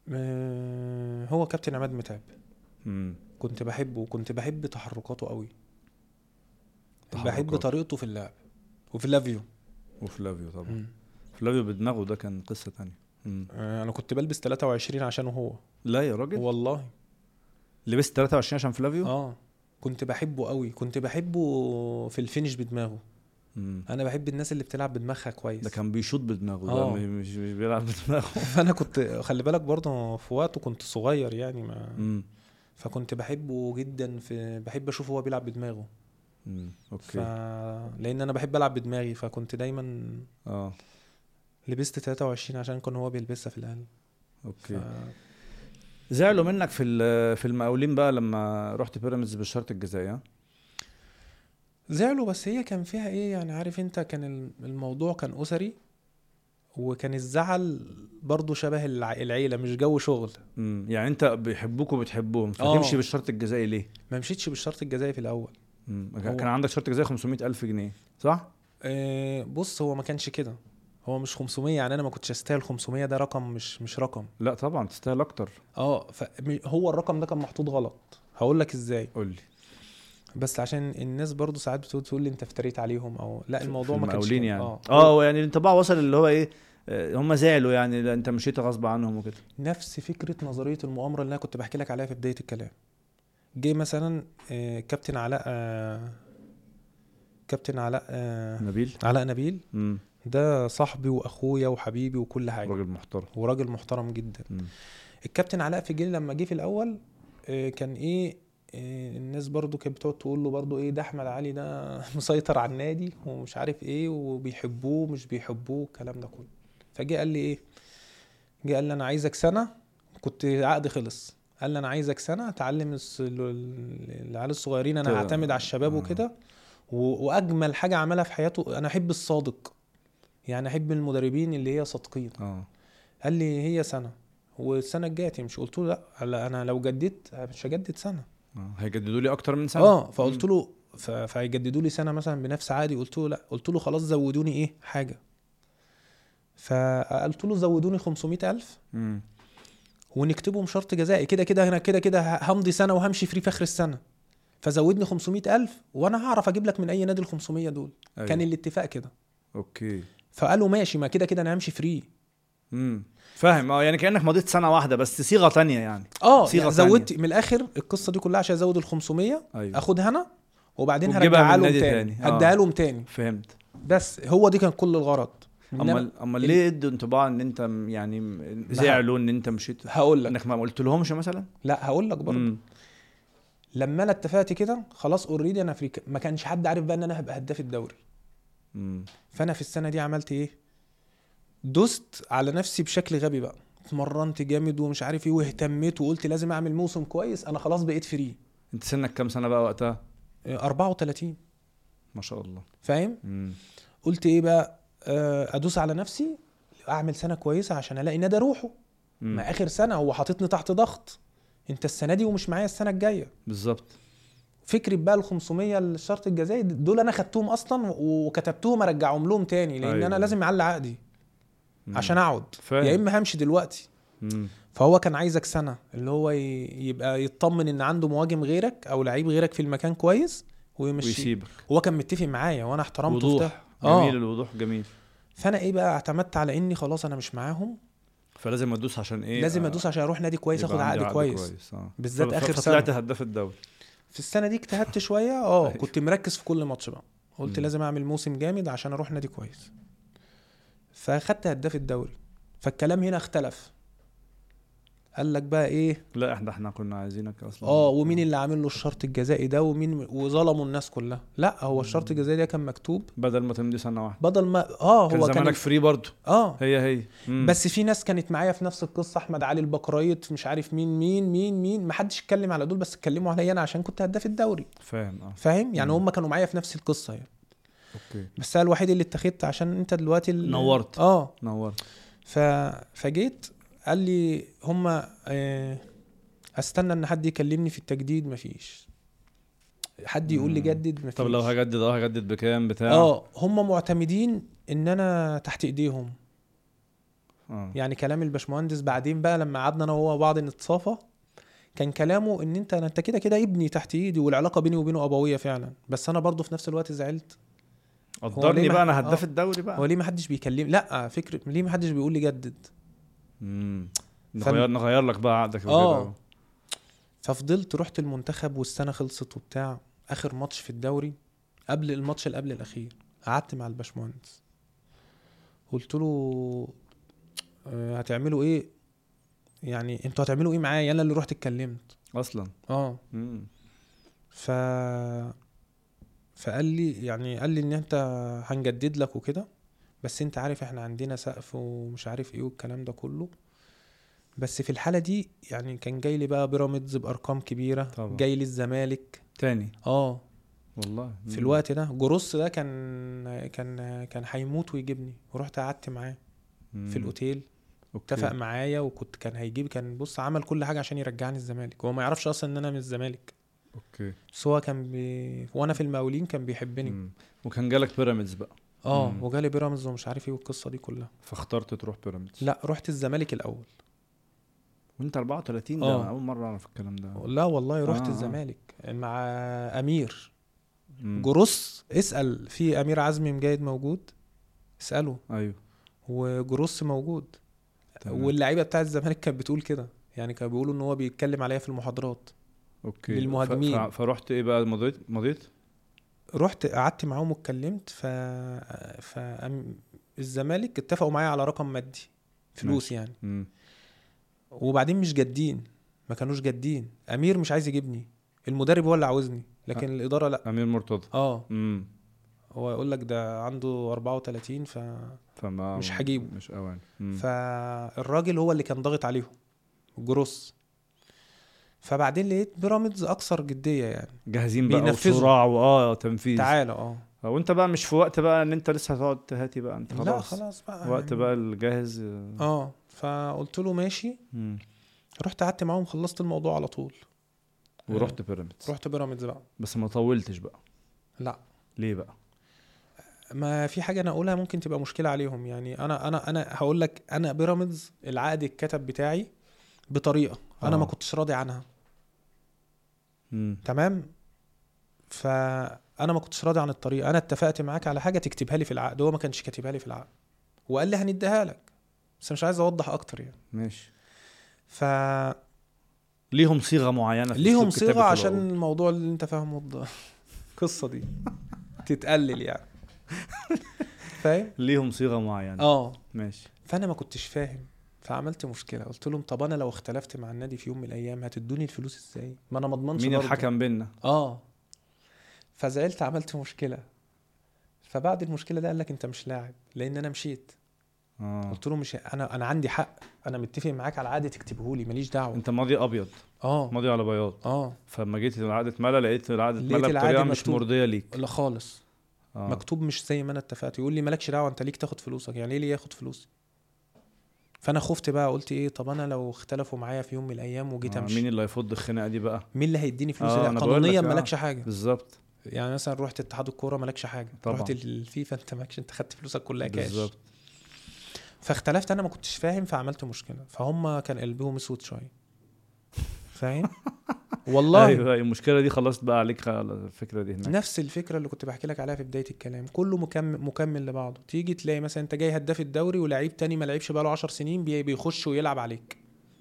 آه، هو كابتن عماد متعب امم كنت بحبه وكنت بحب تحركاته قوي بحب تحركاته. طريقته في اللعب وفي اللافيو وفلافيو طبعا مم. فلافيو بدماغه ده كان قصه تانية مم. آه، انا كنت بلبس 23 عشانه هو لا يا راجل والله لبست 23 عشان فلافيو اه كنت بحبه قوي كنت بحبه في الفينش بدماغه مم. انا بحب الناس اللي بتلعب بدماغها كويس ده كان بيشوط بدماغه ده آه. مش مش بيلعب بدماغه فانا كنت خلي بالك برضه في وقته كنت صغير يعني ما مم. فكنت بحبه جدا في بحب اشوفه هو بيلعب بدماغه مم. ف... اوكي لان انا بحب العب بدماغي فكنت دايما اه لبست 23 عشان كان هو بيلبسها في الاهلي ف... اوكي زعلوا منك في ال- في المقاولين بقى لما رحت بيراميدز بالشرط الجزائي ها؟ زعلوا بس هي كان فيها ايه يعني عارف انت كان ال- الموضوع كان اسري وكان الزعل برضه شبه الع... العيله مش جو شغل مم. يعني انت بيحبوك وبتحبهم آه. فتمشي بالشرط الجزائي ليه؟ ما مشيتش بالشرط الجزائي في الاول مم. هو- كان عندك شرط جزائي 500 ألف جنيه صح؟ آه، بص هو ما كانش كده هو مش 500 يعني انا ما كنتش استاهل 500 ده رقم مش مش رقم لا طبعا تستاهل اكتر اه فهو الرقم ده كان محطوط غلط هقول لك ازاي قول لي بس عشان الناس برضو ساعات بتقول تقول لي انت افتريت عليهم او لا الموضوع في ما كانش المقاولين كده. يعني اه اه هو يعني الانطباع وصل اللي هو ايه آه، هم زعلوا يعني لا انت مشيت غصب عنهم وكده نفس فكره نظريه المؤامره اللي انا كنت بحكي لك عليها في بدايه الكلام جه مثلا آه، كابتن علاء آه، كابتن علاء آه، نبيل علاء نبيل امم ده صاحبي واخويا وحبيبي وكل حاجه راجل محترم وراجل محترم جدا مم. الكابتن علاء في جيل لما جه في الاول آه، كان ايه آه، الناس برضو كانت بتقعد تقول له برضو ايه ده احمد علي ده مسيطر على النادي ومش عارف ايه وبيحبوه مش بيحبوه الكلام ده كله فجه قال لي ايه جه قال لي انا عايزك سنه كنت عقدي خلص قال لي انا عايزك سنه اتعلم الس- ال- ال- العيال الصغيرين انا ت- هعتمد على الشباب آه. وكده و- واجمل حاجه عملها في حياته انا احب الصادق يعني احب المدربين اللي هي صادقين اه قال لي هي سنه والسنه الجايه تمشي قلت له لا لا انا لو جددت مش هجدد سنه آه. هيجددوا لي اكتر من سنه اه فقلت له ف- فهيجددوا لي سنه مثلا بنفس عادي قلت له لا قلت له خلاص زودوني ايه حاجه فقلت له زودوني 500000 امم ونكتبهم شرط جزائي كده كده انا كده كده ه- همضي سنه وهمشي فري في اخر السنه فزودني 500000 وانا هعرف اجيب لك من اي نادي ال 500 دول أيوة. كان الاتفاق كده اوكي فقالوا ماشي ما كده كده انا همشي فري امم فاهم اه يعني كانك مضيت سنه واحده بس صيغه تانية يعني اه صيغة يعني زودت من الاخر القصه دي كلها عشان ازود ال 500 ايوه اخدها انا وبعدين وتجيبها هرجعها من لهم نادي تاني تاني. آه. هديها لهم تاني فهمت بس هو دي كان كل الغرض إن أنا- امال امال ليه ادوا انطباع ان انت م- يعني م- زعلوا ان انت مشيت هقول لك انك ما قلت لهمش مثلا لا هقول لك برضه مم. لما انا اتفقت كده خلاص اوريدي انا في ما كانش حد عارف بقى ان انا هبقى هداف الدوري مم. فانا في السنه دي عملت ايه دست على نفسي بشكل غبي بقى اتمرنت جامد ومش عارف ايه واهتميت وقلت لازم اعمل موسم كويس انا خلاص بقيت فري انت سنك كام سنه بقى وقتها 34 ما شاء الله فاهم مم. قلت ايه بقى آه، ادوس على نفسي اعمل سنه كويسه عشان الاقي نادي اروحه مم. ما اخر سنه هو حاططني تحت ضغط انت السنه دي ومش معايا السنه الجايه بالظبط فكره بقى ال 500 الشرط الجزائي دول انا خدتهم اصلا وكتبتهم ارجعهم لهم تاني لان أيوة. انا لازم اعلي عقدي مم. عشان اقعد فاهم. يا اما همشي دلوقتي مم. فهو كان عايزك سنه اللي هو ي- يبقى يطمن ان عنده مهاجم غيرك او لعيب غيرك في المكان كويس ويمشي ويسيبك هو كان متفق معايا وانا احترمته في ده وضوح آه. جميل الوضوح جميل فانا ايه بقى اعتمدت على اني خلاص انا مش معاهم فلازم ادوس عشان ايه لازم آه، ادوس عشان اروح نادي كويس يبقى اخد عندي عقد كويس آه. بالذات ف- آخر فطلعت سنة. هداف الدوري في السنه دي اجتهدت شويه اه أيوة. كنت مركز في كل ماتش بقى قلت مم. لازم اعمل موسم جامد عشان اروح نادي كويس فاخدت هداف الدوري فالكلام هنا اختلف قال لك بقى ايه لا احنا احنا كنا عايزينك اصلا اه ومين اللي عامل له الشرط الجزائي ده ومين وظلموا الناس كلها لا هو الشرط الجزائي ده كان مكتوب بدل ما تمضي سنه واحده بدل ما اه كان هو زمانك كان فري برضه اه هي هي مم. بس في ناس كانت معايا في نفس القصه احمد علي البقرايط مش عارف مين مين مين مين ما حدش اتكلم على دول بس اتكلموا عليا انا عشان كنت هداف الدوري فاهم اه فاهم يعني مم. هم كانوا معايا في نفس القصه يعني اوكي بس انا الوحيد اللي اتخذت عشان انت دلوقتي ال- نورت. اه نورت ف... فجيت قال لي هم آه استنى ان حد يكلمني في التجديد مفيش حد يقول لي مم. جدد مفيش طب لو هجدد اه هجدد بكام بتاع اه هم معتمدين ان انا تحت ايديهم اه يعني كلام الباشمهندس بعدين بقى لما قعدنا انا وهو بعض نتصافى كان كلامه ان انت انت كده كده ابني تحت ايدي والعلاقه بيني وبينه ابويه فعلا بس انا برضه في نفس الوقت زعلت قدرني ليه ما- بقى انا هداف آه. الدوري هو بقى ليه ما حدش بيكلم لا فكره ليه ما حدش بيقول لي جدد امم فن- نغير نغير لك بقى عقدك آه. وكده ففضلت رحت المنتخب والسنه خلصت وبتاع اخر ماتش في الدوري قبل الماتش اللي قبل الاخير قعدت مع الباشمهندس قلت له آه، هتعملوا ايه يعني انتوا هتعملوا ايه معايا انا اللي رحت اتكلمت اصلا اه امم ف فقال لي يعني قال لي ان انت هنجدد لك وكده بس انت عارف احنا عندنا سقف ومش عارف ايه والكلام ده كله بس في الحاله دي يعني كان جاي لي بقى بيراميدز بارقام كبيره طبعا. جاي لي الزمالك تاني اه والله في مم. الوقت ده جروس ده كان كان كان هيموت ويجيبني ورحت قعدت معاه مم. في الاوتيل أوكي. اتفق معايا وكنت كان هيجيب كان بص عمل كل حاجه عشان يرجعني الزمالك هو ما يعرفش اصلا ان انا من الزمالك اوكي بس هو كان بي... وانا في المقاولين كان بيحبني مم. وكان جالك بيراميدز بقى اه مم. وجالي بيراميدز ومش عارف ايه والقصه دي كلها فاخترت تروح بيراميدز لا رحت الزمالك الاول وانت 34 ده آه. أنا اول مره اعرف الكلام ده لا والله رحت آه، آه. الزمالك مع امير مم. جروس اسال في امير عزمي مجايد موجود اساله ايوه وجروس موجود تمام. واللعيبه بتاع الزمالك كانت بتقول كده يعني كانوا بيقولوا ان هو بيتكلم عليا في المحاضرات اوكي للمهاجمين. ف... ف... فرحت ايه بقى مضيت مضيت رحت قعدت معاهم واتكلمت ف ف الزمالك اتفقوا معايا على رقم مادي فلوس ماشي. يعني مم. وبعدين مش جادين ما كانوش جادين امير مش عايز يجيبني المدرب هو اللي عاوزني لكن الاداره لا امير مرتضى اه امم هو يقول لك ده عنده 34 ف... فما مش هجيبه. مش اوان مم. فالراجل هو اللي كان ضاغط عليهم جروس فبعدين لقيت بيراميدز اكثر جديه يعني جاهزين بقى بينفذوا. وصراع واه تنفيذ تعالى اه وانت بقى مش في وقت بقى ان انت لسه هتقعد تهاتي بقى انت خلاص لا خلاص بقى وقت يعني. بقى الجاهز اه فقلت له ماشي مم. رحت قعدت معاهم خلصت الموضوع على طول ورحت بيراميدز رحت بيراميدز بقى بس ما طولتش بقى لا ليه بقى ما في حاجه انا اقولها ممكن تبقى مشكله عليهم يعني انا انا انا هقول لك انا بيراميدز العقد الكتب بتاعي بطريقه انا آه. ما كنتش راضي عنها مم. تمام فانا ما كنتش راضي عن الطريقه انا اتفقت معاك على حاجه تكتبها لي في العقد هو ما كانش كاتبها لي في العقد وقال لي هنديها لك بس مش عايز اوضح اكتر يعني ماشي ف ليهم صيغه معينه في ليهم أسلوب كتابة صيغه عشان العقود. الموضوع اللي انت فاهمه الض- القصه دي تتقلل يعني فاهم ليهم صيغه معينه اه ماشي فانا ما كنتش فاهم فعملت مشكله قلت لهم طب انا لو اختلفت مع النادي في يوم من الايام هتدوني الفلوس ازاي ما انا ما اضمنش مين برضه. الحكم بينا اه فزعلت عملت مشكله فبعد المشكله ده قال لك انت مش لاعب لان انا مشيت اه قلت له مش انا انا عندي حق انا متفق معاك على عقد تكتبه لي ماليش دعوه انت ماضي ابيض اه ماضي على بياض اه فلما جيت العقد اتملى لقيت العقد لقيت اتملى العقد بطريقه مش مكتوب. مرضيه ليك لا خالص اه مكتوب مش زي ما انا اتفقت يقول لي مالكش دعوه انت ليك تاخد فلوسك يعني ايه ليه ياخد فلوسي فانا خفت بقى قلت ايه طب انا لو اختلفوا معايا في يوم من الايام وجيت آه، امشي مين اللي هيفض الخناقه دي بقى مين اللي هيديني فلوس آه، لا أنا بقول لك، قانونيا آه. مالكش حاجه بالظبط يعني مثلا رحت اتحاد الكوره مالكش حاجه طبعا. رحت الفيفا انت مالكش انت خدت فلوسك كلها كاش بالظبط فاختلفت انا ما كنتش فاهم فعملت مشكله فهم كان قلبهم اسود شويه فاهم والله ايوه أيوة، المشكله دي خلصت بقى عليك خلاص الفكره دي هناك نفس الفكره اللي كنت بحكي لك عليها في بدايه الكلام كله مكمل مكمل لبعضه تيجي تلاقي مثلا انت جاي هداف الدوري ولاعيب تاني ما لعبش بقاله 10 سنين بي- بيخش ويلعب عليك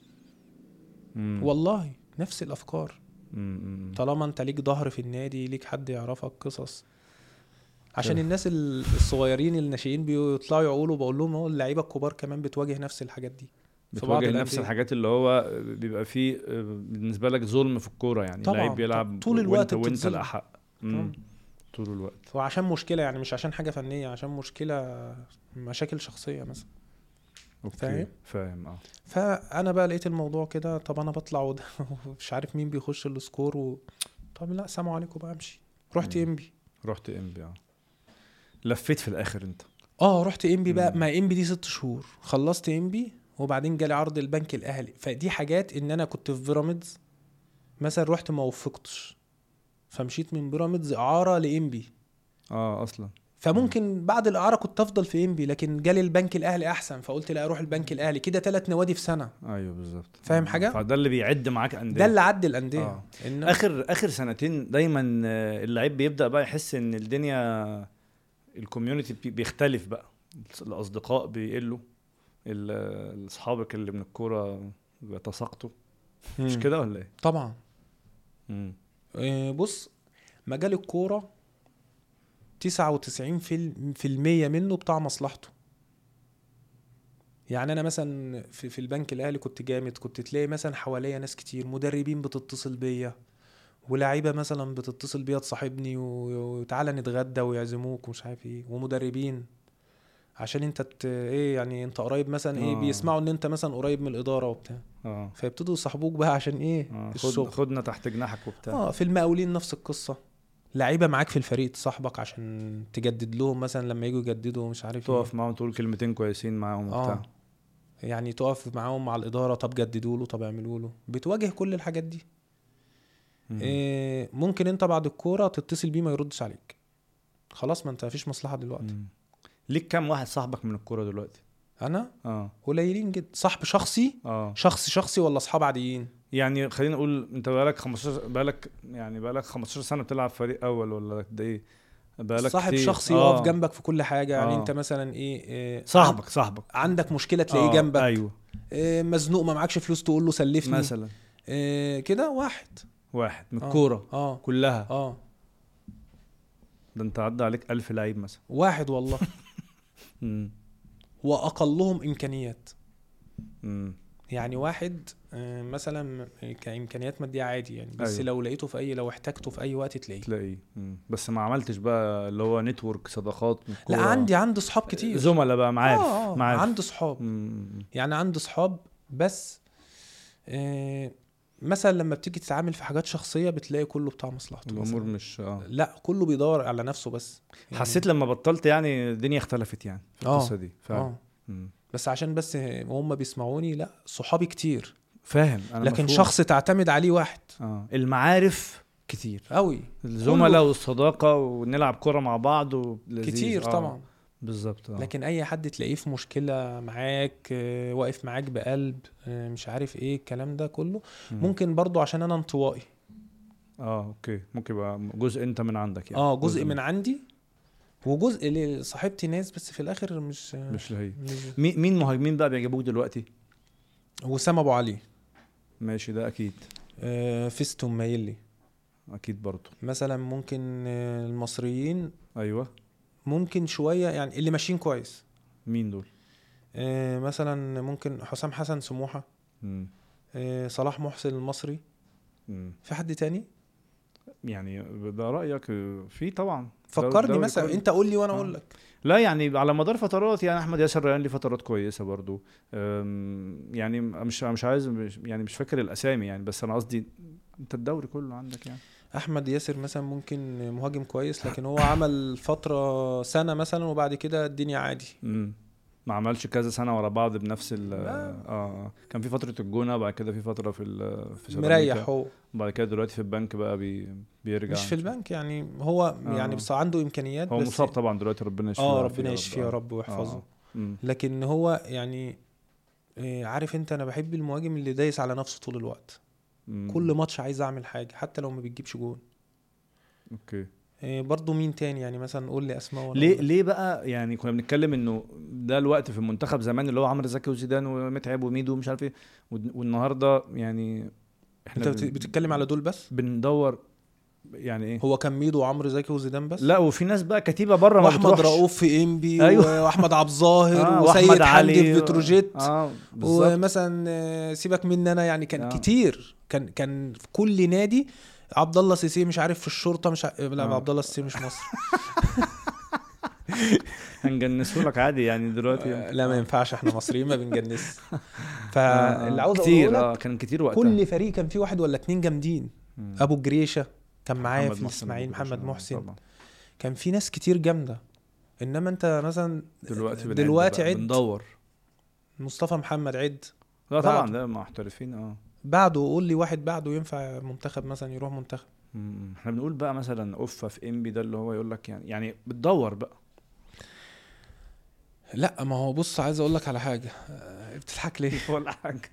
مم. والله نفس الافكار مم، مم. طالما انت ليك ظهر في النادي ليك حد يعرفك قصص عشان كده. الناس ال- الصغيرين الناشئين بيطلعوا يقولوا بقول لهم اهو اللعيبه الكبار كمان بتواجه نفس الحاجات دي في بعض بتواجه نفس الأندية. الحاجات اللي هو بيبقى فيه آه، بالنسبه لك ظلم في الكوره يعني طبعاً، لعيب بيلعب طول الوقت وانت وانت بتتظلم. الاحق مم. طول الوقت وعشان مشكله يعني مش عشان حاجه فنيه عشان مشكله مشاكل شخصيه مثلا اوكي فاهم؟ فاهم اه فانا بقى لقيت الموضوع كده طب انا بطلع وده مش عارف مين بيخش السكور و... طب لا سلام عليكم بقى امشي رحت مم. انبي رحت امبي اه لفيت في الاخر انت اه رحت انبي بقى مم. ما انبي دي ست شهور خلصت انبي وبعدين جالي عرض البنك الاهلي فدي حاجات ان انا كنت في بيراميدز مثلا رحت ما وفقتش فمشيت من بيراميدز اعاره لانبي اه اصلا فممكن بعد الاعاره كنت افضل في انبي لكن جالي البنك الاهلي احسن فقلت لا اروح البنك الاهلي كده ثلاث نوادي في سنه ايوه بالظبط فاهم آه. حاجة؟ فده اللي بيعد معاك انديه ده اللي عدى الانديه آه. إن اخر اخر سنتين دايما آه، اللعيب بيبدا بقى يحس ان الدنيا الكوميونتي بي- بيختلف بقى الاصدقاء بيقلوا ال- اصحابك اللي من الكوره بيتساقطوا مش مم. كده ولا ايه؟ طبعا مم. آه، بص مجال الكوره 99 في الم- في المية منه بتاع مصلحته يعني انا مثلا في, في البنك الاهلي كنت جامد كنت تلاقي مثلا حواليا ناس كتير مدربين بتتصل بيا ولاعيبه مثلا بتتصل بيا تصاحبني و- وتعالى نتغدى ويعزموك ومش عارف ايه ومدربين عشان انت ت... ايه يعني انت قريب مثلا ايه آه. بيسمعوا ان انت مثلا قريب من الاداره وبتاع اه فيبتدوا يصاحبوك بقى عشان ايه آه، الشغل خد خدنا تحت جناحك وبتاع اه في المقاولين نفس القصه لعيبه معاك في الفريق تصاحبك عشان تجدد لهم مثلا لما يجوا يجددوا مش عارف ايه تقف معاهم تقول كلمتين كويسين معاهم وبتاع اه يعني تقف معاهم مع الاداره طب جددوا له طب اعملوا له بتواجه كل الحاجات دي مم. إيه ممكن انت بعد الكوره تتصل بيه ما يردش عليك خلاص ما انت مفيش مصلحه دلوقتي مم. ليك كام واحد صاحبك من الكوره دلوقتي؟ انا اه قليلين جدا صاحب شخصي اه شخص شخصي ولا اصحاب عاديين يعني خلينا نقول انت بقالك 15 بقالك يعني بقالك 15 سنه بتلعب فريق اول ولا قد ايه؟ بقالك صاحب كتير. شخصي آه. يقف جنبك في كل حاجه يعني آه. انت مثلا ايه, إيه صاحبك صاحبك عندك مشكله تلاقيه آه، جنبك ايوه إيه مزنوق ما معكش فلوس تقول له سلفني مثلا إيه كده واحد واحد من آه. الكوره اه كلها اه ده انت عدى عليك ألف لعيب مثلا واحد والله مم. واقلهم امكانيات مم. يعني واحد آه، مثلا كامكانيات ماديه عادي يعني بس أيوة. لو لقيته في اي لو احتاجته في اي وقت تلاقيه تلاقيه مم. بس ما عملتش بقى اللي هو نتورك صداقات من لا الكورة. عندي عندي صحاب كتير زملاء بقى معارف آه آه معارف عندي صحاب مم. يعني عندي صحاب بس آه مثلا لما بتيجي تتعامل في حاجات شخصيه بتلاقي كله بتاع مصلحته الامور مثلاً. مش اه لا كله بيدور على نفسه بس يعني- حسيت لما بطلت يعني الدنيا اختلفت يعني في آه. القصه دي فعلا اه مم. بس عشان بس وهم بيسمعوني لا صحابي كتير فاهم انا لكن مفهوم. شخص تعتمد عليه واحد اه المعارف كتير قوي الزملاء والصداقه ونلعب كرة مع بعض ولذيذ. كتير آه. طبعا بالظبط اه لكن اي حد تلاقيه في مشكله معاك آه، واقف معاك بقلب آه، مش عارف ايه الكلام ده كله مم. ممكن برضو عشان انا انطوائي اه اوكي ممكن يبقى جزء انت من عندك يعني اه جزء من عندي وجزء اللي صاحبتي ناس بس في الاخر مش مش هي مش مين مين مهاجمين بقى بيعجبوك دلوقتي وسام ابو علي ماشي ده اكيد آه، فيستون مايلي اكيد برضه مثلا ممكن آه، المصريين ايوه ممكن شويه يعني اللي ماشيين كويس مين دول آه، مثلا ممكن حسام حسن سموحه مم. آه، صلاح محسن المصري مم. في حد تاني يعني ده رايك في طبعا فكرني دوري مثلا كله. انت قول لي وانا آه. اقول لك لا يعني على مدار فترات يعني احمد ياسر ريان ليه فترات كويسه برضو أم، يعني مش مش عايز مش يعني مش فاكر الاسامي يعني بس انا قصدي انت الدوري كله عندك يعني احمد ياسر مثلا ممكن مهاجم كويس لكن هو عمل فتره سنه مثلا وبعد كده الدنيا عادي امم ما عملش كذا سنه ورا بعض بنفس ال لا. اه آه. كان في فتره الجونه بعد كده في فتره في ال- في مريح سيراميكا هو بعد كده دلوقتي في البنك بقى بي بيرجع مش في البنك يعني هو آه. يعني بس عنده امكانيات هو بس مصاب طبعا دلوقتي ربنا يشفيه اه ويعافيه ربنا يا يشفيه يا آه. رب ويحفظه آه. مم. لكن هو يعني إيه، عارف انت انا بحب المهاجم اللي دايس على نفسه طول الوقت مم. كل ماتش عايز اعمل حاجه حتى لو ما بتجيبش جون اوكي إيه، برضو مين تاني يعني مثلا قول لي اسماء وأنا ليه أقول لك. ليه بقى يعني كنا بنتكلم انه ده الوقت في المنتخب زمان اللي هو عمرو زكي وزيدان ومتعب وميدو ومش عارف ايه ود- والنهارده يعني احنا انت بت- بن- بتتكلم على دول بس بندور يعني ايه هو كان ميدو وعمرو زكي وزيدان بس لا وفي ناس بقى كتيبه بره ما واحمد بتروحش رؤوف في انبي أيوة. واحمد عبد الظاهر آه، وسيد وأحمد حمدي في علي. بتروجيت اه بالظبط ومثلا آه، سيبك مني انا يعني كان آه. كتير كان كان في كل نادي عبد الله سيسي مش عارف في الشرطه مش ع... لا آه. عبد الله سيسي مش مصر هنجنسه لك عادي يعني دلوقتي آه، لا ما ينفعش احنا مصريين ما بنجنس فاللي عاوز كتير اقوله اه لك كان كتير وقتها كل فريق كان فيه واحد ولا اتنين جامدين مم. ابو جريشه كان معايا محمد في محسن الاسماعيلي أبو محمد جريشة، محسن طبعا. كان في ناس كتير جامده انما انت مثلا دلوقتي بنعد دلوقتي بقى، عد بندور مصطفى محمد عد لا طبعا بعد. ده محترفين اه بعده قول لي واحد بعده ينفع منتخب مثلا يروح منتخب مم. احنا بنقول بقى مثلا اوفا في انبي ده اللي هو يقول لك يعني يعني بتدور بقى لا ما هو بص عايز اقول لك على حاجه آه، بتضحك ليه ولا حاجه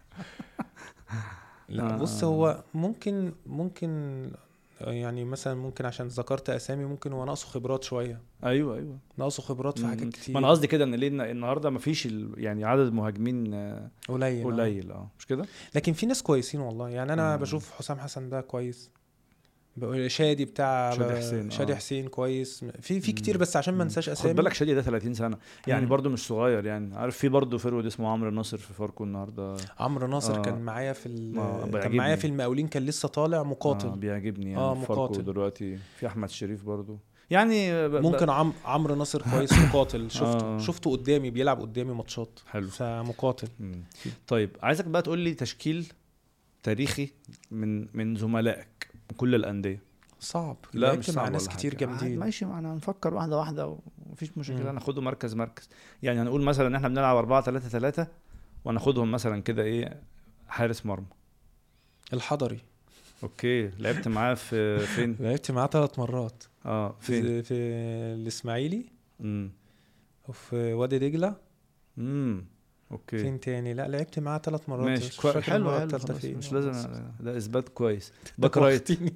لا آه. بص هو ممكن ممكن يعني مثلا ممكن عشان ذكرت اسامي ممكن هو ناقصه خبرات شويه ايوه ايوه ناقصه خبرات في حاجات مم. كتير ما انا قصدي كده ان ليه الن- النهارده ما فيش ال... يعني عدد مهاجمين آه، قليل آه. قليل اه مش كده لكن في ناس كويسين والله يعني انا مم. بشوف حسام حسن ده كويس بقول شادي بتاع شادي حسين، شادي آه. حسين كويس في في مم. كتير بس عشان ما مم. انساش خد اسامي بالك شادي ده 30 سنه يعني مم. برضو مش صغير يعني عارف في برضو فرود اسمه عمرو ناصر في فاركو النهارده عمرو ناصر آه. كان معايا في ال- آه، كان بيعجبني. معايا في المقاولين كان لسه طالع مقاتل آه بيعجبني يعني آه، آه فاركو مقاتل. دلوقتي في احمد شريف برضو يعني ب... ب- ممكن عم... عمرو ناصر كويس مقاتل شفته آه. شفته قدامي بيلعب قدامي ماتشات حلو فمقاتل مم. طيب عايزك بقى تقول لي تشكيل تاريخي من من زملائك من كل الانديه صعب لا لعبت مش مع صعب ناس ولا كتير حاجة. عادي، جامدين ماشي معنا هنفكر واحده واحده ومفيش مم. مشكله ناخده مركز مركز يعني هنقول مثلا ان احنا بنلعب 4 3 3 وناخدهم مثلا كده ايه حارس مرمى الحضري اوكي لعبت معاه في فين لعبت معاه ثلاث مرات اه فين في, في الاسماعيلي امم وفي وادي دجله امم اوكي فين تاني لا لعبت معاه ثلاث مرات ماشي مش كوي... فاكر حلو المرة حلو التالتة خلاص فين مش والله. لازم ده اثبات كويس ده باك رايت كوفتني.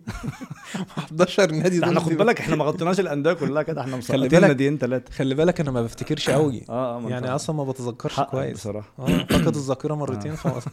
11 نادي ده احنا دول خد بالك احنا ما غطيناش الانديه كلها كده احنا مسقطين بالك- ناديين ثلاثه خلي بالك انا ما بفتكرش قوي اه اه ما يعني انت- اصلا ما بتذكرش حقك كويس بصراحه اه فقد الذاكره مرتين آه. خلاص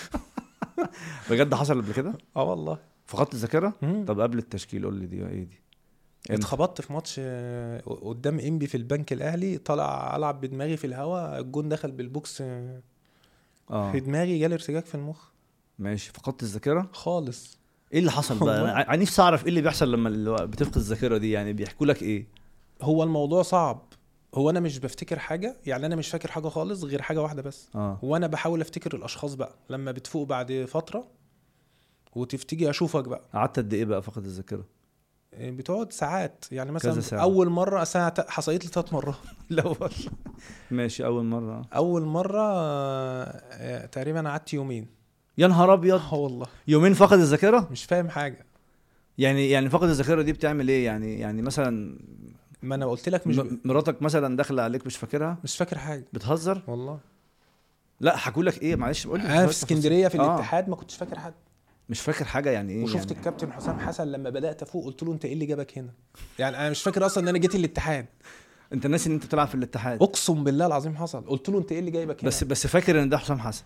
بجد حصل قبل كده اه والله فقدت الذاكره مم. طب قبل التشكيل قول لي دي ايه دي امتى؟ اتخبطت في ماتش آه، قدام انبي في البنك الاهلي طلع العب بدماغي في الهواء الجون دخل بالبوكس آه، اه في دماغي جالي ارتجاج في المخ ماشي فقدت الذاكره خالص ايه اللي حصل بقى والله. انا ع- نفسي اعرف ايه اللي بيحصل لما اللي هو بتفقد الذاكره دي يعني بيحكوا لك ايه هو الموضوع صعب هو انا مش بفتكر حاجه يعني انا مش فاكر حاجه خالص غير حاجه واحده بس اه وانا بحاول افتكر الاشخاص بقى لما بتفوق بعد فتره وتفتكي اشوفك بقى قعدت قد ايه بقى فقد الذاكره بتقعد ساعات يعني كذا مثلا ساعة. اول مره ساعة حصلت لي ثلاث مرات لا والله ماشي اول مره اول مره آه، آه، تقريبا قعدت يومين يا نهار ابيض اه والله يومين فقد الذاكره مش فاهم حاجه يعني يعني فقد الذاكره دي بتعمل ايه يعني يعني مثلا ما انا قلت لك مش م- مراتك مثلا داخله عليك مش فاكرها مش فاكر حاجه بتهزر والله لا حكوا لك ايه معلش قول لي انا في اسكندريه في آه. الاتحاد ما كنتش فاكر حد مش فاكر حاجه يعني ايه وشفت يعني الكابتن حسام حسن لما بدات افوق قلت له انت ايه اللي جابك هنا يعني انا مش فاكر اصلا ان انا جيت الاتحاد انت ناسي ان انت بتلعب في الاتحاد اقسم بالله العظيم حصل قلت له انت ايه اللي جايبك هنا بس بس فاكر ان ده حسام حسن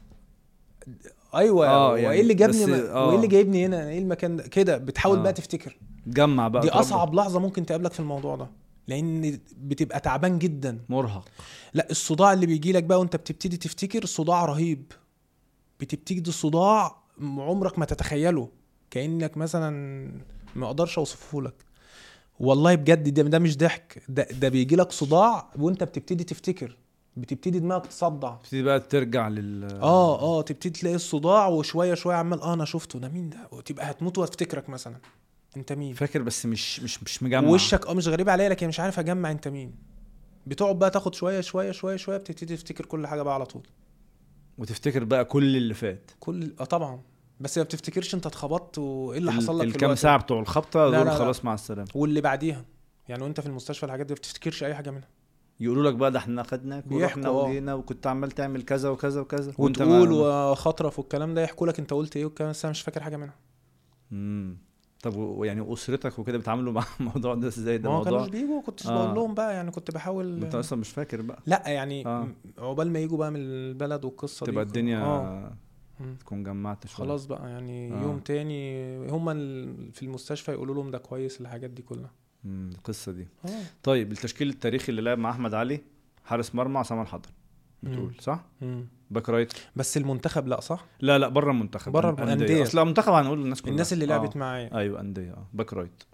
ايوه آه، آه يعني وايه اللي جابني بس- ما... آه. وايه اللي جايبني هنا ايه المكان ده كده بتحاول آه. بقى تفتكر جمع بقى دي تربط. اصعب لحظه ممكن تقابلك في الموضوع ده لان بتبقى تعبان جدا مرهق لا الصداع اللي بيجي لك بقى وانت بتبتدي تفتكر صداع رهيب بتبتدي صداع عمرك ما تتخيله كانك مثلا ما اقدرش اوصفه لك والله بجد ده, ده مش ضحك ده ده بيجي لك صداع وانت بتبتدي تفتكر بتبتدي دماغك تصدع تبتدي بقى ترجع لل اه اه تبتدي تلاقي الصداع وشويه شويه عمال اه انا شفته ده مين ده وتبقى هتموت وافتكرك مثلا انت مين فاكر بس مش مش مش مجمع وشك اه مش غريب عليا لكن مش عارف اجمع انت مين بتقعد بقى تاخد شويه شويه شويه شويه بتبتدي تفتكر كل حاجه بقى على طول وتفتكر بقى كل اللي فات كل اه طبعا بس ما بتفتكرش انت اتخبطت وايه اللي ال- حصل لك في الكام الوقت ساعه ده. بتوع الخبطه لا، دول لا، لا. خلاص مع السلامه واللي بعديها يعني وانت في المستشفى الحاجات دي ما بتفتكرش اي حاجه منها يقولوا لك بقى ده احنا خدناك ورحنا بيحكوا، اه. وجينا وكنت عمال تعمل كذا وكذا وكذا وانت وتقول ما... وخطرف والكلام ده يحكوا لك انت قلت ايه والكلام بس انا مش فاكر حاجه منها مم. طب و- ويعني اسرتك وكده بيتعاملوا مع الموضوع ده ازاي ده ما هو موضوع كانوش بيجوا كنتش آه. بقول لهم بقى يعني كنت بحاول انت اصلا مش فاكر بقى لا يعني آه. م- عقبال ما يجوا بقى من البلد والقصه دي تبقى الدنيا اه مم. تكون جمعت شويه خلاص بقى يعني آه. يوم تاني هم ال- في المستشفى يقولوا لهم ده كويس الحاجات دي كلها مم. القصه دي اه طيب التشكيل التاريخي اللي لعب مع احمد علي حارس مرمى عصام الحضري بتقول مم. صح مم. باك رايت بس المنتخب لا صح لا لا بره المنتخب بره أن- الأندية. اصل لا منتخب هنقول للناس كلها الناس اللي لعبت آه. معايا ايوه انديه اه باك رايت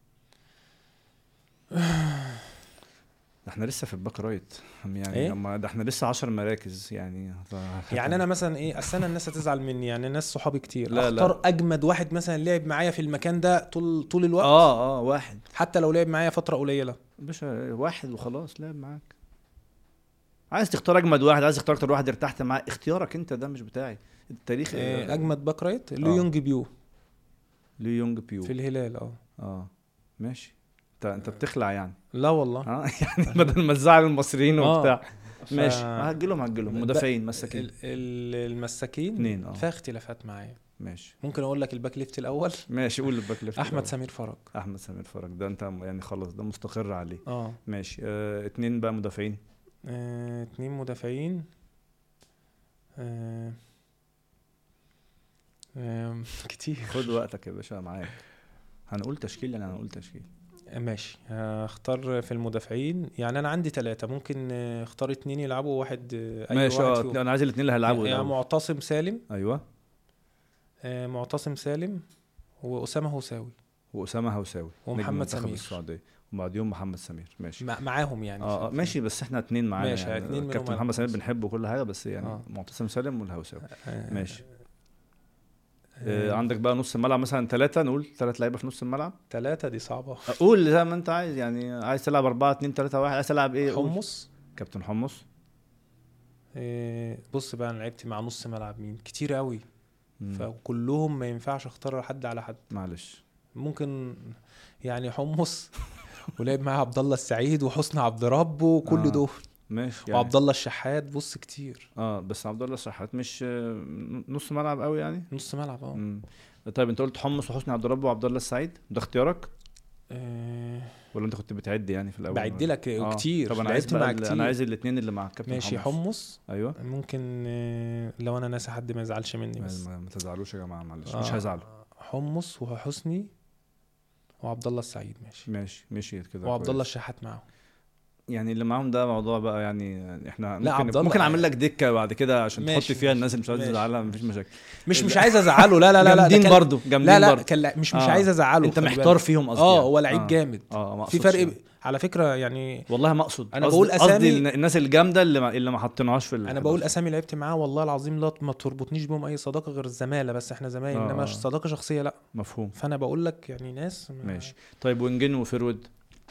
ده احنا لسه في الباك رايت يعني إيه؟ لما ده احنا لسه 10 مراكز يعني ف- يعني انا مثلا ايه اصل انا الناس هتزعل مني يعني ناس صحابي كتير لا، لا. اختار اجمد واحد مثلا لعب معايا في المكان ده طول طول الوقت اه اه واحد حتى لو لعب معايا فتره قليله باشا واحد وخلاص لعب معاك عايز تختار اجمد واحد عايز تختار اكتر واحد ارتحت معاه اختيارك انت ده مش بتاعي التاريخ آه، اجمد باك رايت آه. لو يونج بيو لي يونج بيو في الهلال اه اه ماشي انت انت بتخلع يعني لا والله اه يعني بدل ما تزعل المصريين آه. وبتاع ف- ماشي هجيلهم هجيلهم مدافعين مساكين ال- ال- المساكين اتنين، اه. فيها اختلافات معايا ماشي ممكن اقول لك الباك ليفت الاول ماشي قول الباك ليفت احمد الأول. سمير فرج احمد سمير فرج ده انت يعني خلاص ده مستقر عليه اه ماشي اه اتنين بقى مدافعين آه، اتنين مدافعين آه، آم، كتير خد وقتك يا باشا معاك هنقول تشكيل يعني هنقول تشكيل ماشي هختار في المدافعين يعني انا عندي ثلاثة ممكن آه، اختار اتنين يلعبوا واحد آه، اي ماشي واحد اه فيهم. انا عايز الاثنين اللي هيلعبوا يعني الأول. معتصم سالم ايوه آه، معتصم سالم واسامة هوساوي واسامه هوساوي نجم ومحمد منتخب سمير. السعوديه وبعديهم محمد سمير ماشي مع- معاهم يعني اه اه في- ماشي بس احنا اتنين معانا ماشي، يعني اتنين منهم كابتن أنا. محمد سمير بنحبه كل حاجه بس يعني آه. معتصم سالم والهوساوي آه، ماشي آه، آه عندك بقى نص الملعب مثلا ثلاثة نقول ثلاث لعيبة في نص الملعب ثلاثة دي صعبة قول زي ما انت عايز يعني عايز تلعب أربعة اتنين تلاتة واحد عايز تلعب ايه قول. حمص كابتن حمص آه، بص بقى انا لعبت مع نص ملعب مين كتير قوي مم. فكلهم ما ينفعش اختار حد على حد معلش ممكن يعني حمص ولعب معاه عبد الله السعيد وحسني عبد رب وكل آه. دول ماشي يعني وعبد الله الشحات بص كتير اه بس عبد الله الشحات مش آه، نص ملعب قوي يعني نص ملعب اه مم. طيب انت قلت حمص وحسني عبد الرب وعبد الله السعيد ده اختيارك آه، ولا انت كنت بتعد يعني في الاول بعد لك آه. كتير طب انا عايز لعبت بقى مع ال- كتير انا عايز الاثنين اللي مع كابتن ماشي حمص حمص ايوه ممكن آه، لو انا ناسي حد ما يزعلش مني بس ما, ما تزعلوش يا جماعه معلش مش آه، هزعلوا حمص وحسني وعبد الله السعيد ماشي ماشي مشيت كده وعبد كويس. الله الشحات معاهم يعني اللي معاهم ده موضوع بقى يعني احنا لا، ممكن عبد الله- ممكن اعمل لك دكه بعد كده عشان تحط ماشي، فيها الناس اللي مش عايز ماشي. تزعلها مفيش مشاكل مش مش لا. عايز ازعله لا لا لا لا ده جامدين كان- برضه جامدين لا لا برضه كان لا مش مش آه. عايز ازعله انت خلي محتار بالك. فيهم قصدي اه يعني. هو لعيب آه. جامد اه ما في أقصدش فرق يعني. على فكره يعني والله ما اقصد أنا قصدي- بقول قصدي أسامي- الن- الناس الجامده اللي ما اللي ما حطيناهاش في ال- انا بقول اسامي لعبت معاه والله العظيم لا ما تربطنيش بيهم اي صداقه غير الزماله بس احنا زمايل آه، انما آه. صداقه شخصيه لا مفهوم فانا بقول لك يعني ناس ما- ماشي طيب وينجين وفيرود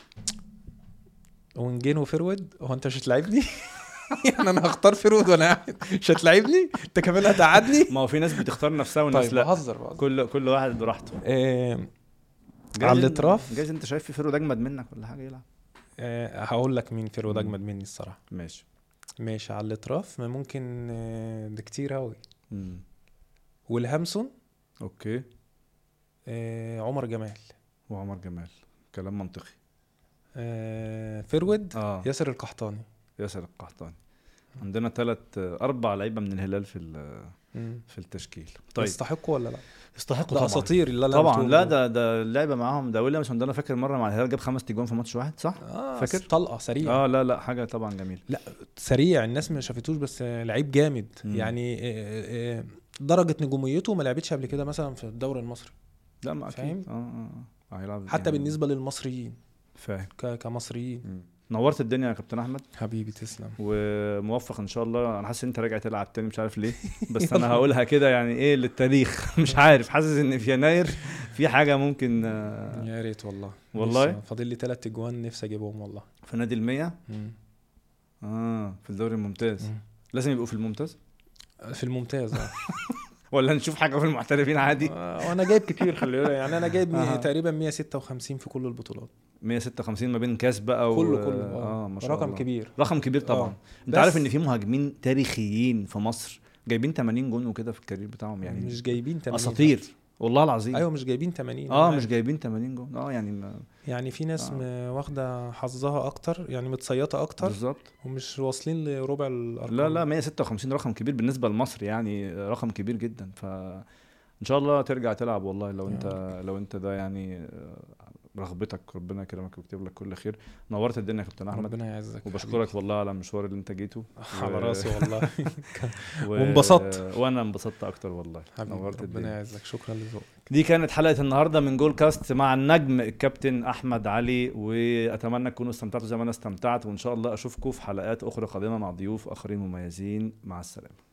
ونجين وفرود هو انت مش هتلاعبني يعني انا هختار فرود وانا قاعد مش هتلاعبني انت كمان هتقعدني ما هو في ناس بتختار نفسها وناس طيب لا بهزر بهزر كل كل واحد براحته آه جايز على إن- الاطراف جايز انت شايف في فيرود اجمد منك ولا حاجه يلعب آه هقول لك مين فرود مم. اجمد مني الصراحه ماشي ماشي على الاطراف ما ممكن آه ده كتير قوي مم. والهامسون اوكي آه عمر جمال وعمر جمال كلام منطقي آه فرود اه ياسر القحطاني ياسر القحطاني عندنا ثلاث اربع لعيبه من الهلال في ال- مم. في التشكيل طيب طيب يستحقوا ولا لا؟ يستحقوا ده طبعا اساطير اللي انا طبعا قلتهم لا دول. ده ده اللعبه معاهم ده ويليامز ده انا فاكر مره مع الهلال جاب خمس تجوان في ماتش واحد صح؟ اه فاكر؟ فاكر طلقه سريع اه لا لا حاجه طبعا جميله سريع الناس ما شافتوش بس آه، لعيب جامد مم. يعني آه، آه، درجه نجوميته ما لعبتش قبل كده مثلا في الدوري المصري لا ما اكيد فاهم؟ اه اه هيلعب حتى يعني- بالنسبه للمصريين فاهم ك- كمصريين مم. نورت الدنيا يا كابتن احمد حبيبي تسلم وموفق ان شاء الله انا حاسس ان انت راجع تلعب تاني مش عارف ليه بس انا هقولها كده يعني ايه للتاريخ مش عارف حاسس ان في يناير في حاجه ممكن آه، يا ريت والله والله؟ نفسي- فاضل لي ثلاث اجوان نفسي اجيبهم والله في نادي المية مم. اه في الدوري الممتاز مم. لازم يبقوا في الممتاز في الممتاز اه ولا نشوف حاجه في المحترفين عادي آه، وانا جايب كتير خلي بالك يعني انا جايب أها. تقريبا 156 في كل البطولات 156 ما بين كاس بقى و... كله كله اه ما شاء رقم الله كبير رقم كبير طبعا آه. انت بس- عارف ان في مهاجمين تاريخيين في مصر جايبين 80 جون وكده في الكارير بتاعهم يعني مش جايبين 80 اساطير والله العظيم ايوه مش جايبين 80 اه أنا مش عارف. جايبين 80 جون اه يعني ما... يعني في ناس آه. م- واخده حظها اكتر يعني متصيطه اكتر بالظبط ومش واصلين لربع الارقام لا لا 156 رقم كبير بالنسبه لمصر يعني رقم كبير جدا ف ان شاء الله ترجع تلعب والله لو يا انت لو انت ده يعني آه، رغبتك ربنا يكرمك ويكتب لك كل خير نورت الدنيا يا كابتن احمد ربنا يعزك وبشكرك والله على المشوار اللي انت جيته على و- راسي والله و... وانبسطت. وانا انبسطت اكتر والله حبيبي نورت ربنا الدنيا يعزك شكرا لذوقك دي كانت حلقه النهارده من جول كاست مع النجم الكابتن احمد علي واتمنى تكونوا استمتعتوا زي ما انا استمتعت وان شاء الله اشوفكم في حلقات اخرى قادمه مع ضيوف اخرين مميزين مع السلامه